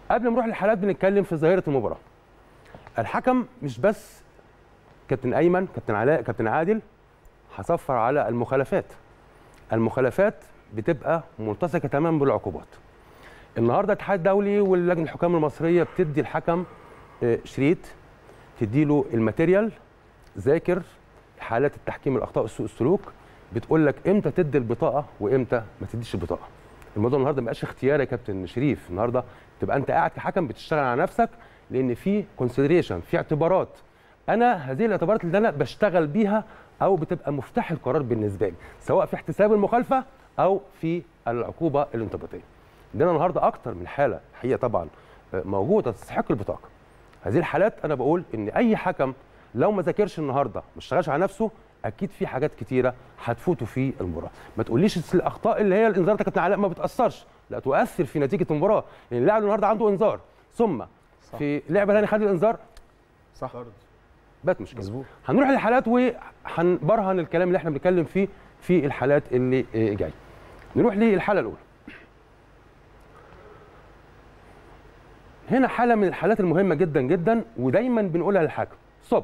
قبل ما نروح للحالات بنتكلم في ظاهره المباراه الحكم مش بس كابتن ايمن كابتن علاء كابتن عادل هصفر على المخالفات المخالفات بتبقى ملتصقه تماما بالعقوبات النهارده الاتحاد الدولي واللجنه الحكام المصريه بتدي الحكم آه، شريط تديله الماتيريال ذاكر حالات التحكيم الاخطاء سوء السلوك بتقول لك امتى تدي البطاقه وامتى ما تديش البطاقه الموضوع النهارده ما بقاش اختياري يا كابتن شريف النهارده تبقى انت قاعد كحكم بتشتغل على نفسك لان في كونسيدريشن في اعتبارات انا هذه الاعتبارات اللي انا بشتغل بيها او بتبقى مفتاح القرار بالنسبه لي سواء في احتساب المخالفه او في العقوبه الانضباطيه عندنا النهارده اكتر من حاله حقيقه طبعا آه، موجوده تستحق البطاقه هذه الحالات انا بقول ان اي حكم لو ما ذاكرش النهارده ما اشتغلش على نفسه اكيد في حاجات كتيره هتفوته في المباراه ما تقوليش الاخطاء اللي هي الانذارات يا كابتن علاء ما بتاثرش لا تؤثر في نتيجه المباراه لان اللاعب النهارده عنده انذار ثم صح. في لعبه ثانيه خد الانذار صح بات مشكله مظبوط هنروح للحالات وهنبرهن الكلام اللي احنا بنتكلم فيه في الحالات اللي آه، جايه نروح للحاله الاولى هنا حاله من الحالات المهمه جدا جدا ودايما بنقولها للحكم ستوب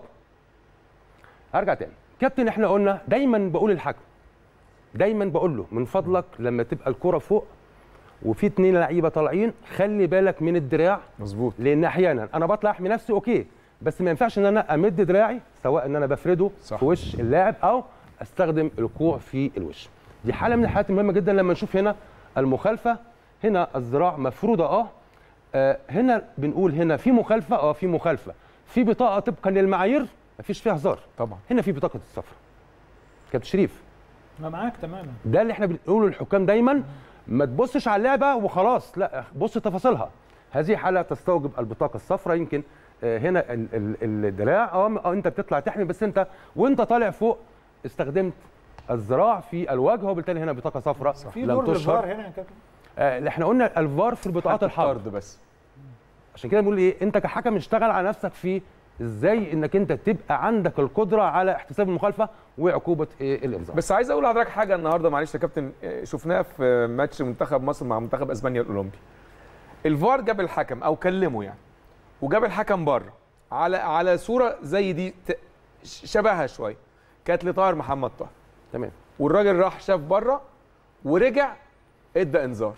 ارجع تاني كابتن احنا قلنا دايما بقول للحكم دايما بقول له من فضلك لما تبقى الكره فوق وفي اتنين لعيبه طالعين خلي بالك من الدراع مظبوط لان احيانا انا بطلع احمي نفسي اوكي بس ما ينفعش ان انا امد دراعي سواء ان انا بفرده صح. في وش اللاعب او استخدم الكوع في الوش دي حاله من الحالات المهمه جدا لما نشوف هنا المخالفه هنا الذراع مفروده اه آه، هنا بنقول هنا في مخالفه اه في مخالفه في بطاقه طبقا للمعايير مفيش فيها هزار طبعا هنا في بطاقه السفر كابتن شريف انا معاك تماما ده اللي احنا بنقوله للحكام دايما ما تبصش على اللعبه وخلاص لا بص تفاصيلها هذه حاله تستوجب البطاقه الصفراء يمكن آه، هنا ال- ال- الدراع اه آه، انت بتطلع تحمي بس انت وانت طالع فوق استخدمت الذراع في الوجه وبالتالي هنا بطاقه صفراء في لم دور تشهر للفار هنا يا كابتن آه، اللي احنا قلنا الفار في البطاقات حتى الحمراء الطرد بس عشان كده بنقول ايه انت كحكم اشتغل على نفسك في ازاي انك انت تبقى عندك القدره على احتساب المخالفه وعقوبه إيه الانذار بس عايز اقول لحضرتك حاجه النهارده معلش يا كابتن آه، شفناها في ماتش منتخب مصر مع منتخب اسبانيا الاولمبي الفار جاب الحكم او كلمه يعني وجاب الحكم بره على على صوره زي دي ت- شبهها شويه كانت لطاهر محمد طاهر تمام والراجل راح شاف بره ورجع ادى انذار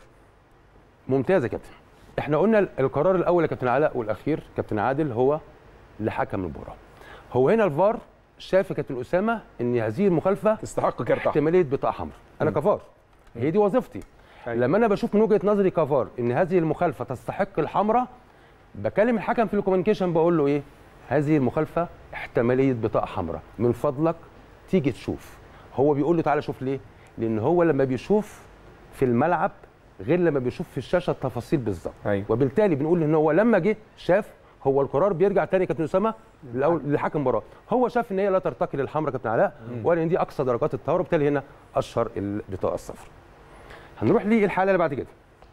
ممتاز يا كابتن احنا قلنا القرار الاول يا كابتن علاء والاخير كابتن عادل هو لحكم المباراه هو هنا الفار شاف يا كابتن اسامه ان هذه المخالفه تستحق كارت احمر احتماليه بطاقه حمراء انا كفار هي دي وظيفتي أيوة. لما انا بشوف من وجهه نظري كفار ان هذه المخالفه تستحق الحمراء بكلم الحكم في الكوميونيكيشن بقول له ايه هذه المخالفه احتماليه بطاقه حمراء من فضلك تيجي تشوف هو بيقول له تعالى شوف ليه لان هو لما بيشوف في الملعب غير لما بيشوف في الشاشه التفاصيل بالظبط أيوة. وبالتالي بنقول ان هو لما جه شاف هو القرار بيرجع تاني يا كابتن اسامه الاول لحكم المباراه هو شاف ان هي لا ترتقي للحمراء كابتن علاء وقال ان دي اقصى درجات الطهاره وبالتالي هنا اشهر البطاقه الصفراء هنروح للحاله اللي بعد كده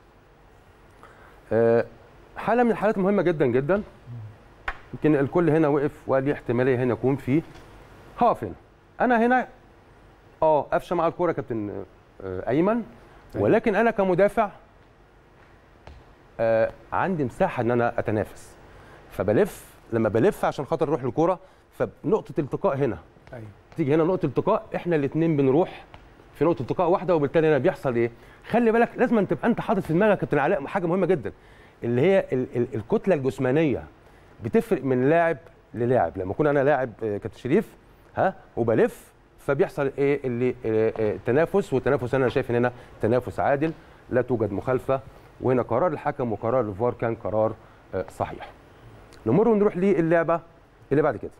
آه، حاله من الحالات المهمه جدا جدا يمكن الكل هنا وقف وقال لي احتماليه هنا يكون فيه هقف هنا انا هنا اه قفشه مع الكوره يا كابتن آه، ايمن ولكن انا كمدافع آه، عندي مساحه ان انا اتنافس فبلف لما بلف عشان خاطر اروح للكوره فنقطه التقاء هنا ايوه تيجي هنا نقطه التقاء احنا الاثنين بنروح في نقطه التقاء واحده وبالتالي هنا بيحصل ايه خلي بالك لازم أن تبقى انت حاطط في دماغك يا كابتن علاء حاجه مهمه جدا اللي هي ال ال الكتله الجسمانيه بتفرق من لاعب للاعب لما اكون انا لاعب آه، كابتن شريف ها وبلف فبيحصل ايه اللي آه، آه، تنافس والتنافس انا شايف ان هنا تنافس عادل لا توجد مخالفه وهنا قرار الحكم وقرار الفار كان قرار آه، صحيح نمر ونروح للعبه اللي بعد كده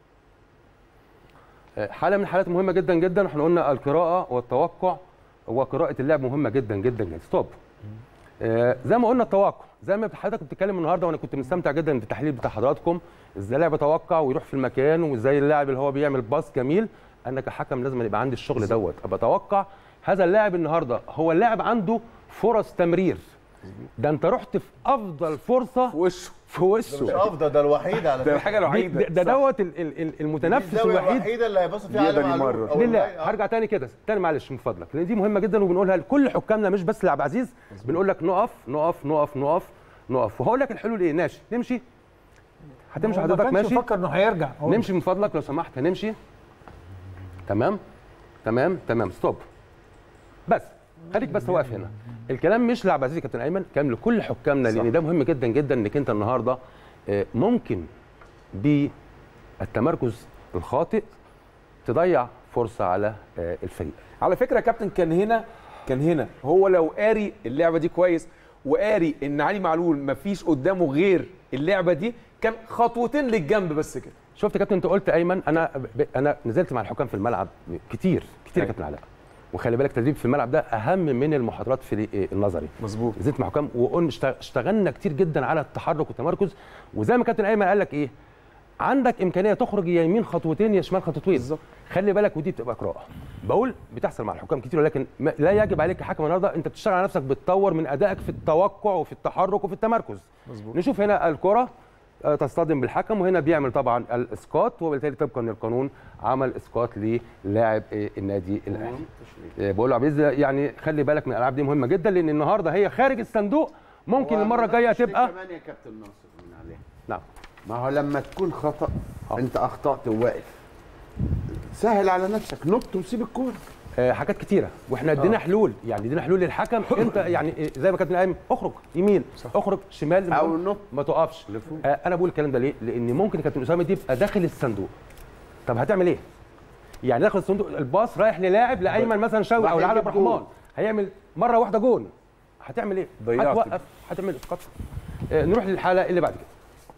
آه، حاله من الحالات مهمه جدا جدا احنا قلنا القراءه والتوقع وقراءه اللعب مهمه جدا جدا جدا ستوب آه، زي ما قلنا التوقع زي ما حضرتك بتتكلم النهارده وانا كنت مستمتع جدا بالتحليل بتاع حضراتكم ازاي اللاعب يتوقع ويروح في المكان وازاي اللاعب اللي هو بيعمل باص جميل انا كحكم لازم يبقى عندي الشغل دوت ابقى اتوقع هذا اللاعب النهارده هو اللاعب عنده فرص تمرير ده انت رحت في افضل فرصه في وشه في وشه مش افضل ده الوحيد على ده فكره الحاجه دي- الوحيده ده, ده صح. دوت ال- ال- ال- المتنفس الزاويه الوحيد الوحيده اللي هيبص فيها يقدر علي معلول يمرر. أو لله اللاعب. هرجع تاني كده تاني معلش من فضلك لان دي مهمه جدا وبنقولها لكل حكامنا مش بس لعب عزيز بنقول لك نقف نقف نقف نقف نقف وهقول لك الحلول ايه ماشي نمشي هتمشي هو ما حضرتك كانش ماشي مفكر انه هيرجع هو نمشي من فضلك لو سمحت هنمشي تمام تمام تمام ستوب بس خليك بس واقف هنا الكلام مش لعب عزيزي كابتن ايمن كلام لكل حكامنا لان ده مهم جدا جدا انك انت النهارده آه، ممكن بالتمركز الخاطئ تضيع فرصه على آه، الفريق على فكره يا كابتن كان هنا كان هنا هو لو قاري اللعبه دي كويس وقاري ان علي معلول مفيش قدامه غير اللعبه دي كان خطوتين للجنب بس كده شفت يا كابتن انت قلت ايمن انا ب... انا نزلت مع الحكام في الملعب كتير كتير يا أيوة. كابتن علاء وخلي بالك التدريب في الملعب ده اهم من المحاضرات في ال- النظري مظبوط نزلت مع حكام وقلنا اشت- اشتغلنا كتير جدا على التحرك والتمركز وزي ما كابتن ايمن قال لك ايه عندك امكانيه تخرج يا يمين خطوتين يا شمال خطوتين بالظبط. خلي بالك ودي بتبقى قراءه بقول بتحصل مع الحكام كتير ولكن ما- لا يجب عليك كحكم النهارده انت بتشتغل على نفسك بتطور من ادائك في التوقع وفي التحرك وفي التمركز مظبوط نشوف هنا الكره آه، تصطدم بالحكم وهنا بيعمل طبعا الاسقاط وبالتالي طبقا للقانون عمل اسقاط للاعب آه، النادي الاهلي آه، بقول له عبد العزيز يعني خلي بالك من الالعاب دي مهمه جدا لان النهارده هي خارج الصندوق ممكن المره الجايه تبقى كمان يا كابتن ناصر من عليها نعم ما هو لما تكون خطا آه. انت اخطات وواقف سهل على نفسك نط وسيب الكوره آه، حاجات كتيره واحنا ادينا حلول يعني ادينا حلول للحكم انت يعني آه، زي ما كابتن ايمن اخرج يمين اخرج شمال او نط ما تقفش آه، انا بقول الكلام ده ليه؟ لان ممكن كابتن اسامه دي يبقى داخل الصندوق طب هتعمل ايه؟ يعني داخل الصندوق الباص رايح للاعب لايمن مثلا شوقي او راح لعلي يجيب عبد الرحمن جول. هيعمل مره واحده جون هتعمل ايه؟ ضيعت. هتوقف هتعمل اسقاط آه، نروح للحاله اللي بعد كده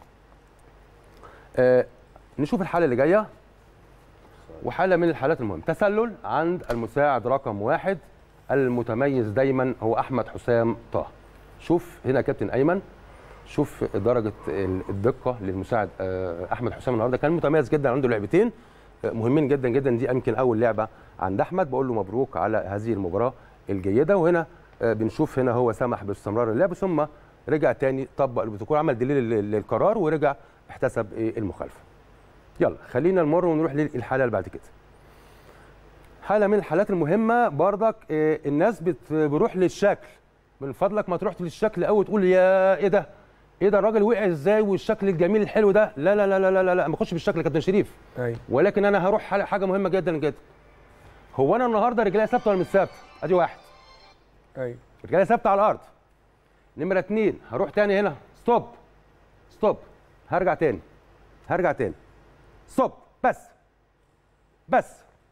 آه، نشوف الحاله اللي جايه وحاله من الحالات المهمه تسلل عند المساعد رقم واحد المتميز دايما هو احمد حسام طه شوف هنا كابتن ايمن شوف درجه الدقه للمساعد آه، احمد حسام النهارده كان متميز جدا عنده لعبتين آه، مهمين جدا جدا دي يمكن اول لعبه عند احمد بقول له مبروك على هذه المباراه الجيده وهنا آه، بنشوف هنا هو سمح باستمرار اللعب ثم رجع تاني طبق البروتوكول عمل دليل لل- للقرار ورجع احتسب إيه المخالفه يلا خلينا نمر ونروح للحاله اللي بعد كده حاله من الحالات المهمه برضك آه، الناس بت- بتروح للشكل من فضلك ما تروح للشكل قوي تقول يا ايه ده ايه ده الراجل وقع ازاي والشكل الجميل الحلو ده لا لا لا لا لا لا, لا. ما اخش بالشكل يا كابتن شريف ايوه ولكن انا هروح حاجه حاجة مهمه جدا جدا هو انا النهارده رجليا ثابته ولا مش ثابته ادي واحد ايوه رجليا ثابته على الارض نمره اتنين هروح تاني هنا ستوب ستوب هرجع تاني هرجع تاني ستوب بس بس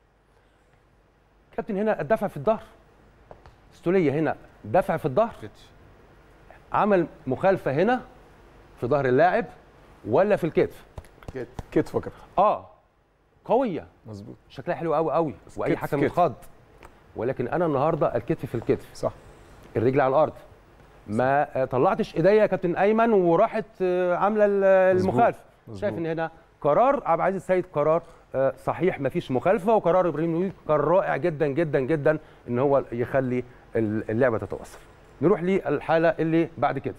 كابتن هنا الدفع في الظهر استوليه هنا دفع في الظهر عمل مخالفه هنا في ظهر اللاعب ولا في الكتف كتفه كده اه قويه مظبوط شكلها حلو قوي قوي واي كتف حكم كتف. يتخض ولكن انا النهارده الكتف في الكتف صح الرجل على الارض ما آه، طلعتش ايديا يا كابتن ايمن وراحت آه، عامله ال- مظبوط. المخالفه مظبوط. شايف ان هنا قرار عبد العزيز السيد قرار آه، صحيح ما فيش مخالفه وقرار ابراهيم نويل كان رائع جدا جدا جدا ان هو يخلي ال- اللعبه تتواصل نروح للحاله اللي بعد كده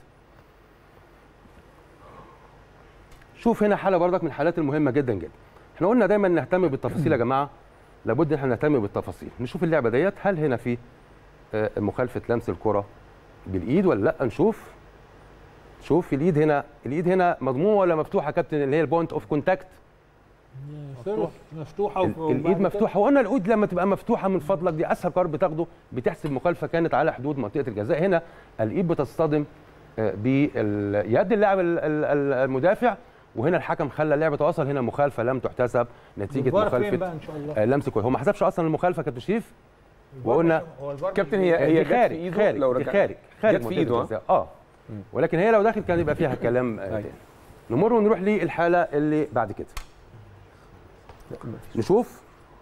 شوف هنا حاله برضك من الحالات المهمه جدا جدا احنا قلنا دايما نهتم بالتفاصيل يا جماعه لابد ان احنا نهتم بالتفاصيل نشوف اللعبه ديت هل هنا في آه، مخالفه لمس الكره بالايد ولا لا نشوف شوف اليد هنا اليد هنا مضمومه ولا مفتوحه يا كابتن اللي هي البوينت اوف كونتاكت مفتوحه ال- الايد مفتوحه وقلنا الايد لما تبقى مفتوحه من فضلك دي اسهل قرار بتاخده بتحسب مخالفه كانت على حدود منطقه الجزاء هنا الايد بتصطدم آه، بيد اللاعب ال- ال- ال- المدافع وهنا الحكم خلى اللعبه تواصل هنا مخالفه لم تحتسب نتيجه الفار فين مخالفه بقى ان شاء الله آه، لمس كويس هو ما حسبش اصلا المخالفه كابتن شريف وقلنا هو الفار كابتن هي هي دي جت في خارج ايده خارج لو دي رجع خارج خارج جت في منطقة ايده ها؟ الجزاء. اه ولكن هي لو داخل كان يبقى فيها كلام آه، أيوة. تاني نمر ونروح للحاله اللي بعد كده نشوف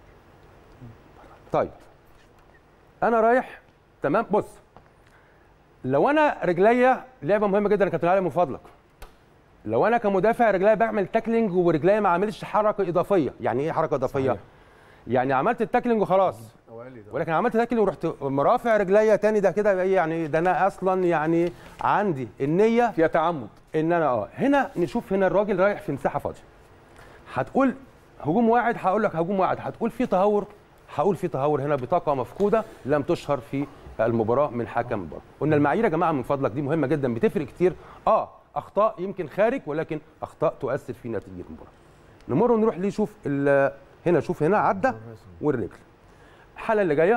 طيب انا رايح تمام بص لو انا رجليا لعبه مهمه جدا يا كابتن علي من فضلك لو انا كمدافع رجليا بعمل تاكلينج ورجليا ما عملتش حركه اضافيه يعني ايه حركه اضافيه صحيح. يعني عملت التاكلينج وخلاص ولكن عملت تاكلينج ورحت مرافع رجليا تاني ده كده إيه يعني ده انا اصلا يعني عندي النيه فيها تعمد ان انا اه هنا نشوف هنا الراجل رايح في مساحه فاضيه هتقول هجوم واحد هقول لك هجوم واحد هتقول في تهور هقول في تهور هنا بطاقه مفقوده لم تشهر في المباراه من حكم المباراه قلنا المعايير يا جماعه من فضلك دي مهمه جدا بتفرق كتير اه اخطاء يمكن خارج ولكن اخطاء تؤثر في نتيجه المباراه نمر ونروح ليه شوف ال- هنا شوف هنا عدى والرجل الحاله اللي جايه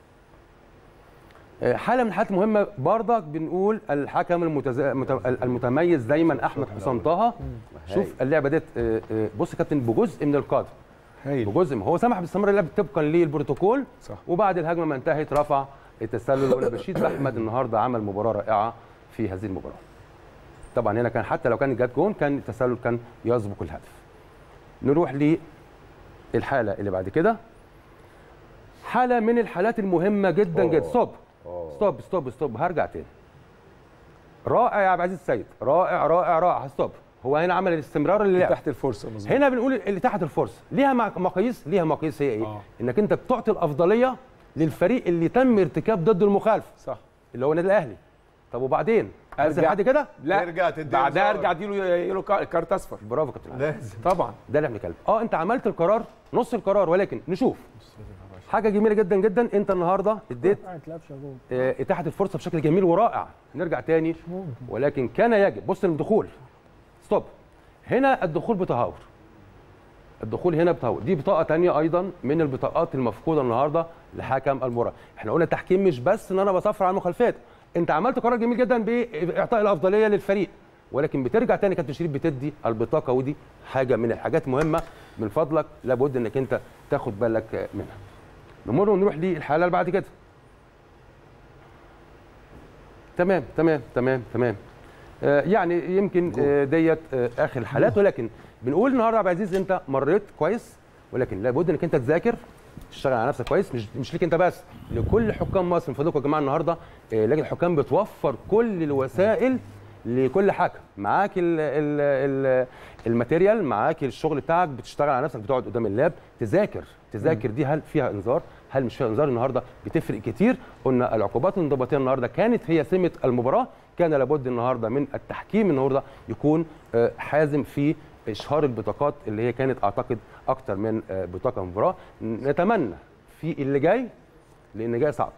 آه، حاله من الحالات المهمه برضك بنقول الحكم المتز... المت- المتميز دايما احمد حسام طه شوف اللعبه ديت آه، آه، بص يا كابتن بجزء من القدر هايل بجزء ما هو سمح باستمرار اللعب طبقا للبروتوكول صح. وبعد الهجمه ما انتهت رفع التسلل ولا بشير احمد النهارده عمل مباراه رائعه في هذه المباراه طبعا هنا كان حتى لو كان جت جون كان التسلل كان يسبق الهدف نروح للحاله اللي بعد كده حاله من الحالات المهمه جدا جدا ستوب ستوب ستوب ستوب هرجع تاني رائع يا عبد العزيز السيد رائع رائع رائع ستوب هو هنا عمل الاستمرار اللي تحت الفرصه مظبوط هنا بنقول اللي تحت الفرصه ليها مع- مقاييس ليها مقاييس هي ايه آه. انك انت بتعطي الافضليه للفريق اللي تم ارتكاب ضد المخالف صح اللي هو النادي الاهلي طب وبعدين ارجع أرجع. لحد كده لا ترجع تدي بعدها إنذار. ارجع اديله يلو كار- كارت اصفر برافو كابتن علي. لازم طبعا ده اللي احنا بنتكلم اه انت عملت القرار نص القرار ولكن نشوف حاجه جميله جدا جدا انت النهارده اديت آه، اتاحت الفرصه بشكل جميل ورائع نرجع تاني ولكن كان يجب بص الدخول ستوب هنا الدخول بتهور الدخول هنا بتهور دي بطاقه تانية ايضا من البطاقات المفقوده النهارده لحكم المباراه احنا قلنا التحكيم مش بس ان انا بصفر على المخالفات انت عملت قرار جميل جدا باعطاء الافضليه للفريق ولكن بترجع تاني كابتن شريف بتدي البطاقه ودي حاجه من الحاجات مهمه من فضلك لابد انك انت تاخد بالك منها نمر ونروح للحاله اللي بعد كده تمام تمام تمام تمام آه يعني يمكن آه ديت آه اخر الحالات ولكن بنقول النهارده يا عبد العزيز انت مريت كويس ولكن لابد انك انت تذاكر تشتغل على نفسك كويس مش مش ليك انت بس لكل حكام مصر من فضلكم يا جماعه النهارده آه لجنه الحكام بتوفر كل الوسائل لكل حكم معاك ال ال ال الماتيريال معاك الشغل بتاعك بتشتغل على نفسك بتقعد قدام اللاب تذاكر تذاكر دي هل فيها انذار هل مش فيها انذار النهارده بتفرق كتير قلنا العقوبات الانضباطيه النهارده كانت هي سمه المباراه كان لابد النهارده من التحكيم النهارده يكون آه، حازم في اشهار البطاقات اللي هي كانت اعتقد اكتر من آه، بطاقه مباراه نتمنى في اللي جاي لان جاي صعب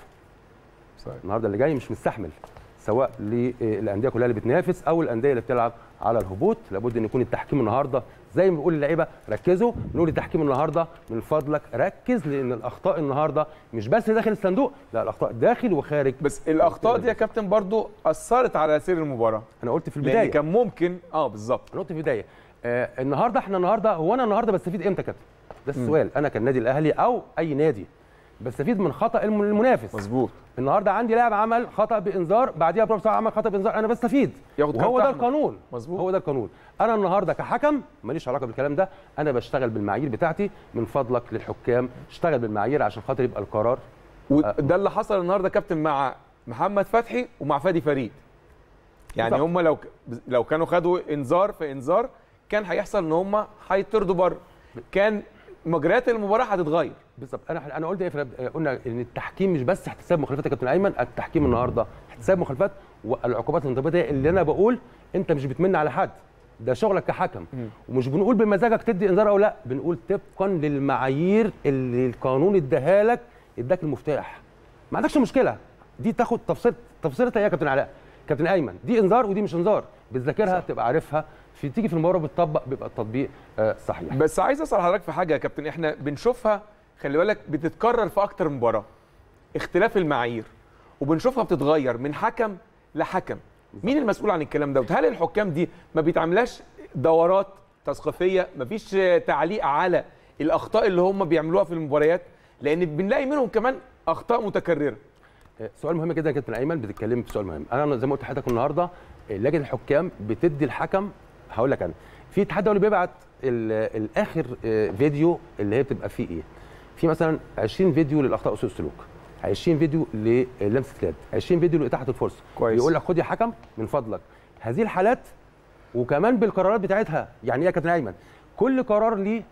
صحيح. النهارده اللي جاي مش مستحمل سواء للانديه كلها اللي بتنافس او الانديه اللي بتلعب على الهبوط لابد ان يكون التحكيم النهارده زي ما بنقول للعيبه ركزوا نقول التحكيم النهارده من فضلك ركز لان الاخطاء النهارده مش بس داخل الصندوق لا الاخطاء داخل وخارج بس الاخطاء دي يا كابتن برضو اثرت على سير المباراه انا قلت في لان البدايه كان ممكن اه بالظبط انا قلت في البدايه آه النهارده احنا النهارده هو انا النهارده بستفيد امتى يا كابتن ده السؤال انا كالنادي الاهلي او اي نادي بستفيد من خطا الم- المنافس مظبوط النهارده عندي لاعب عمل خطا بانذار بعديها بربع ساعه عمل خطا بانذار انا بستفيد ياخد وهو كارت ده أحمر. القانون مظبوط. هو ده القانون انا النهارده كحكم ماليش علاقه بالكلام ده انا بشتغل بالمعايير بتاعتي من فضلك للحكام اشتغل بالمعايير عشان خاطر يبقى القرار وده اللي حصل النهارده كابتن مع محمد فتحي ومع فادي فريد يعني بالظبط. هم لو لو كانوا خدوا انذار في انذار كان هيحصل ان هم هيطردوا بره كان مجريات المباراه هتتغير بالظبط انا انا قلت ايه في البداية؟ قلنا ان التحكيم مش بس احتساب مخالفات يا كابتن ايمن التحكيم النهارده احتساب مخالفات والعقوبات الانضباطيه اللي انا بقول انت مش بتمن على حد ده شغلك كحكم ومش بنقول بمزاجك تدي انذار او لا بنقول طبقا للمعايير اللي القانون اداها لك اداك المفتاح ما عندكش مشكله دي تاخد تفصيل تفصيلتها ايه يا كابتن علاء كابتن ايمن دي انذار ودي مش انذار بتذاكرها تبقى عارفها في تيجي في المباراه بتطبق بيبقى التطبيق آه صحيح بس عايز اسال حضرتك في حاجه يا كابتن احنا بنشوفها خلي بالك بتتكرر في اكتر من مباراه اختلاف المعايير وبنشوفها بتتغير من حكم لحكم مين المسؤول عن الكلام ده هل الحكام دي ما بيتعملهاش دورات تثقيفيه مفيش تعليق على الاخطاء اللي هم بيعملوها في المباريات لان بنلاقي منهم كمان اخطاء متكرره آه، سؤال مهم جدا يا كابتن ايمن بتتكلم في سؤال مهم انا زي ما قلت لحضرتك النهارده آه، لجنه الحكام بتدي الحكم هقول لك انا في اتحاد دولي بيبعت ال- الاخر آه، فيديو اللي هي بتبقى فيه ايه في مثلا 20 فيديو للاخطاء اسلوب السلوك 20 فيديو للمسه اليد 20 فيديو لاتاحه الفرصه كويس. يقول لك خد يا حكم من فضلك هذه الحالات وكمان بالقرارات بتاعتها يعني ايه يا كابتن ايمن كل قرار ليه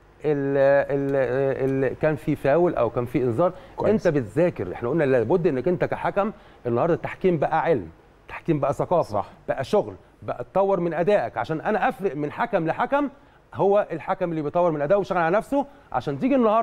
ال ال ال كان في فاول او كان في انذار كويس. انت بتذاكر احنا قلنا لابد انك انت كحكم النهارده التحكيم بقى علم التحكيم بقى ثقافه صح. بقى شغل بقى تطور من ادائك عشان انا افرق من حكم لحكم هو الحكم اللي بيطور من ادائه ويشتغل على نفسه عشان تيجي النهارده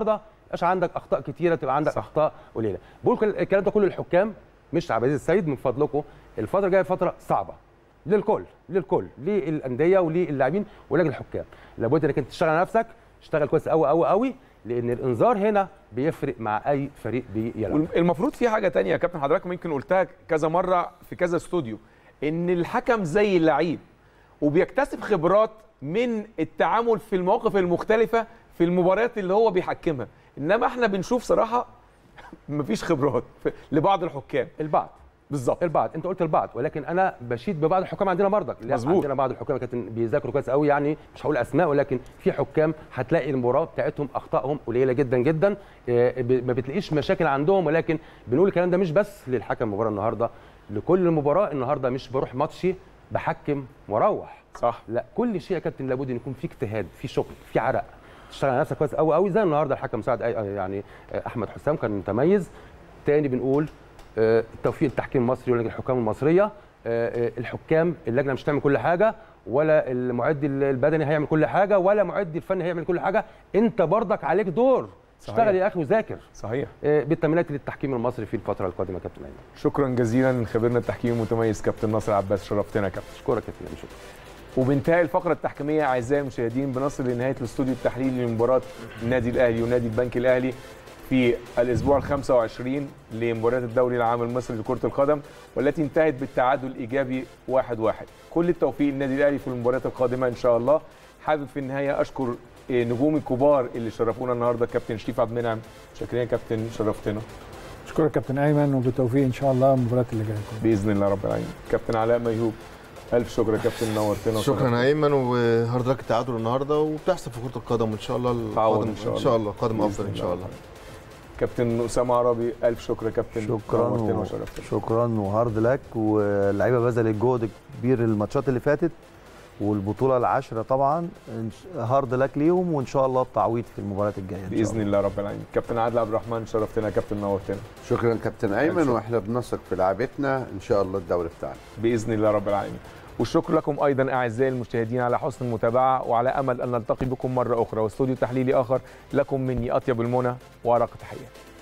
يبقاش عندك اخطاء كتيره تبقى عندك صح. اخطاء قليله بقول كل- الكلام ده كله للحكام مش عبد العزيز السيد من فضلكم الفتره الجايه فتره صعبه للكل للكل للانديه وللاعبين ولجنه الحكام لابد انك انت تشتغل على نفسك تشتغل كويس قوي قوي قوي لان الانذار هنا بيفرق مع اي فريق بيلعب المفروض في حاجه تانية يا كابتن حضرتك ممكن قلتها كذا مره في كذا استوديو ان الحكم زي اللعيب وبيكتسب خبرات من التعامل في المواقف المختلفه في المباريات اللي هو بيحكمها انما احنا بنشوف صراحه مفيش خبرات في- لبعض الحكام البعض بالظبط البعض انت قلت البعض ولكن انا بشيد ببعض الحكام عندنا برضك لا، مظبوط. عندنا بعض الحكام كانت بيذاكروا كويس قوي يعني مش هقول اسماء ولكن في حكام هتلاقي المباراه بتاعتهم اخطائهم قليله جدا جدا آه، ب- ما بتلاقيش مشاكل عندهم ولكن بنقول الكلام ده مش بس للحكم المباراه النهارده لكل المباراه النهارده مش بروح ماتشي بحكم واروح صح لا كل شيء يا كابتن لابد ان يكون في اجتهاد في شغل في عرق تشتغل على نفسك كويس قوي قوي زي النهارده الحكم مساعد أي- يعني آه، احمد حسام كان متميز تاني بنقول آه، توفيق التحكيم المصري ولجنه الحكام المصريه آه، آه، الحكام اللجنه مش هتعمل كل حاجه ولا المعد البدني هيعمل كل حاجه ولا معد الفني هيعمل كل حاجه انت برضك عليك دور صحيح. اشتغل يا اخي وذاكر صحيح آه، بالتمرينات للتحكيم المصري في الفتره القادمه يا كابتن ايمن شكرا جزيلا خبيرنا التحكيمي المتميز كابتن ناصر عباس شرفتنا يا كابتن اشكرك يا كابتن شكرا وبانتهاء الفقرة التحكيمية أعزائي المشاهدين بنصل لنهاية الاستوديو التحليلي لمباراة النادي الأهلي ونادي البنك الأهلي في الأسبوع ال 25 لمباريات الدوري العام المصري لكرة القدم والتي انتهت بالتعادل الإيجابي 1-1 كل التوفيق للنادي الأهلي في المباريات القادمة إن شاء الله حابب في النهاية أشكر آه، نجوم الكبار اللي شرفونا النهارده كابتن شريف عبد المنعم شكرا يا كابتن شرفتنا اشكرك كابتن ايمن وبالتوفيق ان شاء الله المباراه اللي جايه باذن الله رب العالمين كابتن علاء ميهوب الف شكر يا كابتن نورتنا شكرا وشرفتنا. يا ايمن وهارد لك التعادل النهارده وبتحصل في كره القدم وان شاء الله تعوض القادم ان شاء الله قادم بإذن افضل ان شاء الله كابتن اسامه عربي الف شكر يا كابتن شكرا نورتنا و... وشرفتنا شكرا وهارد لك واللعيبه بذلت جهد كبير الماتشات اللي فاتت والبطوله العاشره طبعا إن- هارد لك ليهم وان شاء الله التعويض في المباريات الجايه إن شاء باذن الله رب العالمين كابتن عادل عبد الرحمن شرفتنا يا كابتن نورتنا شكرا كابتن ايمن شكرا. واحنا بنثق في لعبتنا ان شاء الله الدوري بتاعنا باذن الله رب العالمين والشكر لكم ايضا اعزائي المشاهدين على حسن المتابعه وعلى امل ان نلتقي بكم مره اخرى واستوديو تحليلي اخر لكم مني اطيب المنى وارق تحياتي